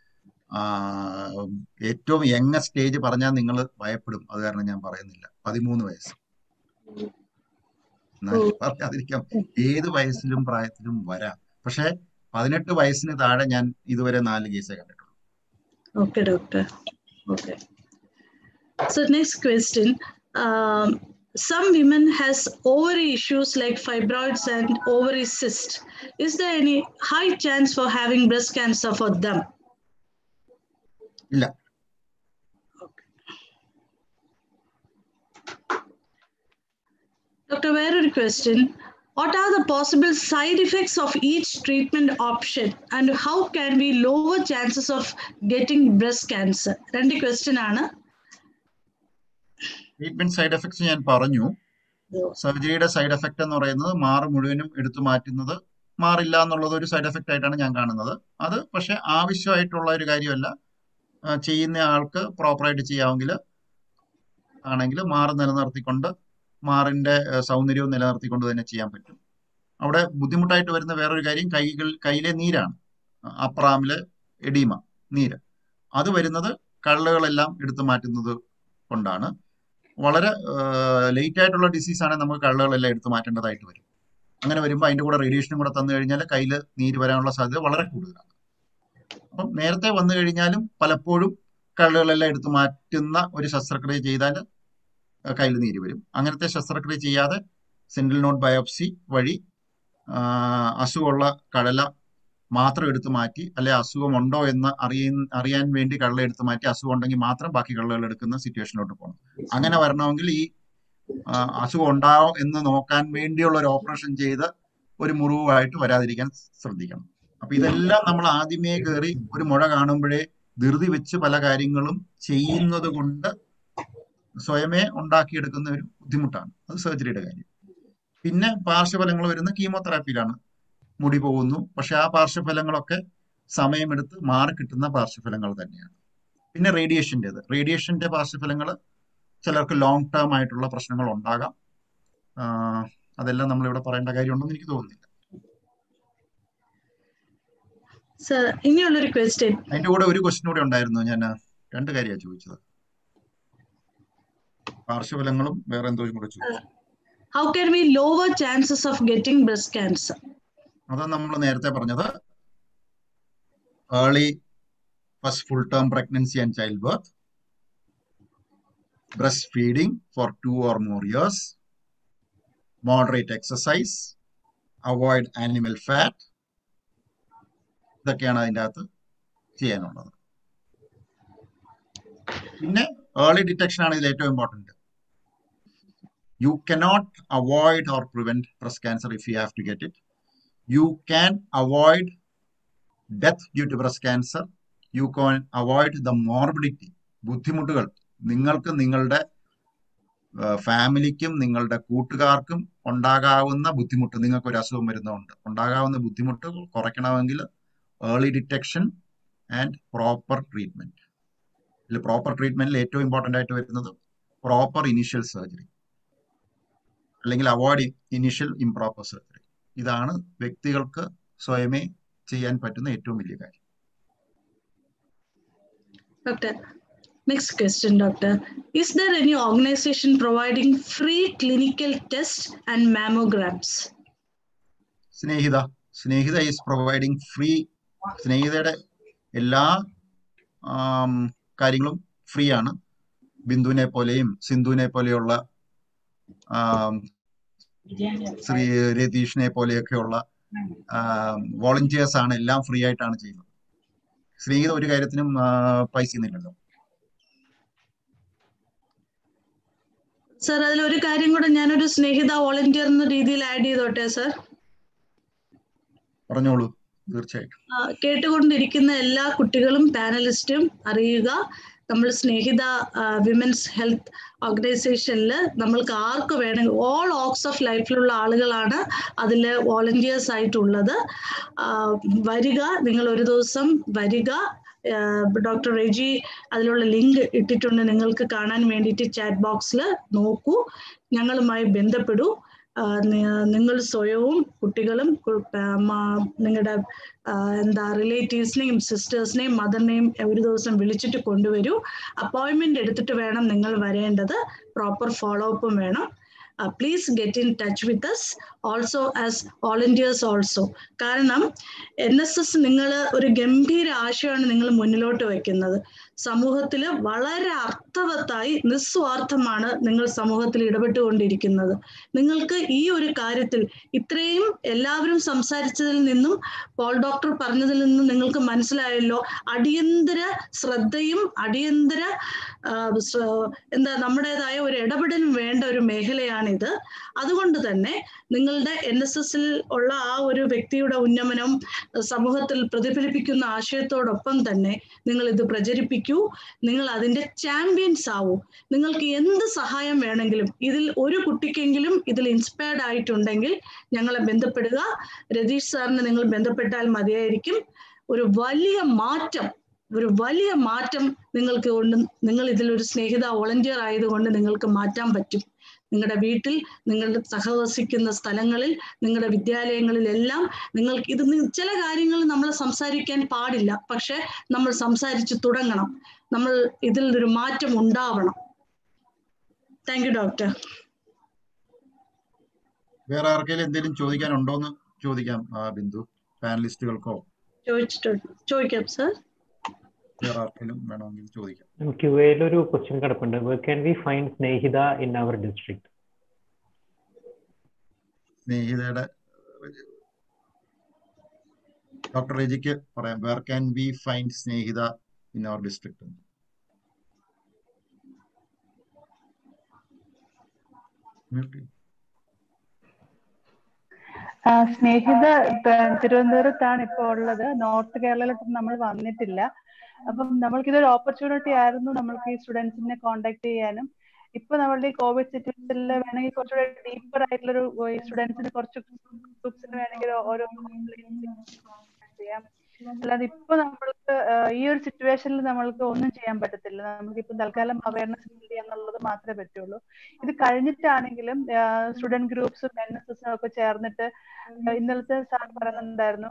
ഏറ്റവും യങ്ങ സ്റ്റേജ് പറഞ്ഞാൽ നിങ്ങൾ ഭയപ്പെടും അത് കാരണം ഞാൻ പറയുന്നില്ല പതിമൂന്ന് വയസ്സ് പറയാതിരിക്കാം ഏത് വയസ്സിലും പ്രായത്തിലും വരാം പക്ഷെ പതിനെട്ട് വയസ്സിന് താഴെ ഞാൻ ഇതുവരെ നാല് കേസേ കണ്ടിട്ടുള്ളൂ Okay, doctor. Okay. So next question. Um, some women has ovary issues like fibroids and ovary cyst. Is there any high chance for having breast cancer for them? ഇല്ല Doctor, വേറൊരു question. what are the possible side effects of each treatment option and how can we lower chances of getting breast cancer രണ്ട് ക്വസ്റ്റ്യൻ ആണ് ട്രീറ്റ്മെന്റ് സൈഡ് എഫക്ട്സ് ഞാൻ പറഞ്ഞു സർജറിയുടെ സൈഡ് എഫക്റ്റ് എന്ന് പറയുന്നത് മാറ് മുഴുവനും എടുത്തു മാറ്റുന്നത് മാറില്ല എന്നുള്ളത് ഒരു സൈഡ് എഫക്റ്റ് ആയിട്ടാണ് ഞാൻ കാണുന്നത് അത് പക്ഷെ ആവശ്യമായിട്ടുള്ള ഒരു കാര്യമല്ല ആ, ചെയ്യുന്ന ആൾക്ക് പ്രോപ്പറായിട്ട് ചെയ്യാമെങ്കിൽ ആണെങ്കിൽ മാറ് നിലനിർത്തിക്കൊണ്ട് മാറിന്റെ ആ, സൗന്ദര്യവും നിലനിർത്തിക്കൊണ്ട് തന്നെ ചെയ്യാൻ പറ്റും അവിടെ ബുദ്ധിമുട്ടായിട്ട് വരുന്ന വേറൊരു കാര്യം കൈകൾ കയ്യിലെ നീരാണ് അപ്രാമിലെ എഡീമ നീര് അത് വരുന്നത് കള്ളുകളെല്ലാം എടുത്തു മാറ്റുന്നത് കൊണ്ടാണ് വളരെ ലേറ്റ് ആയിട്ടുള്ള ഡിസീസ് ആണെങ്കിൽ നമുക്ക് കള്ളുകളെല്ലാം എടുത്തു മാറ്റേണ്ടതായിട്ട് വരും അങ്ങനെ വരുമ്പോൾ അതിന്റെ കൂടെ റേഡിയേഷനും കൂടെ തന്നു കഴിഞ്ഞാൽ കയ്യിൽ നീര് വരാനുള്ള സാധ്യത വളരെ കൂടുതലാണ് അപ്പം നേരത്തെ വന്നു കഴിഞ്ഞാലും പലപ്പോഴും കള്ളുകളെല്ലാം എടുത്തു മാറ്റുന്ന ഒരു ശസ്ത്രക്രിയ ചെയ്താൽ കയ്യിൽ നീര് വരും അങ്ങനത്തെ ശസ്ത്രക്രിയ ചെയ്യാതെ സെൻട്രൽ നോട്ട് ബയോപ്സി വഴി ആ, അസുഖമുള്ള കടല മാത്രം എടുത്തു മാറ്റി അല്ലെ അസുഖമുണ്ടോ എന്ന് അറിയ അറിയാൻ വേണ്ടി കടല എടുത്തു മാറ്റി അസുഖം ഉണ്ടെങ്കിൽ മാത്രം ബാക്കി കടലകൾ എടുക്കുന്ന സിറ്റുവേഷനിലോട്ട് പോകണം അങ്ങനെ വരണമെങ്കിൽ ഈ ആ, അസുഖം ഉണ്ടാവോ എന്ന് നോക്കാൻ വേണ്ടിയുള്ള ഒരു ഓപ്പറേഷൻ ചെയ്ത് ഒരു മുറിവായിട്ട് വരാതിരിക്കാൻ ശ്രദ്ധിക്കണം അപ്പൊ ഇതെല്ലാം നമ്മൾ ആദ്യമേ കയറി ഒരു മുഴ കാണുമ്പോഴേ ധൃതി വെച്ച് പല കാര്യങ്ങളും ചെയ്യുന്നത് കൊണ്ട് സ്വയമേ ഉണ്ടാക്കിയെടുക്കുന്ന ഒരു ബുദ്ധിമുട്ടാണ് അത് സർജറിയുടെ കാര്യം പിന്നെ പാർശ്വഫലങ്ങൾ വരുന്ന കീമോതെറാപ്പിയിലാണ് മുടി പോകുന്നു പക്ഷെ ആ പാർശ്വഫലങ്ങളൊക്കെ സമയമെടുത്ത് മാറി കിട്ടുന്ന പാർശ്വഫലങ്ങൾ തന്നെയാണ് പിന്നെ റേഡിയേഷൻ്റെത് റേഡിയേഷന്റെ പാർശ്വഫലങ്ങൾ ചിലർക്ക് ലോങ് ടേം ആയിട്ടുള്ള പ്രശ്നങ്ങൾ ഉണ്ടാകാം ആഹ് അതെല്ലാം നമ്മൾ ഇവിടെ പറയേണ്ട കാര്യമുണ്ടെന്ന് എനിക്ക് തോന്നുന്നില്ല സർ ഇനിയുള്ളൊരു ക്വസ്റ്റ്യൻ അതിന്റെ കൂടെ ഒരു ക്വസ്റ്റ്യൻ കൂടെ ഉണ്ടായിരുന്നു ഞാൻ രണ്ട് കാര്യമാണ് ചോദിച്ചത് പാർശ്വഫലങ്ങളും വേറെ എന്തോ കൂടെ ചോദിച്ചു how can we lower chances of getting breast cancer അത് നമ്മൾ നേരത്തെ പറഞ്ഞത് early first full term pregnancy and childbirth breastfeeding for two or more years moderate exercise avoid animal fat ഇതൊക്കെയാണ് അതിൻ്റെ അകത്ത് ചെയ്യാനുള്ളത് പിന്നെ ഏർലി ഡിറ്റക്ഷൻ ആണ് ഇതിൽ ഏറ്റവും important you cannot avoid or prevent breast cancer if you have to get it you can avoid death due to breast cancer you can avoid the morbidity ബുദ്ധിമുട്ടുകൾ നിങ്ങൾക്ക് നിങ്ങളുടെ ഫാമിലിക്കും നിങ്ങളുടെ കൂട്ടുകാർക്കും ഉണ്ടാകാവുന്ന ബുദ്ധിമുട്ട് നിങ്ങൾക്ക് ഒരു അസുഖം വരുന്നതുകൊണ്ട് ഉണ്ടാകാവുന്ന ബുദ്ധിമുട്ട് കുറയ്ക്കണമെങ്കിൽ early detection and proper treatment ഇതിൽ പ്രോപ്പർ ട്രീറ്റ്മെന്റിൽ ഏറ്റവും ഇമ്പോർട്ടൻ്റ് ആയിട്ട് വരുന്നത് പ്രോപ്പർ ഇനീഷ്യൽ സർജറി അല്ലെങ്കിൽ അവോയ്ഡ് ഇനീഷ്യൽ ഇംപ്രോപ്പർ സർജറി ഇതാണ് വ്യക്തികൾക്ക് സ്വയമേ ചെയ്യാൻ പറ്റുന്ന ഏറ്റവും വലിയ കാര്യം Doctor, next question, Doctor. Is there any organization providing free clinical tests and mammograms? Snehitha Snehitha is providing free സ്നേഹിതയുടെ എല്ലാ ആം, കാര്യങ്ങളും ഫ്രീ ആണ് ബിന്ദുവിനെ പോലെയും സിന്ധുവിനെ പോലെയുള്ള ആം, ശ്രീ രതീഷിനെ പോലെയൊക്കെയുള്ള വോളണ്ടിയേഴ്സ് ആണ് എല്ലാം ഫ്രീ ആയിട്ടാണ് ചെയ്യുന്നത് സ്നേഹിത ഒരു കാര്യത്തിനും ആ, പൈസ ചെയ്യുന്നില്ലല്ലോ സർ അതിൽ ഒരു കാര്യം കൂടെ ഞാനൊരു സ്നേഹിത വോളണ്ടിയർ എന്ന രീതിയിൽ ആഡ് ചെയ്തോട്ടെ സർ പറഞ്ഞോളൂ തീർച്ചയായിട്ടും ആ, കേട്ടുകൊണ്ടിരിക്കുന്ന എല്ലാ കുട്ടികളും പാനലിസ്റ്റും അറിയുക നമ്മൾ സ്നേഹിത വിമൻസ് ഹെൽത്ത് ഓർഗനൈസേഷനിൽ നമ്മൾക്ക് ആർക്ക് വേണമെങ്കിൽ ഓൾ ഓക്സ് ഓഫ് ലൈഫിലുള്ള ആളുകളാണ് അതിൽ വോളണ്ടിയേഴ്സ് ആയിട്ടുള്ളത് ആ, വരിക നിങ്ങൾ ഒരു ദിവസം വരിക ഡോക്ടർ റെജി അതിലുള്ള ലിങ്ക് ഇട്ടിട്ടുണ്ട് നിങ്ങൾക്ക് കാണാൻ വേണ്ടിയിട്ട് ചാറ്റ് ബോക്സിൽ നോക്കൂ ഞങ്ങളുമായി ബന്ധപ്പെടൂ ആ, നി- നിങ്ങൾ സ്വയവും കുട്ടികളും കു- ആ, മാ- നിങ്ങളുടെ ആ, എന്താ റിലേറ്റീവ്സിനെയും സിസ്റ്റേഴ്സിനെയും മദറിനെയും ഒരു ദിവസം വിളിച്ചിട്ട് കൊണ്ടുവരൂ അപ്പോയിൻമെന്റ് എടുത്തിട്ട് വേണം നിങ്ങൾ വരേണ്ടത് പ്രോപ്പർ ഫോളോ അപ്പും വേണം please get in touch with us also as volunteers also കാരണം എൻ എസ് എസ് നിങ്ങൾ ഒരു ഗംഭീര ആശയമാണ് നിങ്ങൾ മുന്നിലോട്ട് വയ്ക്കുന്നത് സമൂഹത്തിൽ വളരെ അർത്ഥവത്തായി നിസ്വാർത്ഥമാണ് നിങ്ങൾ സമൂഹത്തിൽ ഇടപെട്ടുകൊണ്ടിരിക്കുന്നത് നിങ്ങൾക്ക് ഈ ഒരു കാര്യത്തിൽ ഇത്രയും എല്ലാവരും സംസാരിച്ചതിൽ നിന്നും പോൾ ഡോക്ടർ പറഞ്ഞതിൽ നിന്നും നിങ്ങൾക്ക് മനസ്സിലായല്ലോ അടിയന്തര ശ്രദ്ധയും അടിയന്തര ആ, ശ്ര- എന്താ നമ്മുടേതായ ഒരു ഇടപെടലും വേണ്ട ഒരു മേഖലയാണിത് അതുകൊണ്ട് തന്നെ നിങ്ങളുടെ എൻ എസ് എസിൽ ഉള്ള ആ ഒരു വ്യക്തിയുടെ ഉന്നമനം സമൂഹത്തിൽ പ്രതിഫലിപ്പിക്കുന്ന ആശയത്തോടൊപ്പം തന്നെ നിങ്ങൾ ഇത് പ്രചരിപ്പിക്കൂ നിങ്ങൾ അതിന്റെ ചാമ്പ്യൻസ് ആവൂ നിങ്ങൾക്ക് എന്ത് സഹായം വേണമെങ്കിലും ഇതിൽ ഒരു കുട്ടിക്കെങ്കിലും ഇതിൽ ഇൻസ്പയർഡ് ആയിട്ടുണ്ടെങ്കിൽ ഞങ്ങളെ ബന്ധപ്പെടുക രതീഷ് സാറിനെ നിങ്ങൾ ബന്ധപ്പെട്ടാൽ മതിയായിരിക്കും ഒരു വലിയ മാറ്റം ഒരു വലിയ മാറ്റം നിങ്ങൾക്ക് കൊണ്ട് നിങ്ങൾ ഇതിൽ ഒരു സ്നേഹിത വോളണ്ടിയർ ആയതുകൊണ്ട് നിങ്ങൾക്ക് മാറ്റാൻ പറ്റും നിങ്ങളുടെ വീട്ടിൽ നിങ്ങളുടെ സഹവസിക്കുന്ന സ്ഥലങ്ങളിൽ നിങ്ങളുടെ വിദ്യാലയങ്ങളിലെല്ലാം നിങ്ങൾക്ക് ഇത് നി- ചില കാര്യങ്ങൾ നമ്മൾ സംസാരിക്കാൻ പാടില്ല പക്ഷെ നമ്മൾ സംസാരിച്ച് തുടങ്ങണം നമ്മൾ ഇതിൽ ഒരു മാറ്റം ഉണ്ടാവണം താങ്ക് യു ഡോക്ടർ വേറെ ആർക്കെങ്കിലും എന്തെങ്കിലും ചോദിക്കാനുണ്ടോന്ന് ചോദിക്കാം ആ, ബിന്ദു പാനലിസ്റ്റുകൾക്കോ ചോദിച്ചിട്ടുണ്ട് ചോദിക്കാം സർ വേറെ ആർക്കെങ്കിലും വേണമെങ്കിൽ ചോദിക്കാം ക്യു എയിലൊരു ക്വസ്റ്റ്യൻ കിടപ്പുണ്ട് can we find Snehitha in our district സ്നേഹിതയുടെ ഡോക്ടർ രജിക്ക് പറയാം where can we find Snehitha in our district ആ, സ്നേഹിത ത- തിരുവനന്തപുരത്താണ് ഇപ്പോൾ ഉള്ളത് നോർത്ത് കേരളയിലോട്ട് നമ്മൾ വന്നിട്ടില്ല അപ്പം നമ്മൾക്ക് ഇതൊരു ഓപ്പർച്യൂണിറ്റി ആയിരുന്നു നമ്മൾക്ക് ഈ സ്റ്റുഡൻസിനെ കോണ്ടാക്ട് ചെയ്യാനും ഇപ്പൊ നമ്മളുടെ ഈ കോവിഡ് സിറ്റുവേഷനിൽ വേണമെങ്കിൽ കുറച്ചുകൂടെ ഡീപ്പർ ആയിട്ടുള്ളൊരു ഈ സ്റ്റുഡൻസിന് കുറച്ച് ഗ്രൂപ്പ്സിന് വേണമെങ്കിൽ ഓരോ ചെയ്യാം അല്ലാതെ ഇപ്പൊ നമ്മൾക്ക് ആ, ഈ ഒരു സിറ്റുവേഷനിൽ നമ്മൾക്ക് ഒന്നും ചെയ്യാൻ പറ്റത്തില്ല നമുക്ക് ഇപ്പൊ തൽക്കാലം അവയർനെസ് ബിൽഡ് എന്നുള്ളത് മാത്രമേ പറ്റുള്ളൂ ഇത് കഴിഞ്ഞിട്ടാണെങ്കിലും സ്റ്റുഡന്റ് ഗ്രൂപ്പ്സും എൻ എസ് എസും ഒക്കെ ചേർന്നിട്ട് ആ, ഇന്നലത്തെ സാർ പറയുന്നുണ്ടായിരുന്നു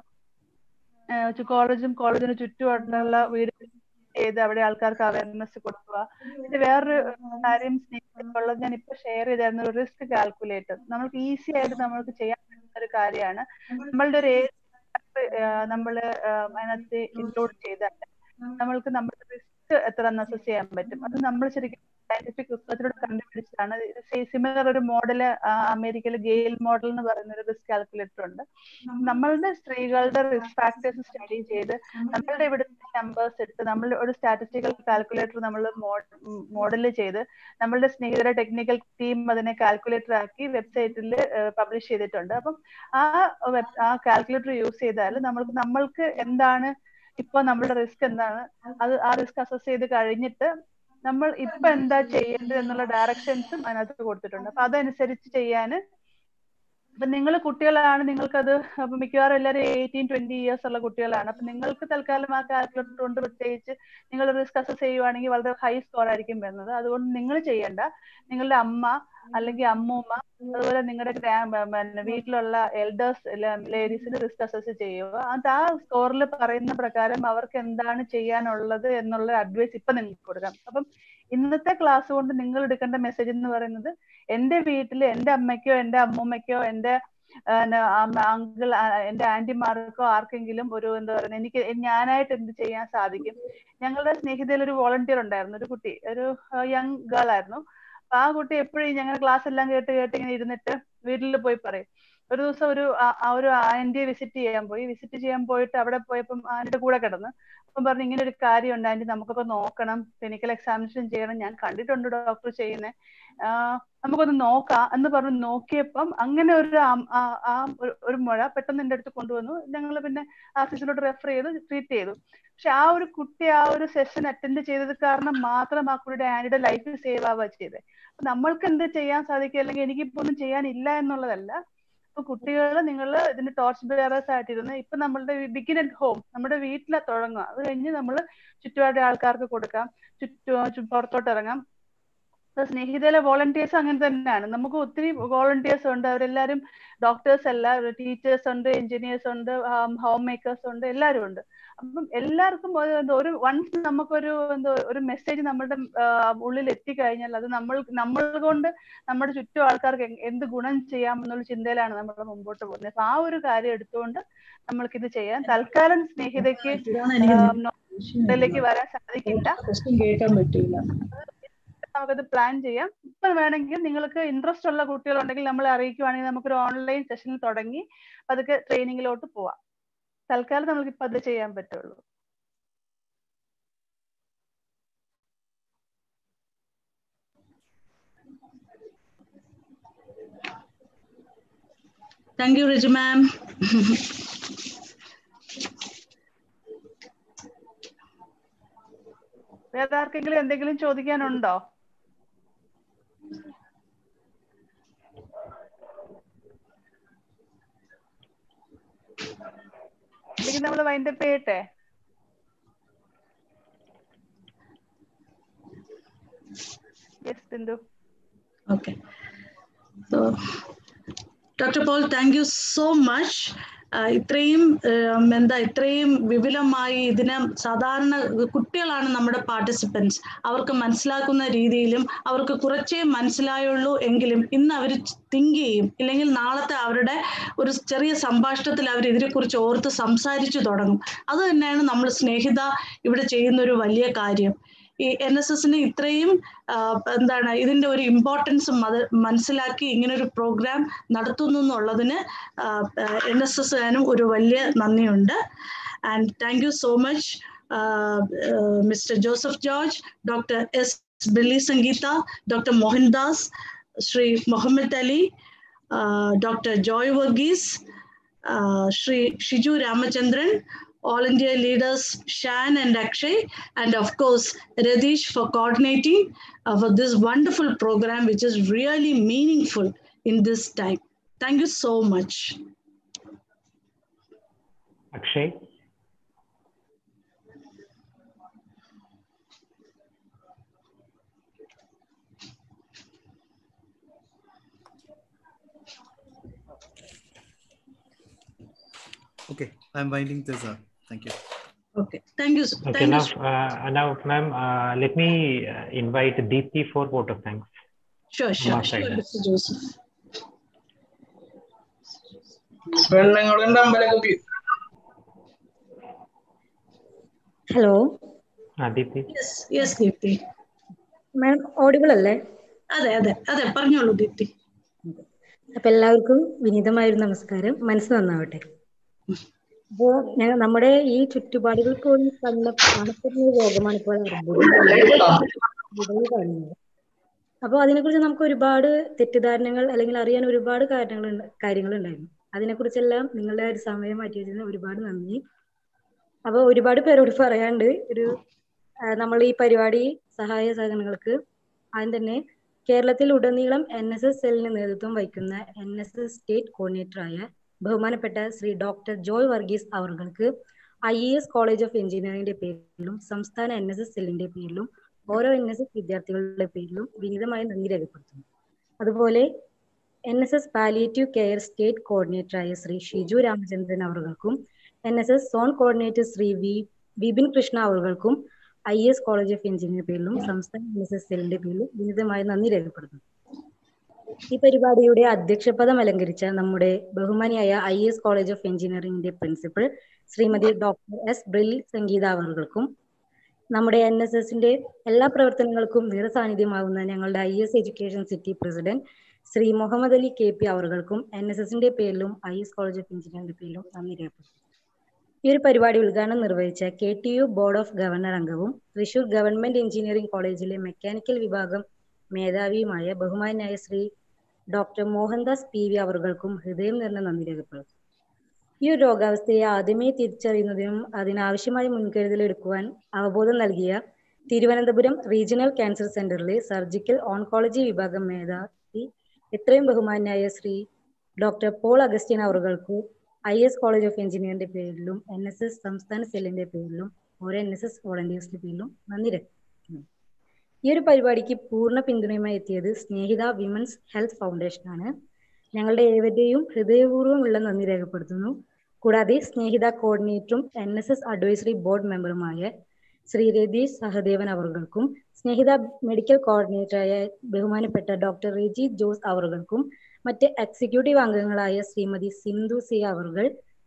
കോളേജും കോളേജിന് ചുറ്റുമുള്ള വീട് ചെയ്ത് അവിടെ ആൾക്കാർക്ക് അവയർനെസ് കൊടുക്കുക ഇത് വേറൊരു കാര്യം ഉള്ളത് ഞാൻ ഇപ്പൊ ഷെയർ ചെയ്തായിരുന്നു ഒരു റിസ്ക് കാൽക്കുലേറ്റർ നമുക്ക് ഈസി ആയിട്ട് നമ്മൾക്ക് ചെയ്യാൻ പറ്റുന്ന ഒരു കാര്യമാണ് നമ്മളുടെ ഒരു ഏജ് നമ്മൾ അതിനകത്ത് ഇൻക്ലൂഡ് ചെയ്താൽ നമ്മൾക്ക് നമ്മുടെ റിസ്ക് എത്ര അസസ് ചെയ്യാൻ പറ്റും അത് നമ്മൾ ശരിക്കും സയന്റിഫിക് റിസർച്ചിലൂടെ കണ്ടുപിടിച്ചതാണ് സിമിലർ ഒരു മോഡല് അമേരിക്കയിലെ ഗെയിൽ മോഡൽ എന്ന് പറയുന്ന ഒരു റിസ്ക് കാൽക്കുലേറ്റർ ഉണ്ട് നമ്മളുടെ സ്ത്രീകളുടെ റിസ്ക് ഫാക്ടേഴ്സ് സ്റ്റഡി ചെയ്ത് നമ്മളുടെ ഇവിടുത്തെ നമ്പേഴ്സ് എടുത്ത് നമ്മൾ ഒരു സ്റ്റാറ്റിസ്റ്റിക്കൽ കാൽക്കുലേറ്റർ നമ്മൾ മോഡൽ ചെയ്ത് നമ്മളുടെ സ്നേഹിതരുടെ ടെക്നിക്കൽ ടീം അതിനെ കാൽക്കുലേറ്റർ ആക്കി വെബ്സൈറ്റിൽ പബ്ലിഷ് ചെയ്തിട്ടുണ്ട് അപ്പം ആ web- ആ കാൽക്കുലേറ്റർ യൂസ് ചെയ്താൽ നമ്മൾക്ക് നമ്മൾക്ക് എന്താണ് ഇപ്പൊ നമ്മളുടെ റിസ്ക് എന്താണ് അത് ആ റിസ്ക് അസസ് ചെയ്ത് കഴിഞ്ഞിട്ട് നമ്മൾ ഇപ്പൊ എന്താ ചെയ്യേണ്ടത് എന്നുള്ള ഡയറക്ഷൻസും അതിനകത്ത് കൊടുത്തിട്ടുണ്ട് അപ്പൊ അതനുസരിച്ച് ചെയ്യാന് അപ്പൊ നിങ്ങൾ കുട്ടികളാണ് നിങ്ങൾക്കത് അപ്പൊ മിക്കവാറും എല്ലാവരും എയ്റ്റീൻ ട്വന്റി ഇയേഴ്സ് ഉള്ള കുട്ടികളാണ് അപ്പൊ നിങ്ങൾക്ക് തൽക്കാലം ആ കാൽക്കുലേറ്റർ കൊണ്ട് പ്രത്യേകിച്ച് നിങ്ങൾ റിസ്ക് അസസ് ചെയ്യുവാണെങ്കിൽ വളരെ ഹൈ സ്കോർ ആയിരിക്കും വരുന്നത് അതുകൊണ്ട് നിങ്ങൾ ചെയ്യേണ്ട നിങ്ങളുടെ അമ്മ അല്ലെങ്കിൽ അമ്മൂമ്മ അതുപോലെ നിങ്ങളുടെ ഗ്രാ- പിന്നെ വീട്ടിലുള്ള എൽഡേഴ്സ് ലേഡീസിന് റിസ്ക് അസസ് ചെയ്യുക അത് ആ സ്കോറിൽ പറയുന്ന പ്രകാരം അവർക്ക് എന്താണ് ചെയ്യാനുള്ളത് എന്നുള്ള അഡ്വൈസ് ഇപ്പൊ നിങ്ങൾക്ക് കൊടുക്കാം അപ്പം ഇന്നത്തെ ക്ലാസ് കൊണ്ട് നിങ്ങൾ എടുക്കേണ്ട മെസ്സേജ് എന്ന് പറയുന്നത് എന്റെ വീട്ടിൽ എന്റെ അമ്മയ്ക്കോ എന്റെ അമ്മൂമ്മയ്ക്കോ എന്റെ അങ്കിൾ എന്റെ ആന്റിമാർക്കോ ആർക്കെങ്കിലും ഒരു എന്താ പറയുക എനിക്ക് ഞാനായിട്ട് എന്ത് ചെയ്യാൻ സാധിക്കും ഞങ്ങളുടെ സ്നേഹിതയിൽ ഒരു വോളണ്ടിയർ ഉണ്ടായിരുന്നു ഒരു കുട്ടി ഒരു യങ് ഗേൾ ആയിരുന്നു അപ്പൊ ആ കുട്ടി എപ്പോഴും ഞങ്ങൾ ക്ലാസ് എല്ലാം കേട്ട് കേട്ട് ഇങ്ങനെ ഇരുന്നിട്ട് വീട്ടിൽ പോയി പറയും ഒരു ദിവസം ഒരു ആ- ആ ഒരു ആന്റിയെ വിസിറ്റ് ചെയ്യാൻ പോയി വിസിറ്റ് ചെയ്യാൻ പോയിട്ട് അവിടെ പോയപ്പം ആന്റിയുടെ കൂടെ കിടന്ന് അപ്പം പറഞ്ഞു ഇങ്ങനെ ഒരു കാര്യമുണ്ട് ആന്റി നമുക്കൊക്കെ നോക്കണം ക്ലിനിക്കൽ എക്സാമിനേഷൻ ചെയ്യണം ഞാൻ കണ്ടിട്ടുണ്ട് ഡോക്ടർ ചെയ്യുന്നത് നമുക്കൊന്ന് നോക്കാം എന്ന് പറഞ്ഞ് നോക്കിയപ്പം അങ്ങനെ ഒരു ആ- ആ- ആ ഒരു- ഒരു മുഴ പെട്ടെന്ന് എന്റെ അടുത്ത് കൊണ്ടുവന്നു ഞങ്ങൾ പിന്നെ ആഫീസിലോട്ട് റെഫർ ചെയ്ത് ട്രീറ്റ് ചെയ്തു പക്ഷെ ആ ഒരു കുട്ടി ആ ഒരു സെഷൻ അറ്റൻഡ് ചെയ്തത് കാരണം മാത്രം ആ കുട്ടിയുടെ ആന്റിയുടെ ലൈഫ് സേവ് ആവുക ചെയ്തത് അപ്പൊ നമ്മൾക്ക് എന്ത് ചെയ്യാൻ സാധിക്കും അല്ലെങ്കിൽ എനിക്കിപ്പോ ഒന്നും ചെയ്യാനില്ല എന്നുള്ളതല്ല ഇപ്പൊ കുട്ടികൾ നിങ്ങൾ ഇതിന്റെ ടോർച്ച് ബെയറേഴ്സ് ആയിട്ടിരുന്ന് ഇപ്പൊ നമ്മളുടെ ബിഗിൻ അറ്റ് ഹോം നമ്മുടെ വീട്ടിലെ തുടങ്ങുക അത് കഴിഞ്ഞ് നമ്മൾ ചുറ്റുപാട് ആൾക്കാർക്ക് കൊടുക്കാം ചുറ്റു ചു- പുറത്തോട്ട് ഇറങ്ങാം ഇപ്പൊ സ്നേഹിതയിലെ വോളണ്ടിയേഴ്സ് അങ്ങനെ തന്നെയാണ് നമുക്ക് ഒത്തിരി വോളണ്ടിയേഴ്സ് ഉണ്ട് അവരെല്ലാരും ഡോക്ടേഴ്സ് അല്ല ടീച്ചേഴ്സ് ഉണ്ട് എഞ്ചിനീയേഴ്സ് ഉണ്ട് ഹോം മേക്കേഴ്സ് ഉണ്ട് എല്ലാവരും ഉണ്ട് അപ്പം എല്ലാവർക്കും ഒരു എന്താ ഒരു വൺസ് നമുക്കൊരു എന്തോ ഒരു മെസ്സേജ് നമ്മുടെ ആ, ഉള്ളിൽ എത്തിക്കഴിഞ്ഞാൽ അത് നമ്മൾ നമ്മൾ കൊണ്ട് നമ്മുടെ ചുറ്റും ആൾക്കാർക്ക് എ- എന്ത് ഗുണം ചെയ്യാം എന്നുള്ള ചിന്തയിലാണ് നമ്മൾ മുമ്പോട്ട് പോകുന്നത് അപ്പൊ ആ ഒരു കാര്യം എടുത്തുകൊണ്ട് നമ്മൾക്ക് ഇത് ചെയ്യാം തൽക്കാലം സ്നേഹിതയ്ക്ക് ഇതാണ് എനിക്ക് ആ, ഇതിലേക്ക് വരാൻ സാധിക്കില്ല ക്വസ്റ്റ്യൻ കേൾക്കാൻ പറ്റില്ല നമുക്കത് പ്ലാൻ ചെയ്യാം ഇപ്പൊ വേണമെങ്കിൽ നിങ്ങൾക്ക് ഇൻട്രസ്റ്റ് ഉള്ള കുട്ടികളുണ്ടെങ്കിൽ നമ്മളെ അറിയിക്കുവാണെങ്കിൽ നമുക്കൊരു ഓൺലൈൻ സെഷൻ തുടങ്ങി അതൊക്കെ ട്രെയിനിങ്ങിലോട്ട് പോവാം തൽക്കാലം നമുക്ക് ഇപ്പൊ അത് ചെയ്യാൻ പറ്റുള്ളൂ താങ്ക് യു റിജു മാം വേറെ ആർക്കെങ്കിലും എന്തെങ്കിലും ചോദിക്കാനുണ്ടോ അല്ലെങ്കിൽ നമ്മൾ വൈൻഡപ്പ് ചെയ്യട്ടെ yes Bindu Okay. So, Dr. Paul, thank you so much. ആഹ് ഇത്രയും ഉം, എന്താ ഇത്രയും വിപുലമായി ഇതിനെ സാധാരണ കുട്ടികളാണ് നമ്മുടെ പാർട്ടിസിപ്പൻസ് അവർക്ക് മനസ്സിലാക്കുന്ന രീതിയിലും അവർക്ക് കുറച്ചേ മനസ്സിലായുള്ളൂ എങ്കിലും ഇന്ന് അവർ തിങ്ക് ചെയ്യും ഇല്ലെങ്കിൽ നാളത്തെ അവരുടെ ഒരു ചെറിയ സംഭാഷണത്തിൽ അവർ ഇതിനെക്കുറിച്ച് ഓർത്ത് സംസാരിച്ചു തുടങ്ങും അത് തന്നെയാണ് നമ്മൾ സ്നേഹിത ഇവിടെ ചെയ്യുന്ന ഒരു വലിയ കാര്യം ഈ എൻ എസ് എസിന് ഇത്രയും ആ, എന്താണ് ഇതിന്റെ ഒരു ഇമ്പോർട്ടൻസ് മനസ്സിലാക്കി ഇങ്ങനെ ഒരു പ്രോഗ്രാം നടത്തുന്നു എന്നുള്ളതിന് എൻ എസ് എസ്കാരും ഒരു വലിയ നന്ദിയുണ്ട് and thank you so much mister Joseph George doctor S ബില്ലി Sangeetha doctor Mohandas Shri Muhammad Ali doctor Joy Varghese Shri Shiju Ramachandran all India leaders Shan and Akshay, and of course Radish for coordinating uh, for this wonderful program, which is really meaningful in this time. Thank you so much. Akshay. Okay, I'm winding this up. Thank you. Okay, thank you. Okay, thank now, you. uh, now, ma'am, uh, let me uh, invite Deepthi for vote of thanks. Sure, sure, Mark sure, Titus. Mr. Joseph. പെണ്ണുങ്ങളുണ്ട് അമ്പലക്കുപ്പി hello Ah, Deepthi. Yes, yes, Deepthi. Ma'am audible അല്ലേ അതെ അതെ അതെ പറഞ്ഞോളൂ ദീപ്തി അപ്പൊ എല്ലാവർക്കും വിനീതമായൊരു നമസ്കാരം മനസ്സ് നന്നാവട്ടെ അപ്പോ ഞങ്ങൾ നമ്മുടെ ഈ ചുറ്റുപാടുകൾക്ക് പോലും കണ്ട കാണപ്പെടുന്ന ഒരു രോഗമാണ് ഇപ്പോൾ അർബുദം കാണുന്നത് അപ്പോൾ അതിനെക്കുറിച്ച് നമുക്ക് ഒരുപാട് തെറ്റിദ്ധാരണകൾ അല്ലെങ്കിൽ അറിയാൻ ഒരുപാട് കാര്യങ്ങൾ കാര്യങ്ങൾ ഉണ്ടായിരുന്നു അതിനെക്കുറിച്ചെല്ലാം നിങ്ങളുടെ ഒരു സമയം മാറ്റി വെച്ചതിന് ഒരുപാട് നന്ദി അപ്പോൾ ഒരുപാട് പേരോട് പറയാണ്ട് ഒരു ആ, നമ്മൾ ഈ പരിപാടി സഹായ സഹകരണങ്ങൾക്ക് ആദ്യം തന്നെ കേരളത്തിൽ ഉടനീളം എൻ എസ് എസ് സെല്ലിന് നേതൃത്വം വഹിക്കുന്ന എൻ എസ് എസ് സ്റ്റേറ്റ് കോർഡിനേറ്ററായ ബഹുമാനപ്പെട്ട ശ്രീ ഡോക്ടർ ജോയ് വർഗീസ് അവർക്ക് I E S college of എഞ്ചിനീയറിംഗിന്റെ പേരിലും സംസ്ഥാന എൻ എസ് എസ് സെല്ലിന്റെ പേരിലും ഓരോ എൻ എസ് എസ് വിദ്യാർത്ഥികളുടെ പേരിലും വിനീതമായി നന്ദി രേഖപ്പെടുത്തുന്നു അതുപോലെ N S S palliative care state കോർഡിനേറ്ററായ ശ്രീ ഷിജു രാമചന്ദ്രൻ അവർക്കും N S S zone coordinator Shri V Vipin Krishna അവർക്കും I S college of engineer പേരിലും സംസ്ഥാന എൻ എസ് എസ് സെല്ലിന്റെ പേരിലും വിനിതമായി നന്ദി രേഖപ്പെടുത്തുന്നു ഈ പരിപാടിയുടെ അധ്യക്ഷപദം അലങ്കരിച്ച നമ്മുടെ ബഹുമാനിയായ ഐ എസ് കോളേജ് ഓഫ് എഞ്ചിനീയറിംഗിന്റെ പ്രിൻസിപ്പൽ ശ്രീമതി ഡോക്ടർ എസ് ബ്രിൽ സംഗീത അവർക്കും നമ്മുടെ എൻ എസ് എസിന്റെ എല്ലാ പ്രവർത്തനങ്ങൾക്കും നിറസാന്നിധ്യമാകുന്ന ഞങ്ങളുടെ I S education city president Shri Muhammad Ali K P അവർക്കും എൻ എസ് എസിന്റെ പേരിലും ഐ എസ് കോളേജ് ഓഫ് എഞ്ചിനീയറിംഗിന്റെ പേരിലും നന്ദി രേഖപ്പെടുത്തുന്നു ഈ ഒരു പരിപാടി ഉദ്ഘാടനം നിർവഹിച്ച K T U board of governor അംഗവും തൃശൂർ ഗവൺമെന്റ് എഞ്ചിനീയറിംഗ് കോളേജിലെ മെക്കാനിക്കൽ വിഭാഗം മേധാവിയുമായ ബഹുമാനായ Shri doctor Mohandas P V അവർക്കും ഹൃദയം നിറഞ്ഞ നന്ദി രേഖപ്പെടുത്തുന്നു ഈ ഒരു രോഗാവസ്ഥയെ ആദ്യമേ തിരിച്ചറിയുന്നതിനും അതിനാവശ്യമായ മുൻകരുതൽ എടുക്കുവാൻ അവബോധം നൽകിയ തിരുവനന്തപുരം റീജിയണൽ ക്യാൻസർ സെന്ററിലെ സർജിക്കൽ ഓൺകോളജി വിഭാഗം മേധാവി എത്രയും ബഹുമാനായ ശ്രീ ഡോക്ടർ പോൾ അഗസ്റ്റിൻ അവർകൾക്ക് ഐ എസ് കോളേജ് ഓഫ് എഞ്ചിനീയറിന്റെ പേരിലും എൻ എസ് എസ് സംസ്ഥാന സെല്ലിന്റെ പേരിലും ഓരോ എൻ എസ് എസ് വോളണ്ടിയേഴ്സിന്റെ പേരിലും നന്ദി രേഖപ്പെടുത്തുന്നു ഈ ഒരു പരിപാടിക്ക് പൂർണ്ണ പിന്തുണയുമായി എത്തിയത് സ്നേഹിത വിമൻസ് ഹെൽത്ത് ഫൗണ്ടേഷൻ ആണ് ഞങ്ങളുടെ ഏവരുടെയും ഹൃദയപൂർവ്വമുള്ള നന്ദി രേഖപ്പെടുത്തുന്നു കൂടാതെ സ്നേഹിത കോർഡിനേറ്ററും N S S advisory board മെമ്പറുമായ ശ്രീ രതീഷ് സഹദേവൻ അവർക്കും സ്നേഹിത മെഡിക്കൽ കോർഡിനേറ്ററായ ബഹുമാനപ്പെട്ട ഡോക്ടർ റെജി ജോസ് അവർക്കും മറ്റ് എക്സിക്യൂട്ടീവ് അംഗങ്ങളായ ശ്രീമതി സിന്ധു സി അവർകൾ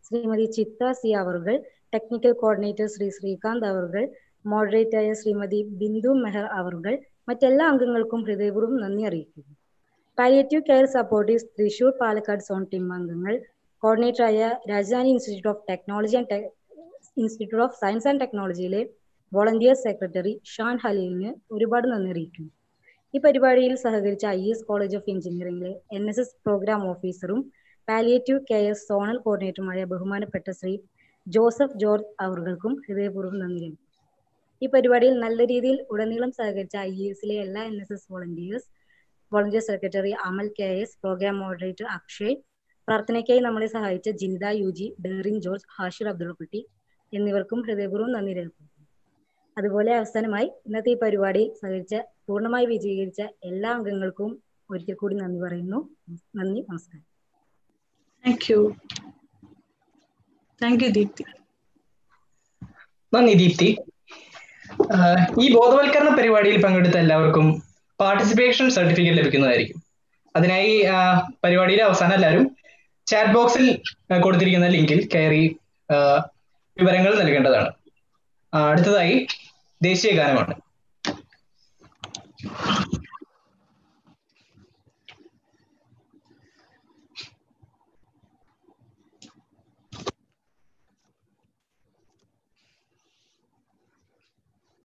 ശ്രീമതി ചിത്ര സി അവർകൾ ടെക്നിക്കൽ കോർഡിനേറ്റർ ശ്രീ ശ്രീകാന്ത് അവർകൾ മോഡറേറ്ററായ ശ്രീമതി ബിന്ദു മെഹർ അവർകൾ മറ്റെല്ലാ അംഗങ്ങൾക്കും ഹൃദയപൂർവ്വം നന്ദി അറിയിക്കുന്നു palliative care supportives Thrissur Palakkad zone team അംഗങ്ങൾ കോർഡിനേറ്ററായ Rajadhani institute of technology and institute of science and ടെക്നോളജിയിലെ വോളണ്ടിയർ സെക്രട്ടറി ഷാൻ ഹലീലിന് ഒരുപാട് നന്ദി അറിയിക്കുന്നു ഈ പരിപാടിയിൽ സഹകരിച്ച ഐ എസ് കോളേജ് ഓഫ് എഞ്ചിനീയറിംഗിലെ എൻ എസ് എസ് പ്രോഗ്രാം ഓഫീസറും പാലിയേറ്റീവ് കെയർ സോണൽ കോർഡിനേറ്ററുമായ ബഹുമാനപ്പെട്ട ശ്രീ ജോസഫ് ജോർജ് അവർക്കും ഹൃദയപൂർവ്വം നന്ദി അറിയിക്കുന്നു ഈ പരിപാടിയിൽ നല്ല രീതിയിൽ ഉടനീളം സഹകരിച്ച ഐ എസിലെ എല്ലാ N S S volunteers volunteer secretary Amal K S programme moderator Akshay പ്രാർത്ഥനയ്ക്കായി നമ്മളെ സഹായിച്ച Jinitha U G Derin George Hashir Abdullakutty എന്നിവർക്കും ഹൃദയപൂർവ്വം നന്ദി രേഖപ്പെടുത്തുന്നു അതുപോലെ അവസാനമായി ഇന്നത്തെ ഈ പരിപാടിയിൽ സഹകരിച്ച പൂർണ്ണമായി വിജയീകരിച്ച എല്ലാ അംഗങ്ങൾക്കും ഒരിക്കൽ കൂടി നന്ദി പറയുന്നു നന്ദി നമസ്കാരം thank you thank you Deepthi നന്ദി ദീപ്തി ആഹ് ഈ ബോധവൽക്കരണ പരിപാടിയിൽ പങ്കെടുത്ത എല്ലാവർക്കും പാർട്ടിസിപ്പേഷൻ സർട്ടിഫിക്കറ്റ് ലഭിക്കുന്നതായിരിക്കും അതിനായി ആഹ് പരിപാടിയിലെ അവസാനം എല്ലാവരും ചാറ്റ് ബോക്സിൽ ആഹ് കൊടുത്തിരിക്കുന്ന ലിങ്കിൽ കയറി ആഹ് വിവരങ്ങൾ നൽകേണ്ടതാണ് ആഹ് അടുത്തതായി ദേശീയ ഗാനമാണ്